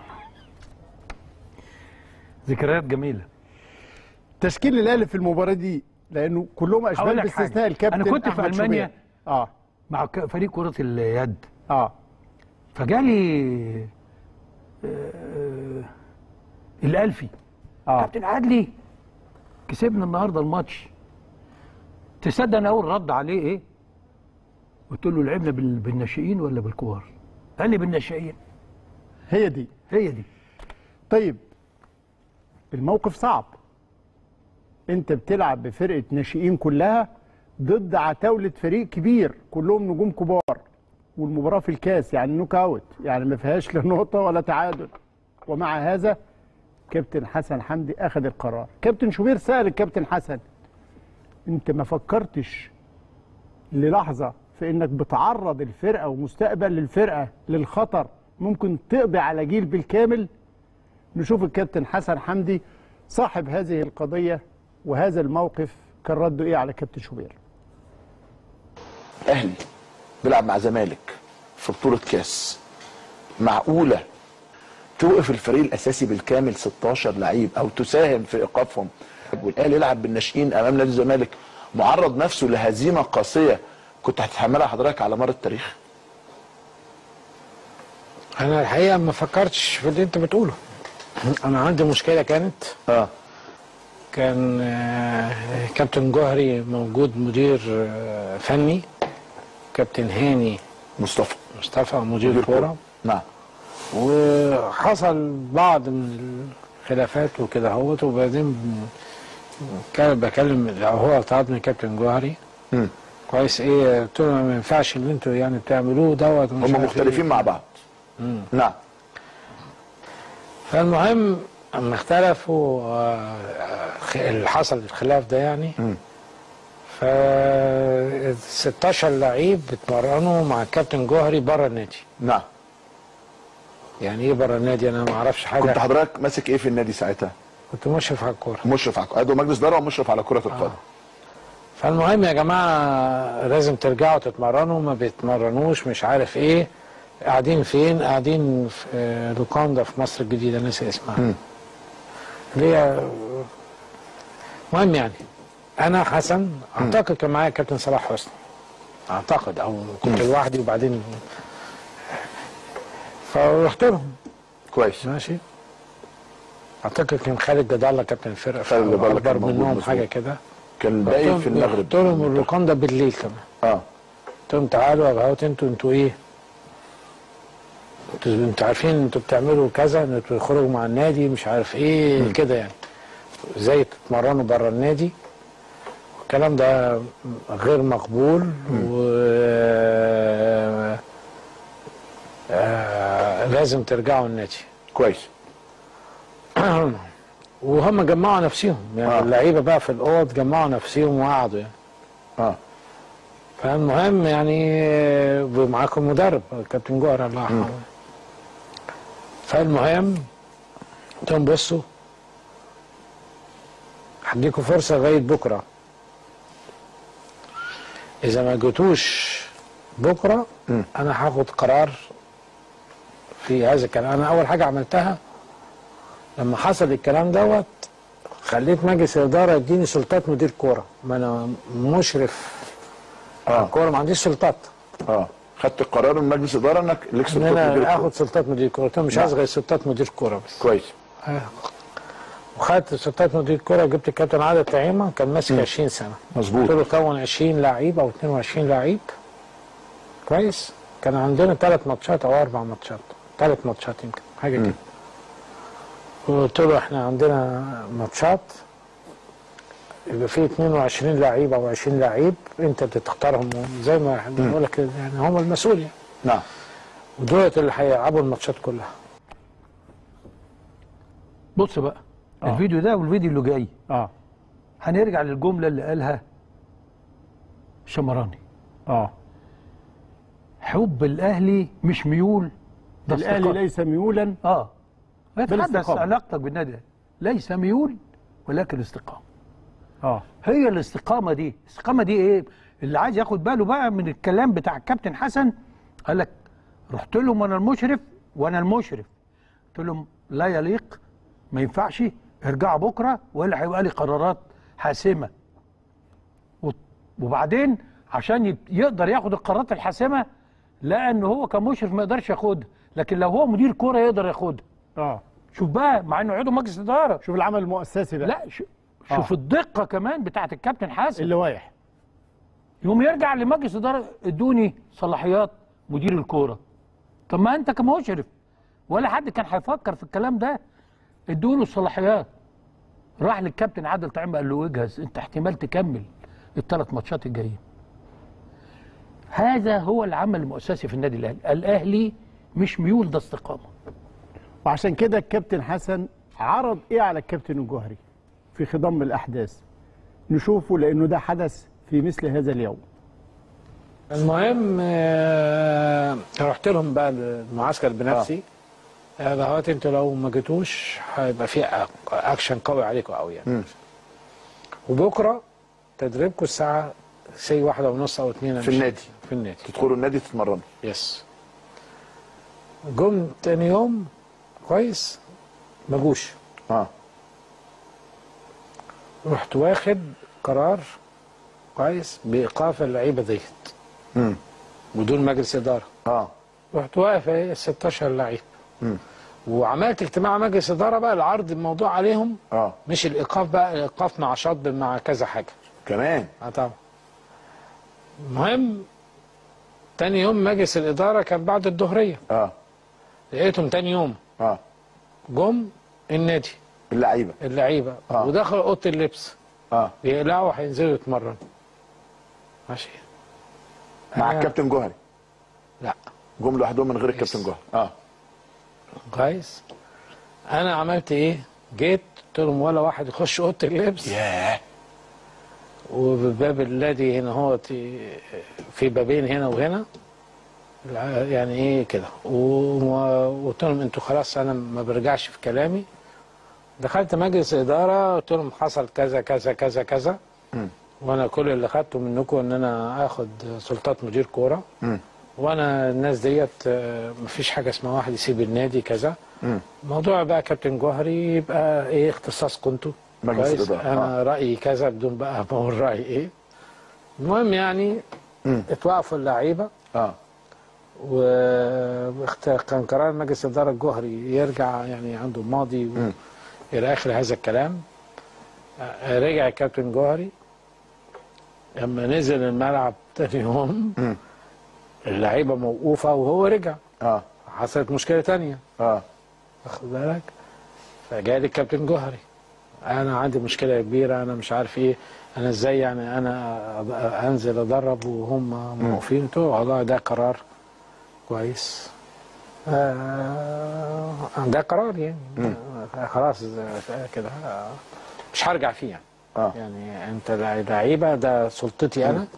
ذكريات جميله تشكيل الاهلي في المباراه دي لانه كلهم هقول اشبال لك باستثناء حاجة. الكابتن أنا كنت في أحمد ألمانيا. شوبير. اه مع ك- فريق كره اليد اه فجالي آه، الالفي اه كابتن عدلي كسبنا النهارده الماتش تصدق انا اول رد عليه ايه؟ قلت له لعبنا بال- بالناشئين ولا بالكبار؟ قال لي بالناشئين هي دي هي دي طيب الموقف صعب انت بتلعب بفرقه ناشئين كلها ضد عتاوله فريق كبير كلهم نجوم كبار والمباراه في الكاس يعني نوك اوت يعني ما فيهاش لا نقطه ولا تعادل ومع هذا كابتن حسن حمدي اخذ القرار كابتن شوبير سال الكابتن حسن انت ما فكرتش للحظه في انك بتعرض الفرقه ومستقبل الفرقه للخطر ممكن تقضي على جيل بالكامل نشوف الكابتن حسن حمدي صاحب هذه القضيه وهذا الموقف كان رده ايه على كابتن شوبير اهلي بيلعب مع زمالك في بطوله كاس معقوله توقف الفريق الاساسي بالكامل 16 لعيب او تساهم في ايقافهم والاهلي يلعب بالناشئين امام نادي الزمالك معرض نفسه لهزيمه قاسيه كنت هتتحملها حضرتك على مر التاريخ انا الحقيقه ما فكرتش في اللي انت بتقوله انا عندي مشكله كانت اه كان آه، كابتن جوهري موجود مدير آه، فني كابتن هاني مصطفى مصطفى مدير مدير كوره نعم وحصل بعض من الخلافات وكده هوت وبعدين كان بكلم هو طلبني كابتن جوهري مم. كويس ايه قلت له ما ينفعش اللي انتوا يعني بتعملوه دوت ومش هم عارف مختلفين إيه. مع بعض نعم فالمهم اما اختلفوا آه، خ- اللي حصل الخلاف ده يعني مم. ف 16 لعيب بيتمرنوا مع الكابتن جوهري بره النادي نعم يعني ايه بره النادي انا ما اعرفش حاجه كنت حضرتك ماسك ايه في النادي ساعتها كنت مشرف على الكوره مشرف على عضو مجلس اداره ومشرف على كره القدم فالمهم يا جماعه لازم ترجعوا تتمرنوا ما بيتمرنوش مش عارف ايه قاعدين فين قاعدين في آه، لوكاندا في مصر الجديده ناسي اسمها مم. اللي هي المهم يعني انا حسن اعتقد كان معايا كابتن صلاح حسني اعتقد او كنت لوحدي وبعدين فرحت لهم كويس ماشي اعتقد كان خالد جد الله كابتن الفرقه خالد جد الله كان اكبر موجود منهم مظبوط. حاجه كده كان باقي في المغرب قلت لهم اللوكاندا بالليل كمان اه قلت لهم تعالوا يا بهوت انتوا انتوا ايه؟ انتوا انتوا عارفين انتوا بتعملوا كذا انتوا تخرجوا مع النادي مش عارف ايه كده يعني ازاي تتمرنوا بره النادي الكلام ده غير مقبول و آه لازم ترجعوا النادي كويس وهم جمعوا نفسهم يعني آه. آه. اللعيبه بقى في الاوض جمعوا نفسهم وقعدوا يعني اه فالمهم يعني معاكم مدرب كابتن جوهر الله يرحمه فالمهم قلت لهم بصوا هديكم فرصه لغايه بكره اذا ما جيتوش بكره مم. انا هاخد قرار في هذا الكلام انا اول حاجه عملتها لما حصل الكلام دوت خليت مجلس الاداره يديني سلطات مدير كوره ما انا مشرف على اه الكوره ما عنديش سلطات اه خدت القرار من مجلس اداره انك ليك ان سلطات مدير انا الكورة. اخد سلطات مدير كوره قلت لهم مش نعم. عايز غير سلطات مدير كوره بس كويس آه. وخدت سلطات مدير كوره وجبت الكابتن عادل طعيمه كان ماسك 20 سنه مظبوط قلت له كون 20 لعيب او 22 لعيب كويس كان عندنا ثلاث ماتشات او اربع ماتشات ثلاث ماتشات يمكن حاجه كده وقلت له احنا عندنا ماتشات يبقى فيه 22 لعيب او 20 لعيب انت بتختارهم زي ما احنا بنقول لك كده، يعني هم المسؤول يعني نعم ودولت اللي هيلعبوا الماتشات كلها بص بقى آه. الفيديو ده والفيديو اللي جاي اه هنرجع للجمله اللي قالها شمراني اه حب الاهلي مش ميول ده الاهلي استقامة. ليس ميولا اه يتحدث بالاستقامة. علاقتك بالنادي الأهلي. ليس ميول ولكن استقامه اه هي الاستقامه دي الاستقامه دي ايه اللي عايز ياخد باله بقى من الكلام بتاع الكابتن حسن قال لك رحت لهم وانا المشرف وانا المشرف قلت لهم لا يليق ما ينفعش ارجعوا بكره والا هيبقى لي قرارات حاسمه و- وبعدين عشان يت- يقدر ياخد القرارات الحاسمه لقى ان هو كمشرف ما يقدرش ياخدها لكن لو هو مدير كوره يقدر ياخدها اه شوف بقى مع انه عضو مجلس اداره شوف العمل المؤسسي بقى لا ش- شوف آه. الدقه كمان بتاعت الكابتن حسن اللوائح يوم يرجع لمجلس اداره ادوني صلاحيات مدير الكوره طب ما انت كمشرف ولا حد كان هيفكر في الكلام ده ادوله الصلاحيات راح للكابتن عادل طعيم قال له اجهز انت احتمال تكمل الثلاث ماتشات الجايين هذا هو العمل المؤسسي في النادي الاهلي الاهلي مش ميول ده استقامه وعشان كده الكابتن حسن عرض ايه على الكابتن الجوهري في خضم الاحداث نشوفه لانه ده حدث في مثل هذا اليوم المهم آه، رحت لهم بقى المعسكر بنفسي آه. دهوت انتوا لو ما جيتوش هيبقى في أك- اكشن قوي عليكم قوي يعني مم. وبكره تدريبكم الساعه سي واحدة ونص او اتنين أنا في مش- النادي. في النادي تدخلوا النادي تتمرنوا يس جم تاني يوم كويس ما جوش اه رحت واخد قرار كويس بايقاف اللعيبه ديت امم بدون مجلس اداره اه رحت واقف ايه 16 لعيب وعملت اجتماع مجلس اداره بقى العرض الموضوع عليهم اه مش الايقاف بقى الايقاف مع شطب مع كذا حاجه كمان اه طبعا المهم تاني يوم مجلس الاداره كان بعد الظهريه اه لقيتهم تاني يوم اه جم النادي اللعيبه اللعيبه آه. ودخلوا اوضه اللبس اه بيقلعوا هينزلوا يتمرنوا ماشي مع آه. الكابتن جوهري لا جم لوحدهم من غير الكابتن جوهري اه كويس انا عملت ايه جيت قلت لهم ولا واحد يخش اوضه اللبس ياه وباب الذي هنا هو في بابين هنا وهنا الع- يعني ايه كده و- وقلت لهم انتوا خلاص انا ما برجعش في كلامي دخلت مجلس اداره قلت لهم حصل كذا كذا كذا كذا وانا كل اللي خدته منكم ان انا اخد سلطات مدير كوره مم. وانا الناس ديت آه، مفيش حاجه اسمها واحد يسيب النادي كذا موضوع بقى كابتن جوهري يبقى ايه اختصاصكم انتوا مجلس كويس؟ الإدارة، انا رايي كذا بدون بقى ما اقول رايي ايه المهم يعني مم. اتوقفوا اللعيبه اه وكان قرار مجلس الاداره الجوهري يرجع يعني عنده ماضي و... مم. الى اخر هذا الكلام آه، رجع الكابتن جوهري لما نزل الملعب تاني يوم مم. اللعيبه موقوفه وهو رجع اه حصلت مشكله تانية اه واخد بالك فجالي الكابتن جوهري انا عندي مشكله كبيره انا مش عارف ايه انا ازاي يعني انا أ- انزل ادرب وهم موقفين قلت له والله ده قرار كويس آه ده قرار يعني آه خلاص آه، كده آه مش هرجع فيه يعني اه يعني انت لعيبه ده سلطتي انا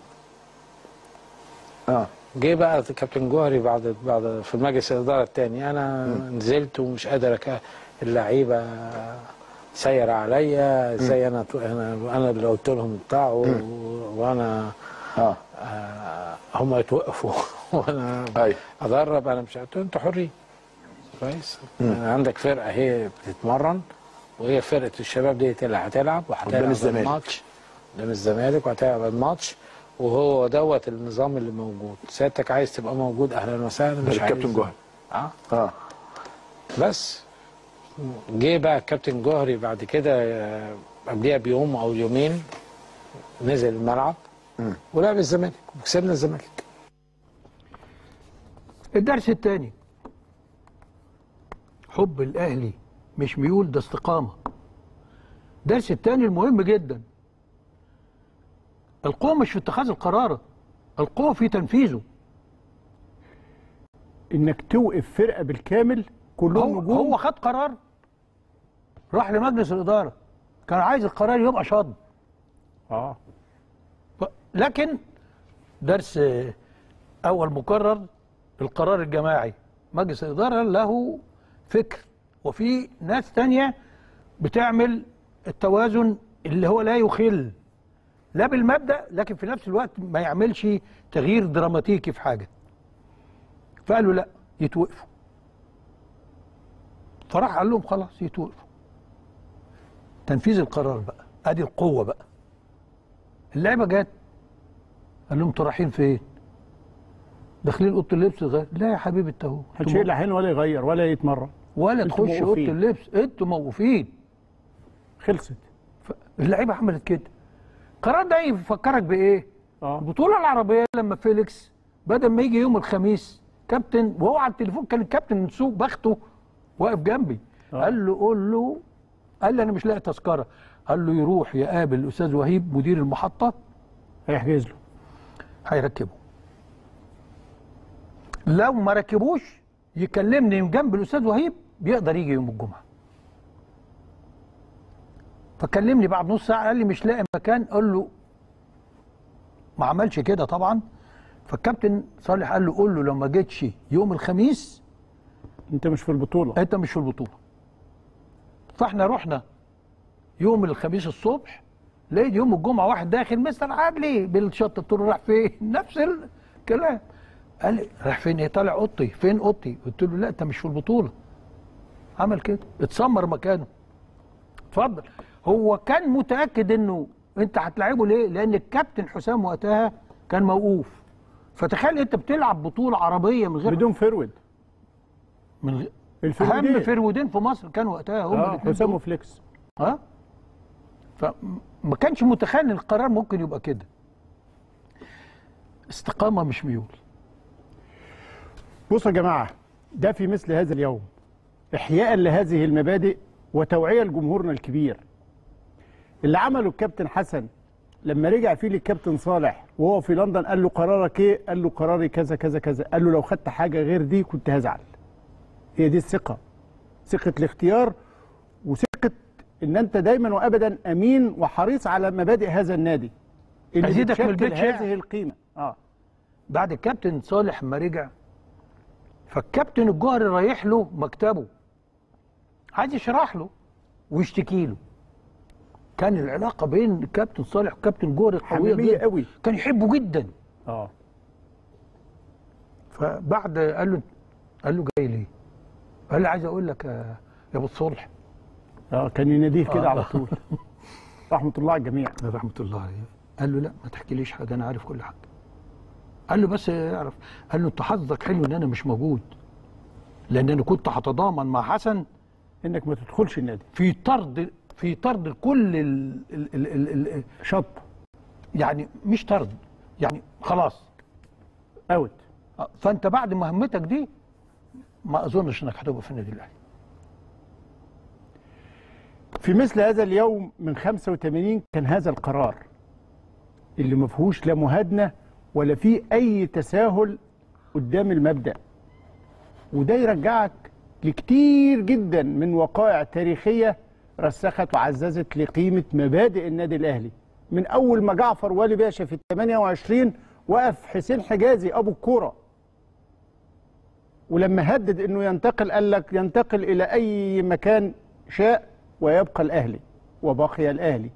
اه جه بقى الكابتن جوهري بعد بعد في المجلس الاداره الثاني انا نزلت ومش قادر أك... اللعيبه سير عليا ازاي انا انا انا اللي قلت لهم بتاعه وانا اه آه هم يتوقفوا وانا ايوه ادرب انا مش قلت له انتوا حرين كويس يعني عندك فرقه هي بتتمرن وهي فرقه الشباب ديت اللي هتلعب قدام وهتلعب الزمالك. الماتش قدام الزمالك وهتلعب الماتش وهو دوت النظام اللي موجود سيادتك عايز تبقى موجود اهلا وسهلا مش الكابتن عايز جوهري اه اه بس جه بقى الكابتن جوهري بعد كده آه، قبليها بيوم او يومين نزل الملعب مم. ولعب الزمالك وكسبنا الزمالك الدرس الثاني حب الاهلي مش ميول ده استقامه الدرس الثاني المهم جدا القوه مش في اتخاذ القرار القوه في تنفيذه انك توقف فرقه بالكامل كلهم هو, نجوم هو خد قرار راح لمجلس الاداره كان عايز القرار يبقى شاطب اه ف- لكن درس آه، اول مكرر القرار الجماعي مجلس الاداره له فكر وفي ناس تانية بتعمل التوازن اللي هو لا يخل لا بالمبدا لكن في نفس الوقت ما يعملش تغيير دراماتيكي في حاجه فقالوا لا يتوقفوا فراح قال لهم خلاص يتوقفوا تنفيذ القرار بقى ادي القوه بقى اللعبه جت قال لهم انتوا رايحين فين؟ داخلين اوضه اللبس غير لا يا حبيبي انت اهو محدش يقلع هنا ولا يغير ولا يتمرن ولا انتوا تخش اوضه موقوفين. اللبس انتوا موقوفين خلصت اللعيبه عملت كده القرار ده يفكرك بايه؟ اه البطوله العربيه لما فيليكس بدل ما يجي يوم الخميس كابتن وهو على التليفون كان الكابتن من سوق بخته واقف جنبي آه. قال له قول له قال لي انا مش لاقي تذكره قال له يروح يقابل الاستاذ وهيب مدير المحطه هيحجز له هيركبه لو ما ركبوش يكلمني من جنب الاستاذ وهيب بيقدر يجي يوم الجمعه فكلمني بعد نص ساعه قال لي مش لاقي مكان قال له ما عملش كده طبعا فالكابتن صالح قال له قول له لو ما جيتش يوم الخميس انت مش في البطوله انت مش في البطوله فاحنا رحنا يوم الخميس الصبح لقيت يوم الجمعه واحد داخل مستر عادلي بالشط قلت له راح فين نفس الكلام قال لي راح فين ايه طالع اوضتي فين اوضتي قلت له لا انت مش في البطوله عمل كده اتسمر مكانه اتفضل هو كان متاكد انه انت هتلعبه ليه لان الكابتن حسام وقتها كان موقوف فتخيل انت بتلعب بطوله عربيه من غير بدون فرود من غير الفرودين. اهم فرودين في مصر كانوا وقتها هم اه الاتنين حسام دول. وفليكس ها فما كانش متخيل ان القرار ممكن يبقى كده استقامه مش ميول بصوا يا جماعه ده في مثل هذا اليوم احياء لهذه المبادئ وتوعيه لجمهورنا الكبير اللي عمله الكابتن حسن لما رجع فيه للكابتن صالح وهو في لندن قال له قرارك ايه؟ قال له قراري كذا كذا كذا قال له لو خدت حاجه غير دي كنت هزعل هي دي الثقه ثقه الاختيار وثقه ان انت دايما وابدا امين وحريص على مبادئ هذا النادي اللي أزيدك من بتشكل البيت شعر. هذه القيمه اه بعد الكابتن صالح ما رجع فالكابتن الجوهري رايح له مكتبه عايز يشرح له ويشتكي له كان العلاقه بين الكابتن صالح والكابتن جوهري قويه حميميه جدا قوي كان يحبه جدا اه فبعد قال له قال له جاي ليه؟ قال له عايز اقول لك يا يا ابو الصلح اه كان يناديه كده آه. على طول رحمه الله على الجميع رحمه الله عليه قال له لا ما تحكيليش حاجه انا عارف كل حاجه قال له بس اعرف قال له انت حظك حلو ان انا مش موجود لان انا كنت هتضامن مع حسن انك ما تدخلش النادي في طرد في طرد كل ال ال ال ال ال شط يعني مش طرد يعني خلاص اوت فانت بعد مهمتك دي ما اظنش انك هتبقى في النادي الاهلي في مثل هذا اليوم من 85 كان هذا القرار اللي ما فيهوش لا مهادنه ولا فيه اي تساهل قدام المبدا وده يرجعك لكتير جدا من وقائع تاريخيه رسخت وعززت لقيمه مبادئ النادي الاهلي من اول ما جعفر والي باشا في ال 28 وقف حسين حجازي ابو الكوره ولما هدد انه ينتقل قال لك ينتقل الى اي مكان شاء ويبقى الاهلي وبقي الاهلي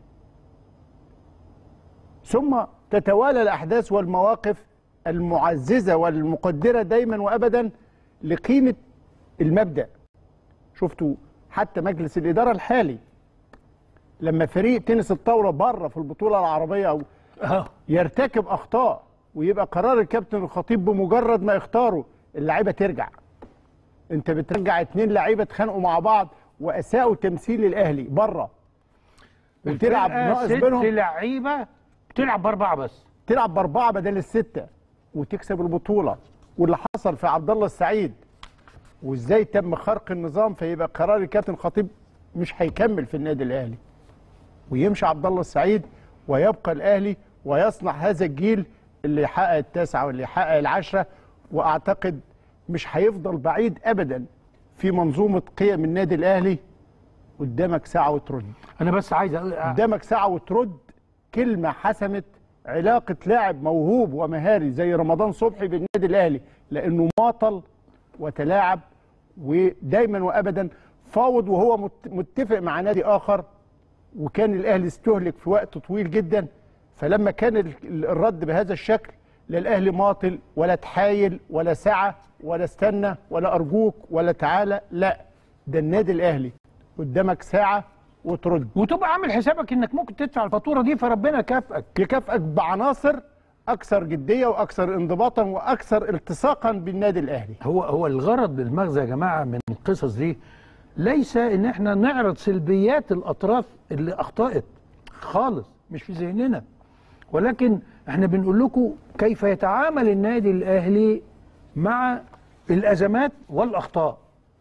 ثم تتوالى الاحداث والمواقف المعززه والمقدره دايما وابدا لقيمه المبدا شفتوا حتى مجلس الاداره الحالي لما فريق تنس الطاوله بره في البطوله العربيه او يرتكب اخطاء ويبقى قرار الكابتن الخطيب بمجرد ما يختاره اللعيبه ترجع انت بترجع اتنين لعيبه اتخانقوا مع بعض واساءوا تمثيل الاهلي بره وتلعب الفرقة ناقص ست بينهم لعيبه بتلعب باربعه بس تلعب باربعه بدل السته وتكسب البطوله واللي حصل في عبد الله السعيد وازاي تم خرق النظام فيبقى قرار الكابتن خطيب مش هيكمل في النادي الاهلي ويمشي عبد الله السعيد ويبقى الاهلي ويصنع هذا الجيل اللي يحقق التاسعه واللي يحقق العشره واعتقد مش هيفضل بعيد ابدا في منظومه قيم النادي الاهلي قدامك ساعه وترد انا بس عايز اقول قدامك ساعه وترد كلمه حسمت علاقه لاعب موهوب ومهاري زي رمضان صبحي بالنادي الاهلي لانه ماطل وتلاعب ودايما وابدا فاوض وهو مت- متفق مع نادي اخر وكان الاهلي استهلك في وقت طويل جدا فلما كان ال- ال- الرد بهذا الشكل لا الاهلي ماطل ولا تحايل ولا سعى ولا استنى ولا ارجوك ولا تعالى لا ده النادي الاهلي قدامك ساعه وترد وتبقى عامل حسابك انك ممكن تدفع الفاتوره دي فربنا يكافئك يكافئك بعناصر اكثر جديه واكثر انضباطا واكثر التصاقا بالنادي الاهلي هو هو الغرض بالمغزى يا جماعه من القصص دي ليس ان احنا نعرض سلبيات الاطراف اللي اخطات خالص مش في ذهننا ولكن احنا بنقول لكم كيف يتعامل النادي الاهلي مع الازمات والاخطاء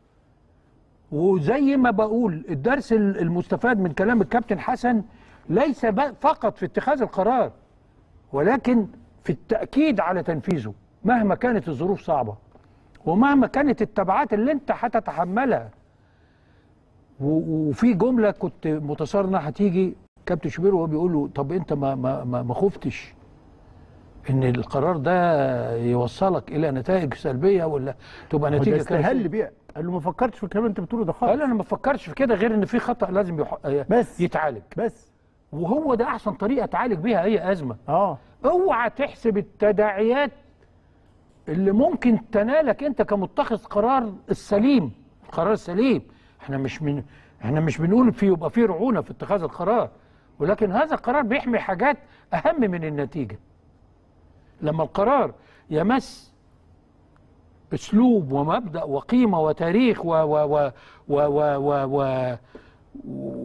وزي ما بقول الدرس المستفاد من كلام الكابتن حسن ليس ب- فقط في اتخاذ القرار ولكن في التأكيد على تنفيذه مهما كانت الظروف صعبة ومهما كانت التبعات اللي انت هتتحملها و- وفي جملة كنت متصور انها هتيجي كابتن شوبير وهو بيقول له طب انت ما ما ما ما خفتش ان القرار ده يوصلك الى نتائج سلبيه ولا تبقى هو ده نتيجه استهل كارثية؟ بيها قال له ما فكرتش في الكلام اللي انت بتقوله ده خالص قال انا ما بفكرش في كده غير ان في خطا لازم يح... بس يتعالج بس وهو ده احسن طريقه تعالج بيها اي ازمه اه اوعى تحسب التداعيات اللي ممكن تنالك انت كمتخذ قرار السليم القرار السليم احنا مش من احنا مش بنقول في يبقى في رعونه في اتخاذ القرار ولكن هذا القرار بيحمي حاجات اهم من النتيجه لما القرار يمس اسلوب ومبدا وقيمه وتاريخ و و و و و و, و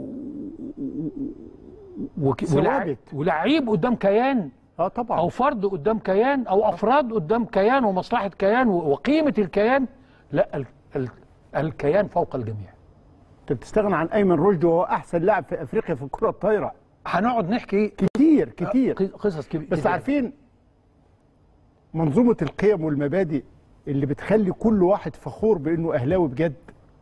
وك- ولع- ثوابت. ولعيب قدام كيان اه طبعا او فرد قدام كيان او افراد قدام كيان ومصلحه كيان و- وقيمه الكيان لا ال ال الكيان فوق الجميع انت بتستغنى عن ايمن رشدي وهو احسن لاعب في افريقيا في الكره الطايره هنقعد نحكي كتير كتير ق- قصص كبيره بس عارفين منظومه القيم والمبادئ اللي بتخلي كل واحد فخور بانه اهلاوي بجد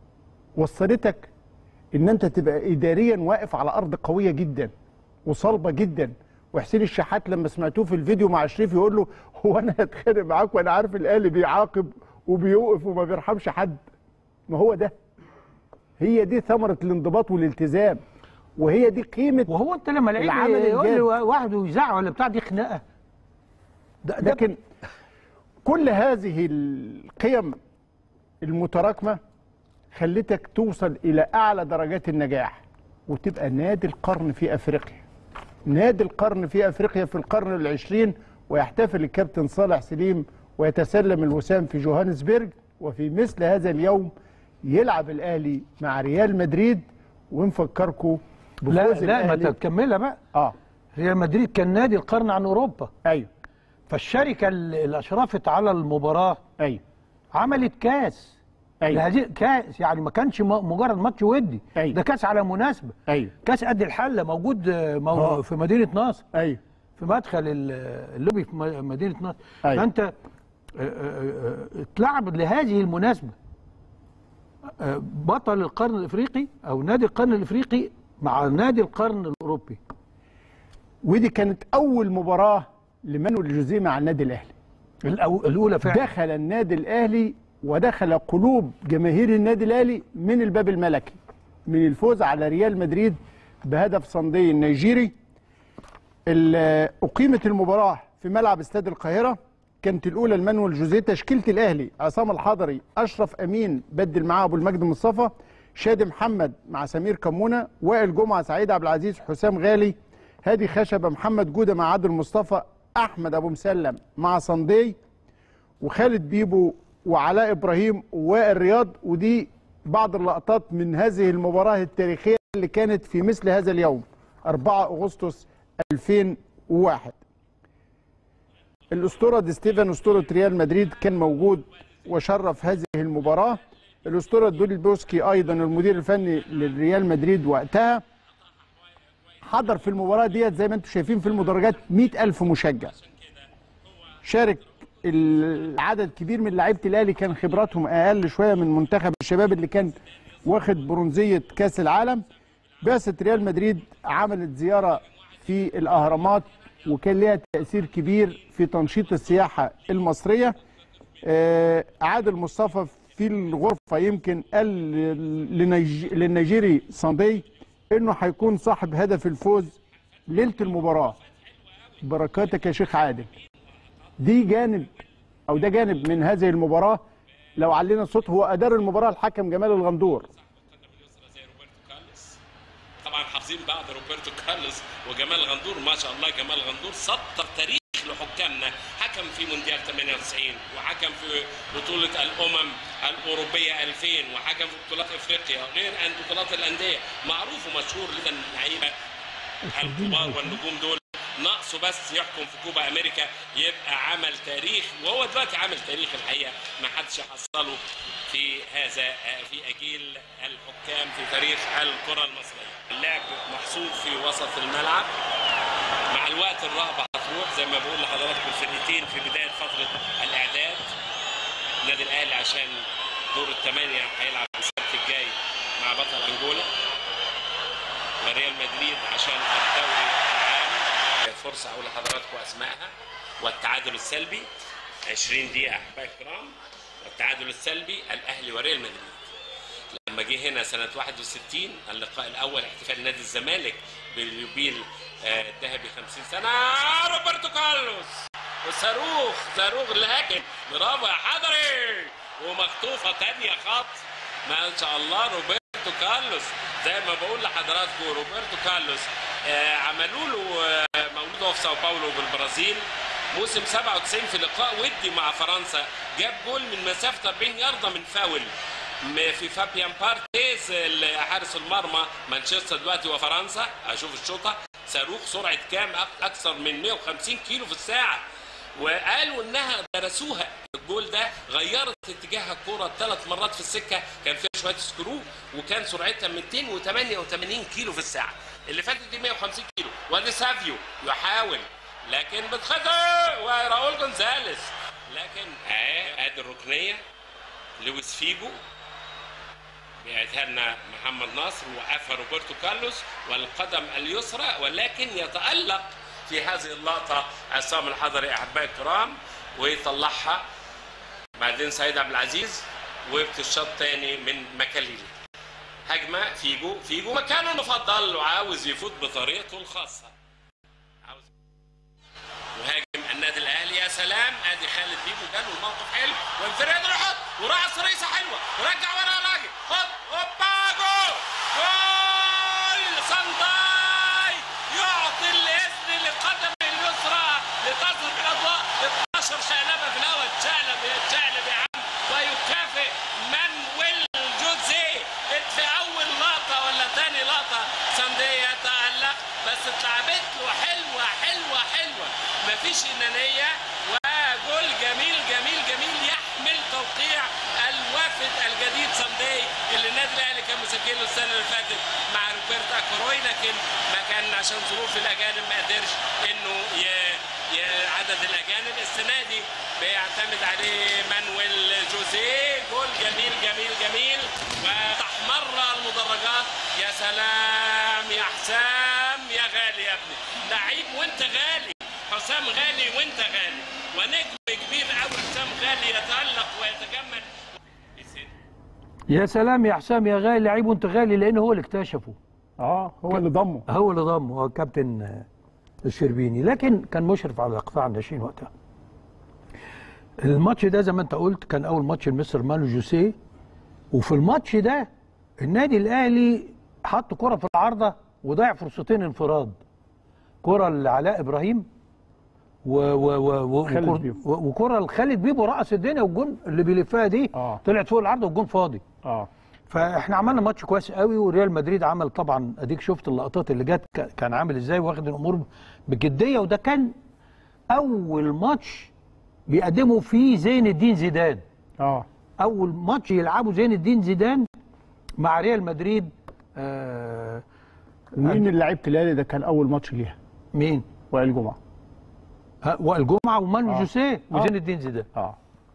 وصلتك ان انت تبقى اداريا واقف على ارض قويه جدا وصلبه جدا وحسين الشحات لما سمعتوه في الفيديو مع شريف يقول له هو انا هتخانق معاك وانا عارف الاهلي بيعاقب وبيوقف وما بيرحمش حد ما هو ده هي دي ثمره الانضباط والالتزام وهي دي قيمه وهو انت لما لعيب العمل يقول لي الجاد. واحد ويزعق ولا بتاع دي خناقه ده ده لكن كل هذه القيم المتراكمه خلتك توصل الى اعلى درجات النجاح وتبقى نادي القرن في افريقيا نادي القرن في افريقيا في القرن العشرين ويحتفل الكابتن صالح سليم ويتسلم الوسام في جوهانسبرج وفي مثل هذا اليوم يلعب الاهلي مع ريال مدريد ونفكركم بفوز لا لا ما الأهلي. تكملها بقى اه ريال مدريد كان نادي القرن عن اوروبا ايوه فالشركه اللي اللي اشرفت على المباراه ايوه عملت كاس ايوه لهذه كاس يعني ما كانش م- مجرد ماتش ودي أيوة. ده كاس على مناسبه ايوه كاس قد الحله موجود آه، مو آه. في مدينه نصر ايوه في مدخل ال- اللوبي في م- مدينه نصر أيوة. فانت آه، آه، آه، اتلعب لهذه المناسبه آه، بطل القرن الافريقي او نادي القرن الافريقي مع نادي القرن الاوروبي ودي كانت اول مباراه لمانويل جوزيه مع النادي الاهلي الأو- الاولى فعلا دخل النادي الاهلي ودخل قلوب جماهير النادي الاهلي من الباب الملكي من الفوز على ريال مدريد بهدف صندي النيجيري ال- اقيمت المباراه في ملعب استاد القاهره كانت الاولى لمانويل جوزيه تشكيله الاهلي عصام الحضري اشرف امين بدل معاه ابو المجد مصطفى شادي محمد مع سمير كمونه وائل جمعه سعيد عبد العزيز حسام غالي هادي خشبه محمد جوده مع عادل مصطفى احمد ابو مسلم مع صندي وخالد بيبو وعلاء ابراهيم ووائل رياض ودي بعض اللقطات من هذه المباراه التاريخيه اللي كانت في مثل هذا اليوم 4 اغسطس 2001 الاسطوره دي ستيفن اسطوره ريال مدريد كان موجود وشرف هذه المباراه الاسطوره دولي بوسكي ايضا المدير الفني للريال مدريد وقتها حضر في المباراه ديت زي ما انتم شايفين في المدرجات 100000 مشجع شارك العدد كبير من لعيبه الاهلي كان خبراتهم اقل شويه من منتخب الشباب اللي كان واخد برونزيه كاس العالم بعثه ريال مدريد عملت زياره في الاهرامات وكان ليها تاثير كبير في تنشيط السياحه المصريه آه، عادل مصطفى في الغرفه يمكن قال للنيج- للنيجيري صندي انه هيكون صاحب هدف الفوز ليله المباراه بركاتك يا شيخ عادل دي جانب او ده جانب من هذه المباراه لو علينا الصوت هو ادار المباراه الحكم جمال الغندور طبعا حافظين بعض روبرتو كارلوس وجمال غندور ما شاء الله جمال غندور سطر تاريخ لحكامنا حكم في مونديال 98 وحكم في بطولة الأمم الأوروبية 2000 وحكم في بطولات إفريقيا غير أن بطولات الأندية معروف ومشهور لدى اللعيبة الكبار والنجوم دول ناقصه بس يحكم في كوبا امريكا يبقى عمل تاريخ وهو دلوقتي عمل تاريخ الحقيقه ما حدش حصله في هذا في اجيل الحكام في تاريخ الكره المصريه. اللعب محصور في وسط الملعب مع الوقت الرهبه هتروح زي ما بقول لحضراتكم الفرقتين في بدايه فتره الاعداد النادي الاهلي عشان دور الثمانيه هيلعب السبت الجاي مع بطل انجولا وريال مدريد عشان الدوري العام فرصه اقول لحضراتكم اسمائها والتعادل السلبي 20 دقيقه احبائي الكرام والتعادل السلبي الاهلي وريال مدريد لما جه هنا سنه 61 اللقاء الاول احتفال نادي الزمالك باليوبيل آه، الذهبي 50 سنه روبرتو كارلوس وصاروخ صاروخ لكن برافو يا حضري ومخطوفه تانية خط ما شاء الله روبرتو كارلوس زي ما بقول لحضراتكم روبرتو كارلوس آه عملوا له آه مولود هو في ساو باولو بالبرازيل موسم 97 في لقاء ودي مع فرنسا جاب جول من مسافه 40 يارده من فاول م- في فابيان بارتيز ال- حارس المرمى مانشستر دلوقتي وفرنسا اشوف الشوطه صاروخ سرعه كام أك- اكثر من 150 كيلو في الساعه وقالوا انها درسوها الجول ده غيرت اتجاه الكرة ثلاث مرات في السكه كان فيها شويه سكرو وكان سرعتها 288 كيلو في الساعه اللي فاتت دي 150 كيلو وادي سافيو يحاول لكن بتخطئ وراؤول جونزاليس لكن اهي ادي الركنيه لويس فيجو بيعيدها لنا محمد ناصر وقفها روبرتو كارلوس والقدم اليسرى ولكن يتألق في هذه اللقطة عصام الحضري أحبائي الكرام ويطلعها بعدين سيد عبد العزيز وبتشط تاني من مكاليلي هجمة فيجو فيجو مكانه المفضل وعاوز يفوت بطريقته الخاصة عاوز مهاجم النادي الاهلي يا سلام ادي خالد بيبو جاله الموقف حلو وانفراد يحط وراس رئيسه حلوه ورجع ورا الراجل خد هوبا جول جول صنداي يعطي الاذن لقدم اليسرى لتصل بالاضواء 12 شقلبه في الاول شقلب شقلب يا عم ويكافئ مانويل جوزيه في اول لقطه ولا تاني لقطه ساندي يتالق بس اتلعبت له حلوه حلوه حلوه مفيش انانيه وجول جميل جميل جميل يحمل توقيع الوافد الجديد ساندي اللي النادي الاهلي كان مسجله السنه اللي فاتت مع روبرت اكروي لكن ما كان عشان ظروف الاجانب ما قدرش انه ي... ي... عدد الاجانب السنه دي بيعتمد عليه مانويل جوزيه جول جميل جميل جميل وتحمر المدرجات يا سلام يا حسام يا غالي يا ابني لعيب وانت غالي حسام غالي وانت غالي ونجم كبير قوي حسام غالي يتالق ويتجمل يا سلام يا حسام يا غالي لعيب وانت غالي لان هو اللي اكتشفه اه هو اللي ضمه هو اللي ضمه هو كابتن آه، الشربيني لكن كان مشرف على قطاع الناشئين وقتها الماتش ده زي ما انت قلت كان اول ماتش لمستر مانو جوسيه وفي الماتش ده النادي الاهلي حط كرة في العارضة وضيع فرصتين انفراد كرة لعلاء ابراهيم و و و و خالد وكرة- بيبو. و- وكرة لخالد بيبو رقص الدنيا والجون اللي بيلفها دي آه. طلعت فوق العارضة والجون فاضي اه فاحنا عملنا ماتش كويس قوي وريال مدريد عمل طبعا اديك شفت اللقطات اللي جت ك- كان عامل ازاي واخد الامور بجديه وده كان اول ماتش بيقدمه فيه زين الدين زيدان اه اول ماتش يلعبه زين الدين زيدان مع ريال مدريد آه مين اللي لعيبه الاهلي ده كان اول ماتش ليها مين وائل جمعه ها، وائل جمعه ومانو آه. جوسيه آه. وزين الدين زيدان اه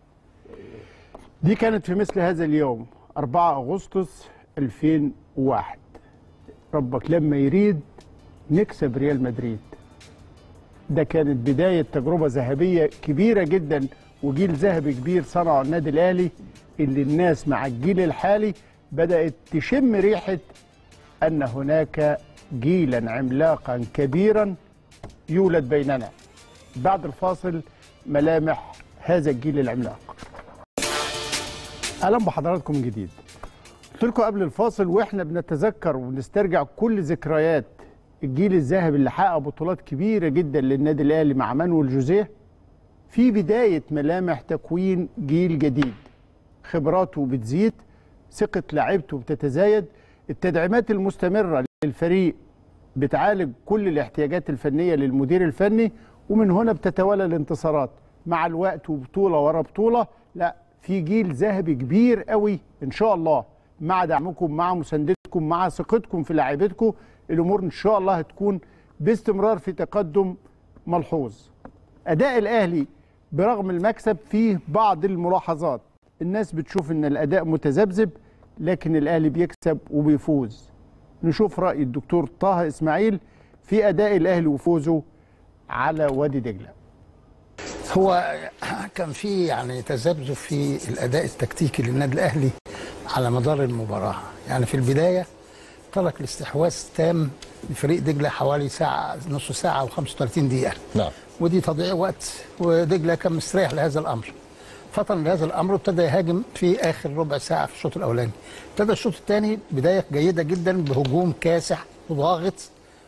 دي كانت في مثل هذا اليوم 4 اغسطس 2001 ربك لما يريد نكسب ريال مدريد ده كانت بداية تجربة ذهبية كبيرة جدا وجيل ذهبي كبير صنعه النادي الأهلي اللي الناس مع الجيل الحالي بدأت تشم ريحة أن هناك جيلا عملاقا كبيرا يولد بيننا بعد الفاصل ملامح هذا الجيل العملاق اهلا بحضراتكم من جديد قلت لكم قبل الفاصل واحنا بنتذكر ونسترجع كل ذكريات الجيل الذهبي اللي حقق بطولات كبيره جدا للنادي الاهلي مع مانويل جوزيه في بدايه ملامح تكوين جيل جديد خبراته بتزيد ثقه لعيبته بتتزايد التدعيمات المستمره للفريق بتعالج كل الاحتياجات الفنيه للمدير الفني ومن هنا بتتوالى الانتصارات مع الوقت وبطوله ورا بطوله لا في جيل ذهبي كبير قوي ان شاء الله مع دعمكم مع مساندتكم مع ثقتكم في لاعيبتكم الامور ان شاء الله هتكون باستمرار في تقدم ملحوظ اداء الاهلي برغم المكسب فيه بعض الملاحظات الناس بتشوف ان الاداء متذبذب لكن الاهلي بيكسب وبيفوز نشوف راي الدكتور طه اسماعيل في اداء الاهلي وفوزه على وادي دجله هو كان في يعني تذبذب في الاداء التكتيكي للنادي الاهلي على مدار المباراه يعني في البدايه ترك الاستحواذ تام لفريق دجله حوالي ساعه نص ساعه و35 دقيقه نعم ودي تضييع وقت ودجله كان مستريح لهذا الامر فطن لهذا الامر وابتدى يهاجم في اخر ربع ساعه في الشوط الاولاني ابتدى الشوط الثاني بدايه جيده جدا بهجوم كاسح وضاغط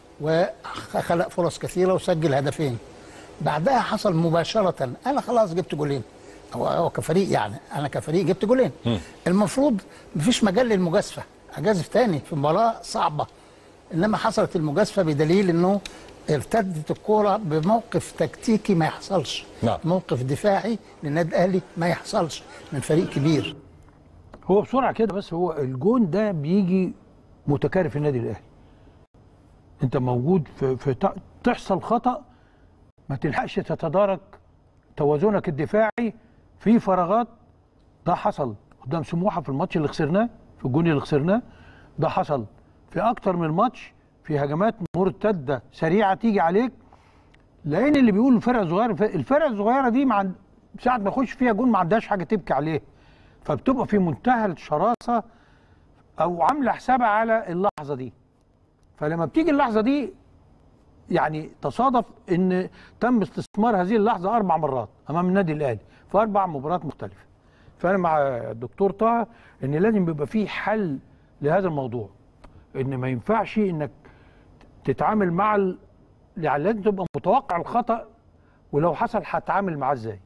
وخلق فرص كثيره وسجل هدفين بعدها حصل مباشره انا خلاص جبت جولين هو هو كفريق يعني انا كفريق جبت جولين المفروض مفيش مجال للمجازفه اجازف تاني في مباراه صعبه انما حصلت المجازفه بدليل انه ارتدت الكوره بموقف تكتيكي ما يحصلش نعم. موقف دفاعي للنادي الاهلي ما يحصلش من فريق كبير هو بسرعه كده بس هو الجون ده بيجي متكرر في النادي الاهلي انت موجود في, في ت- تحصل خطا ما تلحقش تتدارك توازنك الدفاعي في فراغات ده حصل قدام سموحه في الماتش اللي خسرناه في الجون اللي خسرناه ده حصل في اكتر من ماتش في هجمات مرتده سريعه تيجي عليك لان اللي بيقول الفرقه الصغيره الفرقه الصغيره دي مع ساعه ما يخش فيها جون ما عندهاش حاجه تبكي عليه فبتبقى في منتهى الشراسه او عامله حسابها على اللحظه دي فلما بتيجي اللحظه دي يعني تصادف ان تم استثمار هذه اللحظه اربع مرات امام النادي الاهلي في اربع مباريات مختلفه فانا مع الدكتور طه ان لازم يبقى في حل لهذا الموضوع ان ما ينفعش انك تتعامل مع ال... يعني لازم تبقى متوقع الخطا ولو حصل هتعامل معاه ازاي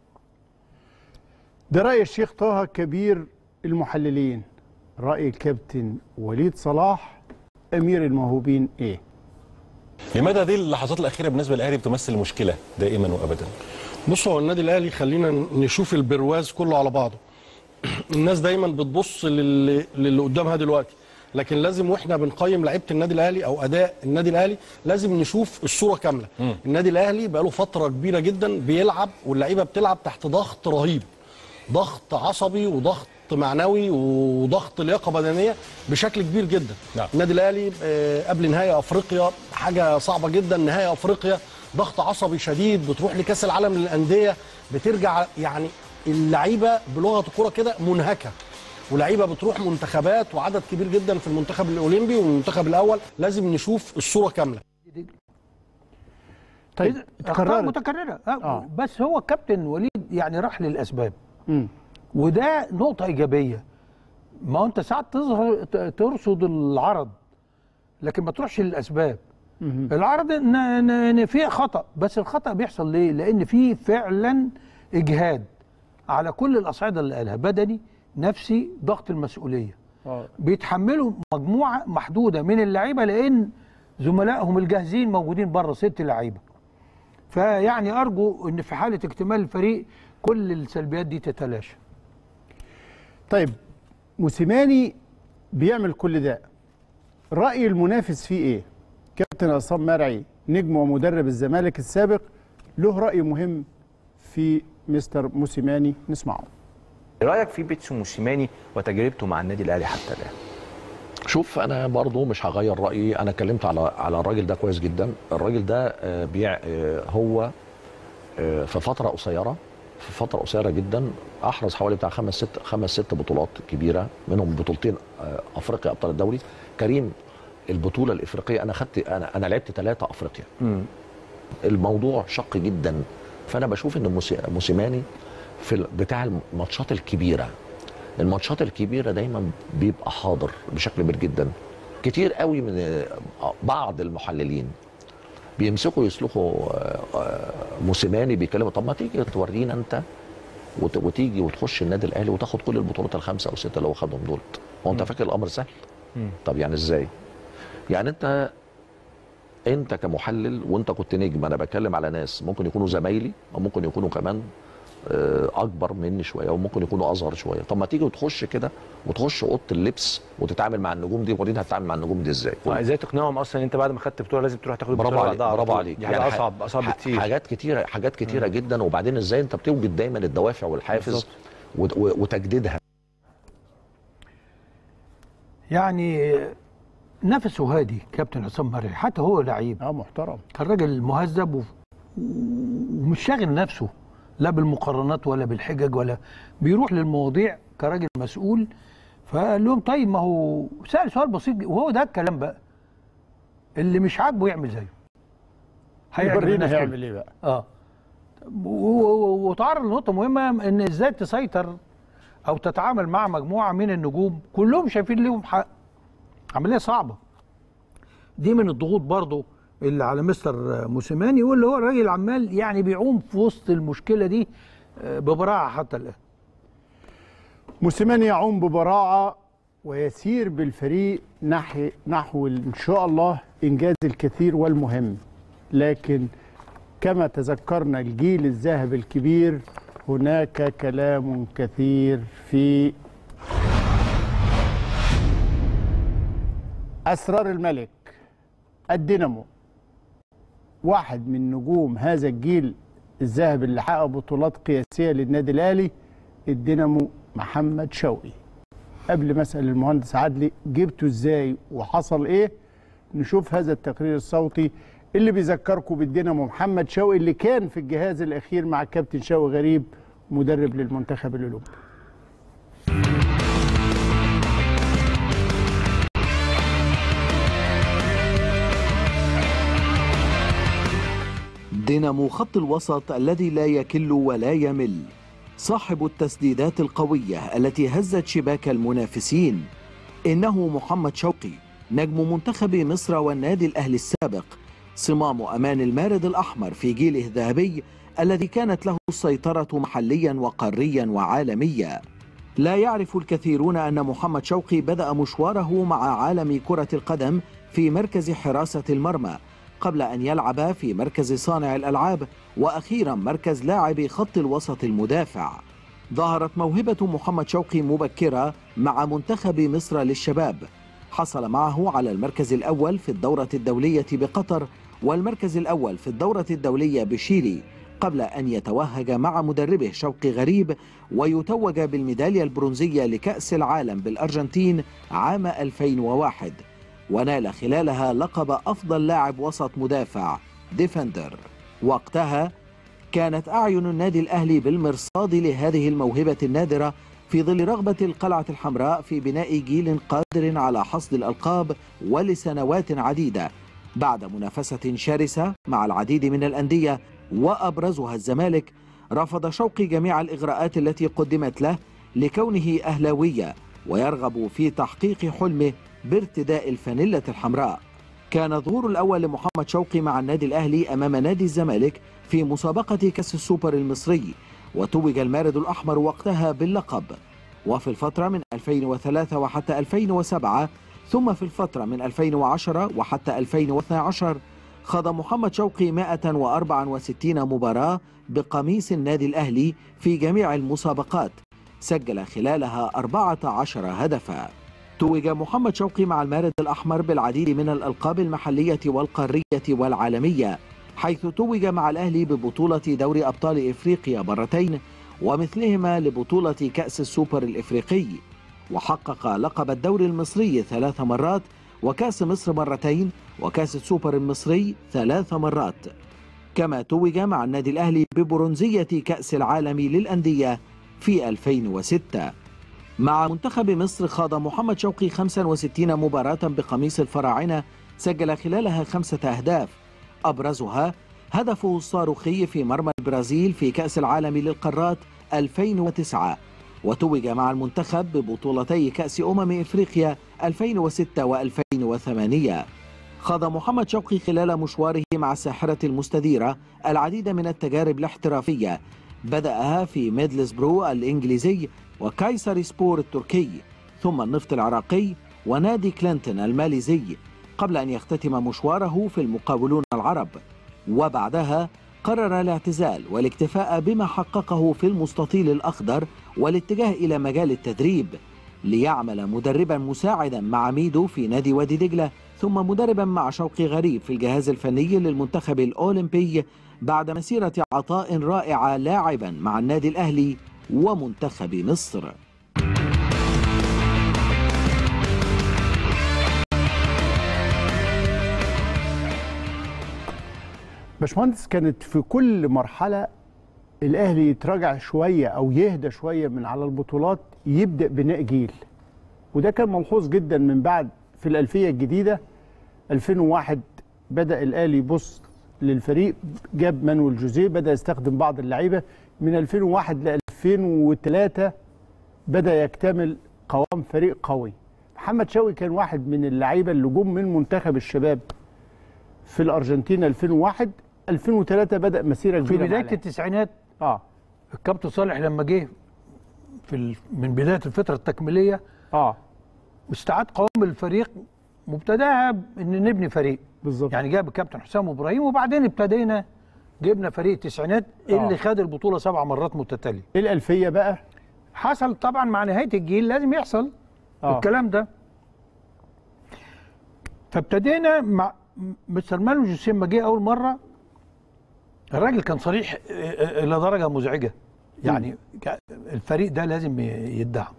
ده رأي الشيخ طه كبير المحللين رأي الكابتن وليد صلاح أمير الموهوبين إيه؟ لماذا هذه اللحظات الاخيره بالنسبه للاهلي بتمثل مشكله دائما وابدا بص هو النادي الاهلي خلينا نشوف البرواز كله على بعضه الناس دايما بتبص للي, للي قدامها دلوقتي لكن لازم واحنا بنقيم لعيبه النادي الاهلي او اداء النادي الاهلي لازم نشوف الصوره كامله مم. النادي الاهلي بقاله فتره كبيره جدا بيلعب واللعيبه بتلعب تحت ضغط رهيب ضغط عصبي وضغط معنوي وضغط لياقه بدنيه بشكل كبير جدا نعم. النادي الاهلي آه، قبل نهائي افريقيا حاجه صعبه جدا نهائي افريقيا ضغط عصبي شديد بتروح لكاس العالم للانديه بترجع يعني اللعيبه بلغه الكوره كده منهكه ولعيبه بتروح منتخبات وعدد كبير جدا في المنتخب الاولمبي والمنتخب الاول لازم نشوف الصوره كامله طيب اخطاء اتكررت متكرره آه. آه. بس هو كابتن وليد يعني راح للاسباب مم. وده نقطه ايجابيه ما هو انت ساعات تظهر ت- ترصد العرض لكن ما تروحش للاسباب مهم. العرض ان ان إن في خطا بس الخطا بيحصل ليه لان في فعلا اجهاد على كل الاصعده اللي قالها بدني نفسي ضغط المسؤوليه آه. بيتحملوا مجموعه محدوده من اللعيبه لان زملائهم الجاهزين موجودين بره ست لعيبه فيعني ارجو ان في حاله اكتمال الفريق كل السلبيات دي تتلاشى طيب موسيماني بيعمل كل ده رأي المنافس فيه إيه؟ كابتن عصام مرعي نجم ومدرب الزمالك السابق له رأي مهم في مستر موسيماني نسمعه رايك في بيتسو موسيماني وتجربته مع النادي الاهلي حتى الان شوف انا برضو مش هغير رايي انا اتكلمت على على الراجل ده كويس جدا الراجل ده آه، بيع آه، هو آه، في فتره قصيره في فتره قصيره جدا احرز حوالي بتاع خمس ست خمس ست بطولات كبيره منهم بطولتين آه، افريقيا ابطال الدوري كريم البطوله الافريقيه انا خدت انا انا لعبت ثلاثه افريقيا الموضوع شق جدا فانا بشوف ان موسي- موسيماني في ال- بتاع الماتشات الكبيره الماتشات الكبيره دايما بيبقى حاضر بشكل كبير جدا كتير قوي من آه، بعض المحللين بيمسكوا يسلخوا آه، آه، موسيماني بيتكلموا طب ما تيجي تورينا انت وت- وتيجي وتخش النادي الاهلي وتاخد كل البطولات الخمسه او سته اللي هو خدهم دول هو انت فاكر الامر سهل طب يعني ازاي يعني انت انت كمحلل وانت كنت نجم انا بتكلم على ناس ممكن يكونوا زمايلي او ممكن يكونوا كمان آه، اكبر مني شويه وممكن يكونوا اصغر شويه طب ما تيجي وتخش كده وتخش اوضه اللبس وتتعامل مع النجوم دي ورينا هتتعامل مع النجوم دي ازاي ازاي تقنعهم اصلا انت بعد ما خدت بطوله لازم تروح تاخد برافو البطوله عليك بعدها على برافو طول. عليك دي حاجه ح- اصعب اصعب ح- بكتير حاجات كتيره حاجات كتيره جدا وبعدين ازاي انت بتوجد دايما الدوافع والحافز بالظبط. وت- و- وتجديدها يعني نفسه هادي كابتن عصام مرعي حتى هو لعيب اه محترم كان راجل مهذب و- ومش شاغل نفسه لا بالمقارنات ولا بالحجج ولا بيروح للمواضيع كراجل مسؤول فقال لهم طيب ما هو سأل سؤال بسيط جدا، وهو ده الكلام بقى اللي مش عاجبه يعمل زيه هيعجب ورينا الناس هيعمل كلها. ايه بقى اه و- و- وتعرض لنقطه مهمه ان ازاي تسيطر او تتعامل مع مجموعه من النجوم كلهم شايفين ليهم حق عمليه صعبه دي من الضغوط برضو اللي على مستر موسيماني واللي هو الراجل عمال يعني بيعوم في وسط المشكله دي آه، ببراعه حتى الان موسيماني يعوم ببراعة ويسير بالفريق نحو نحو إن شاء الله إنجاز الكثير والمهم لكن كما تذكرنا الجيل الذهبي الكبير هناك كلام كثير في أسرار الملك الدينامو واحد من نجوم هذا الجيل الذهبي اللي حقق بطولات قياسية للنادي الأهلي الدينامو محمد شوقي قبل ما اسال المهندس عدلي جبته ازاي وحصل ايه نشوف هذا التقرير الصوتي اللي بيذكركم بالدينامو محمد شوقي اللي كان في الجهاز الاخير مع الكابتن شوقي غريب مدرب للمنتخب الاولمبي دينامو خط الوسط الذي لا يكل ولا يمل صاحب التسديدات القوية التي هزت شباك المنافسين إنه محمد شوقي نجم منتخب مصر والنادي الأهلي السابق صمام أمان المارد الأحمر في جيله الذهبي الذي كانت له السيطرة محليا وقاريا وعالميا لا يعرف الكثيرون أن محمد شوقي بدأ مشواره مع عالم كرة القدم في مركز حراسة المرمى قبل أن يلعب في مركز صانع الألعاب وأخيرا مركز لاعب خط الوسط المدافع ظهرت موهبة محمد شوقي مبكرة مع منتخب مصر للشباب حصل معه على المركز الأول في الدورة الدولية بقطر والمركز الأول في الدورة الدولية بشيلي قبل أن يتوهج مع مدربه شوقي غريب ويتوج بالميدالية البرونزية لكأس العالم بالأرجنتين عام 2001 ونال خلالها لقب أفضل لاعب وسط مدافع ديفندر وقتها كانت أعين النادي الأهلي بالمرصاد لهذه الموهبة النادرة في ظل رغبة القلعة الحمراء في بناء جيل قادر على حصد الألقاب ولسنوات عديدة بعد منافسة شرسة مع العديد من الأندية وأبرزها الزمالك رفض شوقي جميع الإغراءات التي قدمت له لكونه أهلاوية ويرغب في تحقيق حلمه بارتداء الفانيلة الحمراء كان الظهور الأول لمحمد شوقي مع النادي الأهلي أمام نادي الزمالك في مسابقة كأس السوبر المصري وتوج المارد الأحمر وقتها باللقب وفي الفترة من 2003 وحتى 2007 ثم في الفترة من 2010 وحتى 2012 خاض محمد شوقي 164 مباراة بقميص النادي الأهلي في جميع المسابقات سجل خلالها 14 هدفا توج محمد شوقي مع المارد الأحمر بالعديد من الألقاب المحلية والقارية والعالمية حيث توج مع الأهلي ببطولة دوري أبطال إفريقيا مرتين ومثلهما لبطولة كأس السوبر الإفريقي وحقق لقب الدوري المصري ثلاث مرات وكأس مصر مرتين وكأس السوبر المصري ثلاث مرات كما توج مع النادي الأهلي ببرونزية كأس العالم للأندية في 2006 مع منتخب مصر خاض محمد شوقي 65 مباراة بقميص الفراعنة سجل خلالها خمسة أهداف أبرزها هدفه الصاروخي في مرمى البرازيل في كأس العالم للقارات 2009 وتوج مع المنتخب ببطولتي كأس أمم إفريقيا 2006 و2008 خاض محمد شوقي خلال مشواره مع الساحرة المستديرة العديد من التجارب الاحترافية بدأها في ميدلسبرو الإنجليزي وكايسر سبور التركي ثم النفط العراقي ونادي كلينتون الماليزي قبل أن يختتم مشواره في المقاولون العرب وبعدها قرر الاعتزال والاكتفاء بما حققه في المستطيل الأخضر والاتجاه إلى مجال التدريب ليعمل مدربا مساعدا مع ميدو في نادي وادي دجلة ثم مدربا مع شوقي غريب في الجهاز الفني للمنتخب الأولمبي بعد مسيرة عطاء رائعة لاعبا مع النادي الأهلي ومنتخب مصر باشمهندس كانت في كل مرحلة الأهلي يتراجع شوية أو يهدى شوية من على البطولات يبدأ بناء جيل وده كان ملحوظ جدا من بعد في الألفية الجديدة 2001 بدا الاهلي يبص للفريق جاب مانويل جوزيه بدا يستخدم بعض اللعيبه من 2001 ل 2003 بدا يكتمل قوام فريق قوي محمد شوقي كان واحد من اللعيبه اللي جم من منتخب الشباب في الارجنتين 2001 2003 بدا مسيره في كبيره مع بدايه الأهلي. التسعينات اه الكابتن صالح لما جه في ال... من بدايه الفتره التكميليه اه واستعاد قوام الفريق مبتداها ان نبني فريق بالظبط يعني جاب الكابتن حسام ابراهيم وبعدين ابتدينا جبنا فريق التسعينات اللي آه. خد البطوله سبع مرات متتاليه الالفيه بقى حصل طبعا مع نهايه الجيل لازم يحصل آه. الكلام ده فابتدينا مع مستر مانو جوسيه لما جه اول مره الراجل كان صريح آه، آه، الى درجه مزعجه يعني ك- الفريق ده لازم ي- يدعم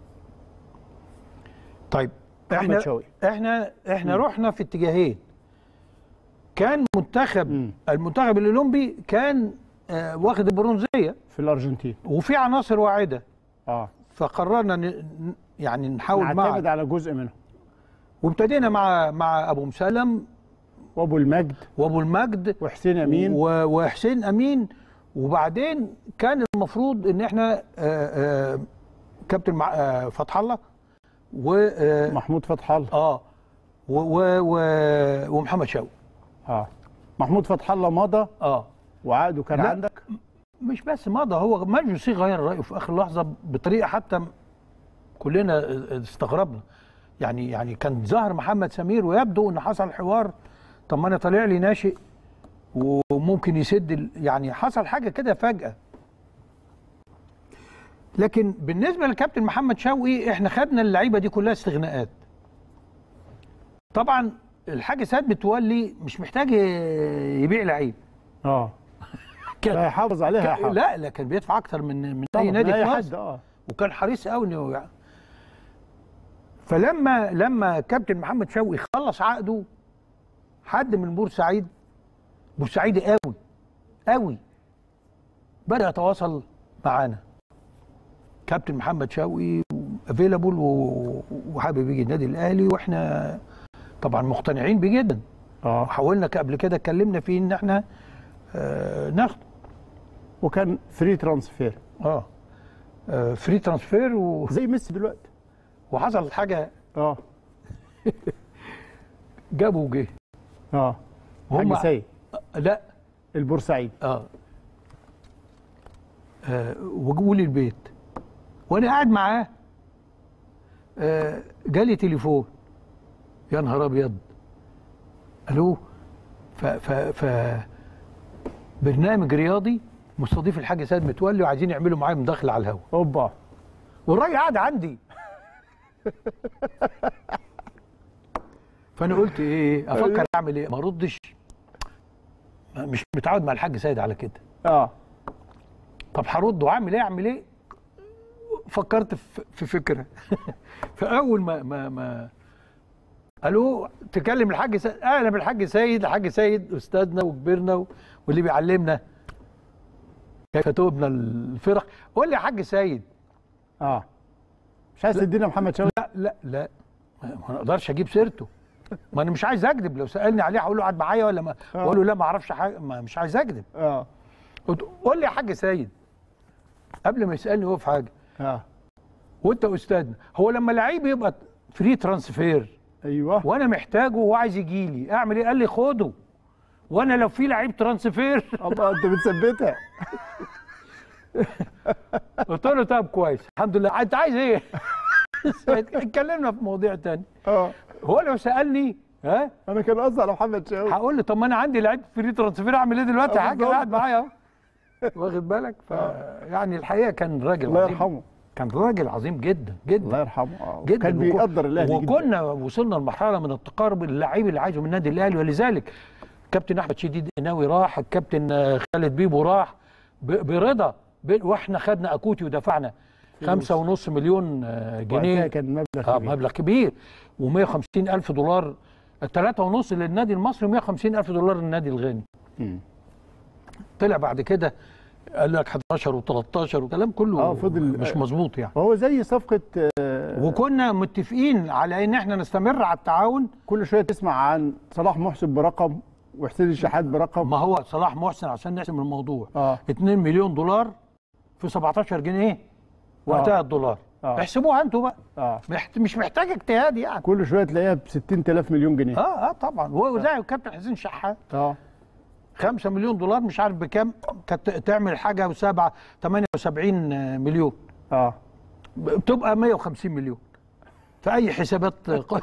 طيب محمد احنا شوقي. احنا احنا رحنا في اتجاهين كان منتخب المنتخب الاولمبي كان آه، واخد البرونزيه في الارجنتين وفي عناصر واعده اه فقررنا ن... ن- يعني نحاول نعتمد مع على جزء منهم وابتدينا مع مع ابو مسلم وابو المجد وابو المجد وحسين امين و... وحسين امين وبعدين كان المفروض ان احنا آه، آه، كابتن مع... آه، فتح الله و محمود فتح الله اه و... و... و... ومحمد شوقي اه محمود فتح الله مضى اه وعقده كان لا، عندك مش بس مضى هو مجلس غير رايه في اخر لحظه بطريقه حتى كلنا استغربنا يعني يعني كان ظهر محمد سمير ويبدو ان حصل حوار طب ما انا طالع لي ناشئ وممكن يسد ال- يعني حصل حاجه كده فجاه لكن بالنسبه للكابتن محمد شوقي احنا خدنا اللعيبه دي كلها استغناءات طبعا الحاج سيد متولي مش محتاج يبيع لعيب اه كان هيحافظ عليها كان- هيحافظ. لا لا كان بيدفع اكتر من من طبعاً، اي نادي من في أي مصر حد، آه. وكان حريص قوي انه يعني فلما لما كابتن محمد شوقي خلص عقده حد من بورسعيد بورسعيدي قوي قوي بدا يتواصل معانا كابتن محمد شوقي افيلابل وحابب يجي النادي الاهلي واحنا طبعا مقتنعين بيه جدا اه حاولنا قبل كده اتكلمنا فيه ان احنا آه ناخده وكان فري ترانسفير اه آه، فري ترانسفير و... زي ميسي دلوقتي وحصل حاجه اه جابوا وجه اه وهم- حاج سيد لا البورسعيد اه, آه وجابوا لي البيت وانا قاعد معاه آه جالي تليفون يا نهار ابيض الو ف ف ف برنامج رياضي مستضيف الحاج سيد متولي وعايزين يعملوا معايا مداخله على الهوا اوبا والراجل قاعد عندي فانا قلت ايه افكر اعمل ايه ما اردش مش متعود مع الحاج سيد على كده اه طب هرد واعمل ايه اعمل ايه فكرت في في فكره فاول ما ما ما الو تكلم الحاج سيد اهلا بالحاج سيد الحاج سيد استاذنا وكبرنا و- واللي بيعلمنا كيف تبنى الفرق قول لي يا حاج سيد اه مش عايز تدينا محمد شوقي لا لا لا ما ما اقدرش اجيب سيرته ما انا مش عايز اكذب لو سالني عليه هقول له قاعد معايا ولا ما آه. اقول له لا ما اعرفش حاجه ما مش عايز اكذب اه قلت قول لي يا حاج سيد قبل ما يسالني هو في حاجه اه وانت استاذنا هو لما لعيب يبقى فري ترانسفير ايوه وانا محتاجه وهو عايز يجي لي اعمل ايه قال لي خده وانا لو في لعيب ترانسفير الله انت بتثبتها قلت له طب كويس الحمد لله انت عايز ايه اتكلمنا في مواضيع تاني اه هو لو سالني ها انا كان قصدي على محمد شوقي هقول له طب ما انا عندي لعيب فري ترانسفير اعمل ايه دلوقتي آه، حاجه بالظبط. قاعد معايا اهو واخد بالك ف يعني الحقيقه كان راجل الله عظيم. يرحمه كان راجل عظيم جدا جدا الله يرحمه اه جدا كان وكو- بيقدر الاهلي جدا وكنا وصلنا لمرحله من التقارب اللعيب اللي عايزه من النادي الاهلي ولذلك كابتن احمد شديد قناوي راح الكابتن آه، خالد بيبو راح ب- برضا ب- واحنا خدنا اكوتي ودفعنا خمسة ونص مليون آه، جنيه وقتها كان مبلغ اه كبير. مبلغ كبير و150 الف دولار الثلاثة ونص للنادي المصري و150 الف دولار للنادي الغاني مم. طلع بعد كده قال لك 11 و13 وكلام كله اه فضل مش مظبوط يعني وهو زي صفقه آه، وكنا متفقين على ان احنا نستمر على التعاون كل شويه تسمع عن صلاح محسن برقم وحسين الشحات برقم ما هو صلاح محسن عشان نحسم الموضوع اه 2 مليون دولار في 17 جنيه وقتها آه. الدولار آه. احسبوها انتوا بقى اه محت... مش محتاج اجتهاد يعني كل شويه تلاقيها ب 60000 مليون جنيه اه اه طبعا وزي الكابتن حسين شحات اه 5 مليون دولار مش عارف بكام كانت تعمل حاجه وسبعة 78 مليون اه بتبقى 150 مليون في اي حسابات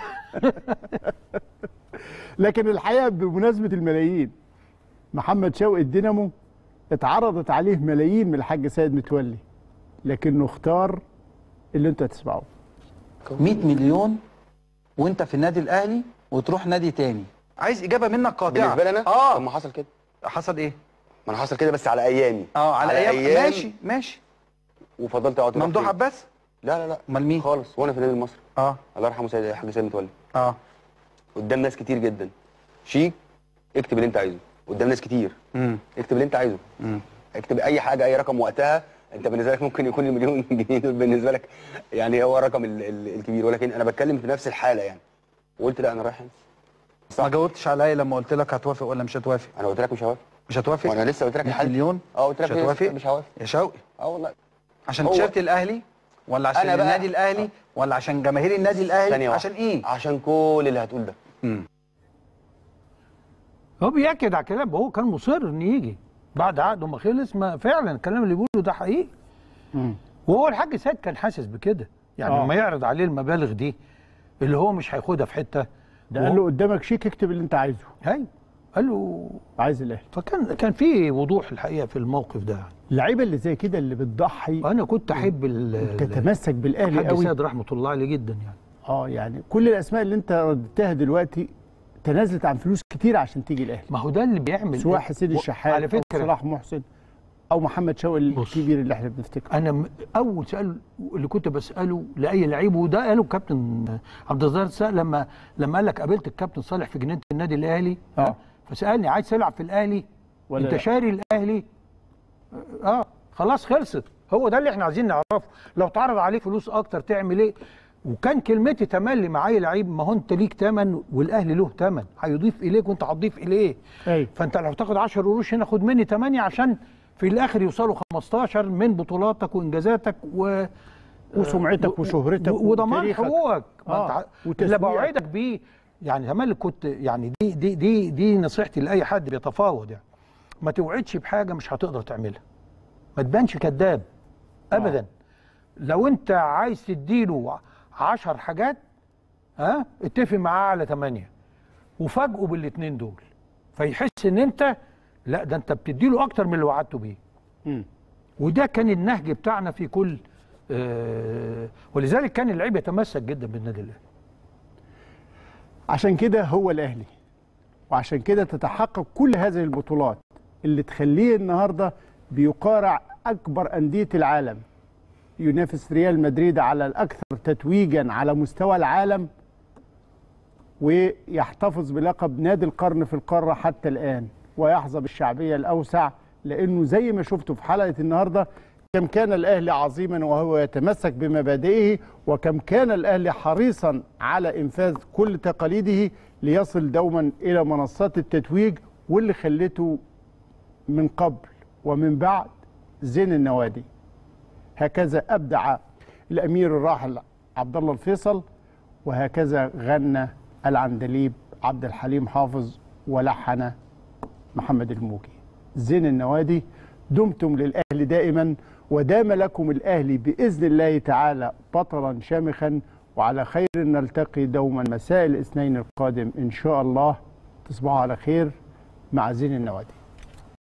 لكن الحقيقه بمناسبه الملايين محمد شوقي الدينامو اتعرضت عليه ملايين من الحاج سيد متولي لكنه اختار اللي انتوا هتسمعوه 100 مليون وانت في النادي الاهلي وتروح نادي تاني عايز اجابه منك قاطعه بالنسبه لي انا اه طب ما حصل كده حصل ايه ما انا حصل كده بس على ايامي اه على, ايام ماشي ماشي وفضلت اقعد ممدوح عباس لا لا لا امال مين خالص وانا في النادي المصري اه الله يرحمه سيد الحاج سيد متولي اه قدام ناس كتير جدا شيك اكتب اللي انت عايزه قدام ناس كتير امم اكتب اللي انت عايزه امم اكتب اي حاجه اي رقم وقتها انت بالنسبه لك ممكن يكون المليون جنيه دول بالنسبه لك يعني هو الرقم ال- ال- الكبير ولكن انا بتكلم في نفس الحاله يعني وقلت لا انا رايح هنا. ما جاوبتش عليا لما قلت لك هتوافق ولا مش هتوافق انا قلت لك مش هوافق مش هتوافق وانا لسه قلت لك 100 الحل مليون اه قلت لك مش لسه هتوافق مش هوافق يا شوقي اه والله عشان هو- تيشيرت الاهلي ولا عشان أنا بقى- النادي الاهلي ولا عشان جماهير النادي الاهلي ثانية عشان واحدة. ايه عشان كل اللي هتقول ده امم هو بياكد على كلام هو كان مصر ان يجي بعد عقده ما خلص ما فعلا الكلام اللي بيقوله ده حقيقي وهو الحاج سيد كان حاسس بكده يعني آه. لما يعرض عليه المبالغ دي اللي هو مش هياخدها في حته ده قال له قدامك شيك اكتب اللي انت عايزه ايوه قال له عايز الاهلي فكان كان في وضوح الحقيقه في الموقف ده يعني اللعيبه اللي زي كده اللي بتضحي انا كنت احب ال- تتمسك بالاهلي الحاج قوي سيد رحمه الله عليه جدا يعني اه يعني كل الاسماء اللي انت ردتها دلوقتي تنازلت عن فلوس كتير عشان تيجي الاهلي ما هو ده اللي بيعمل سواء حسين و- الشحات على او فكرة- صلاح محسن او محمد شوقي الكبير اللي احنا بنفتكره انا م- اول سؤال اللي كنت بساله لاي لعيب وده قاله الكابتن عبد الظاهر السقا لما لما قال لك قابلت الكابتن صالح في جنينه النادي الاهلي اه فسالني عايز تلعب في الاهلي ولا انت لا؟ شاري الاهلي اه خلاص خلصت هو ده اللي احنا عايزين نعرفه لو تعرض عليك فلوس اكتر تعمل ايه وكان كلمتي تملي مع اي لعيب ما هو انت ليك ثمن والاهلي له ثمن هيضيف اليك وانت هتضيف اليه ايوه فانت لو تاخد 10 قروش هنا خد مني 8 عشان في الاخر يوصلوا 15 من بطولاتك وانجازاتك و وسمعتك وشهرتك و- وضمان وتاريخك. حقوقك ما آه، انت ع- اللي وتسويقك. بوعدك بيه يعني تملي كنت يعني دي دي دي دي نصيحتي لاي حد بيتفاوض يعني ما توعدش بحاجه مش هتقدر تعملها ما تبانش كذاب ابدا لو انت عايز تديله 10 حاجات ها اتفق معاه على 8 وفاجئه بالاثنين دول فيحس ان انت لا ده انت بتديله اكتر من اللي وعدته بيه مم. وده كان النهج بتاعنا في كل آه ولذلك كان اللعيب يتمسك جدا بالنادي الاهلي عشان كده هو الاهلي وعشان كده تتحقق كل هذه البطولات اللي تخليه النهارده بيقارع اكبر انديه العالم ينافس ريال مدريد على الاكثر تتويجا على مستوى العالم ويحتفظ بلقب نادي القرن في القاره حتى الان ويحظى بالشعبيه الاوسع لانه زي ما شفتوا في حلقه النهارده كم كان الاهلي عظيما وهو يتمسك بمبادئه وكم كان الاهلي حريصا على انفاذ كل تقاليده ليصل دوما الى منصات التتويج واللي خلته من قبل ومن بعد زين النوادي هكذا ابدع الامير الراحل عبد الله الفيصل وهكذا غنى العندليب عبد الحليم حافظ ولحن محمد الموجي زين النوادي دمتم للاهلي دائما ودام لكم الاهلي باذن الله تعالى بطلا شامخا وعلى خير نلتقي دوما مساء الاثنين القادم ان شاء الله تصبحوا على خير مع زين النوادي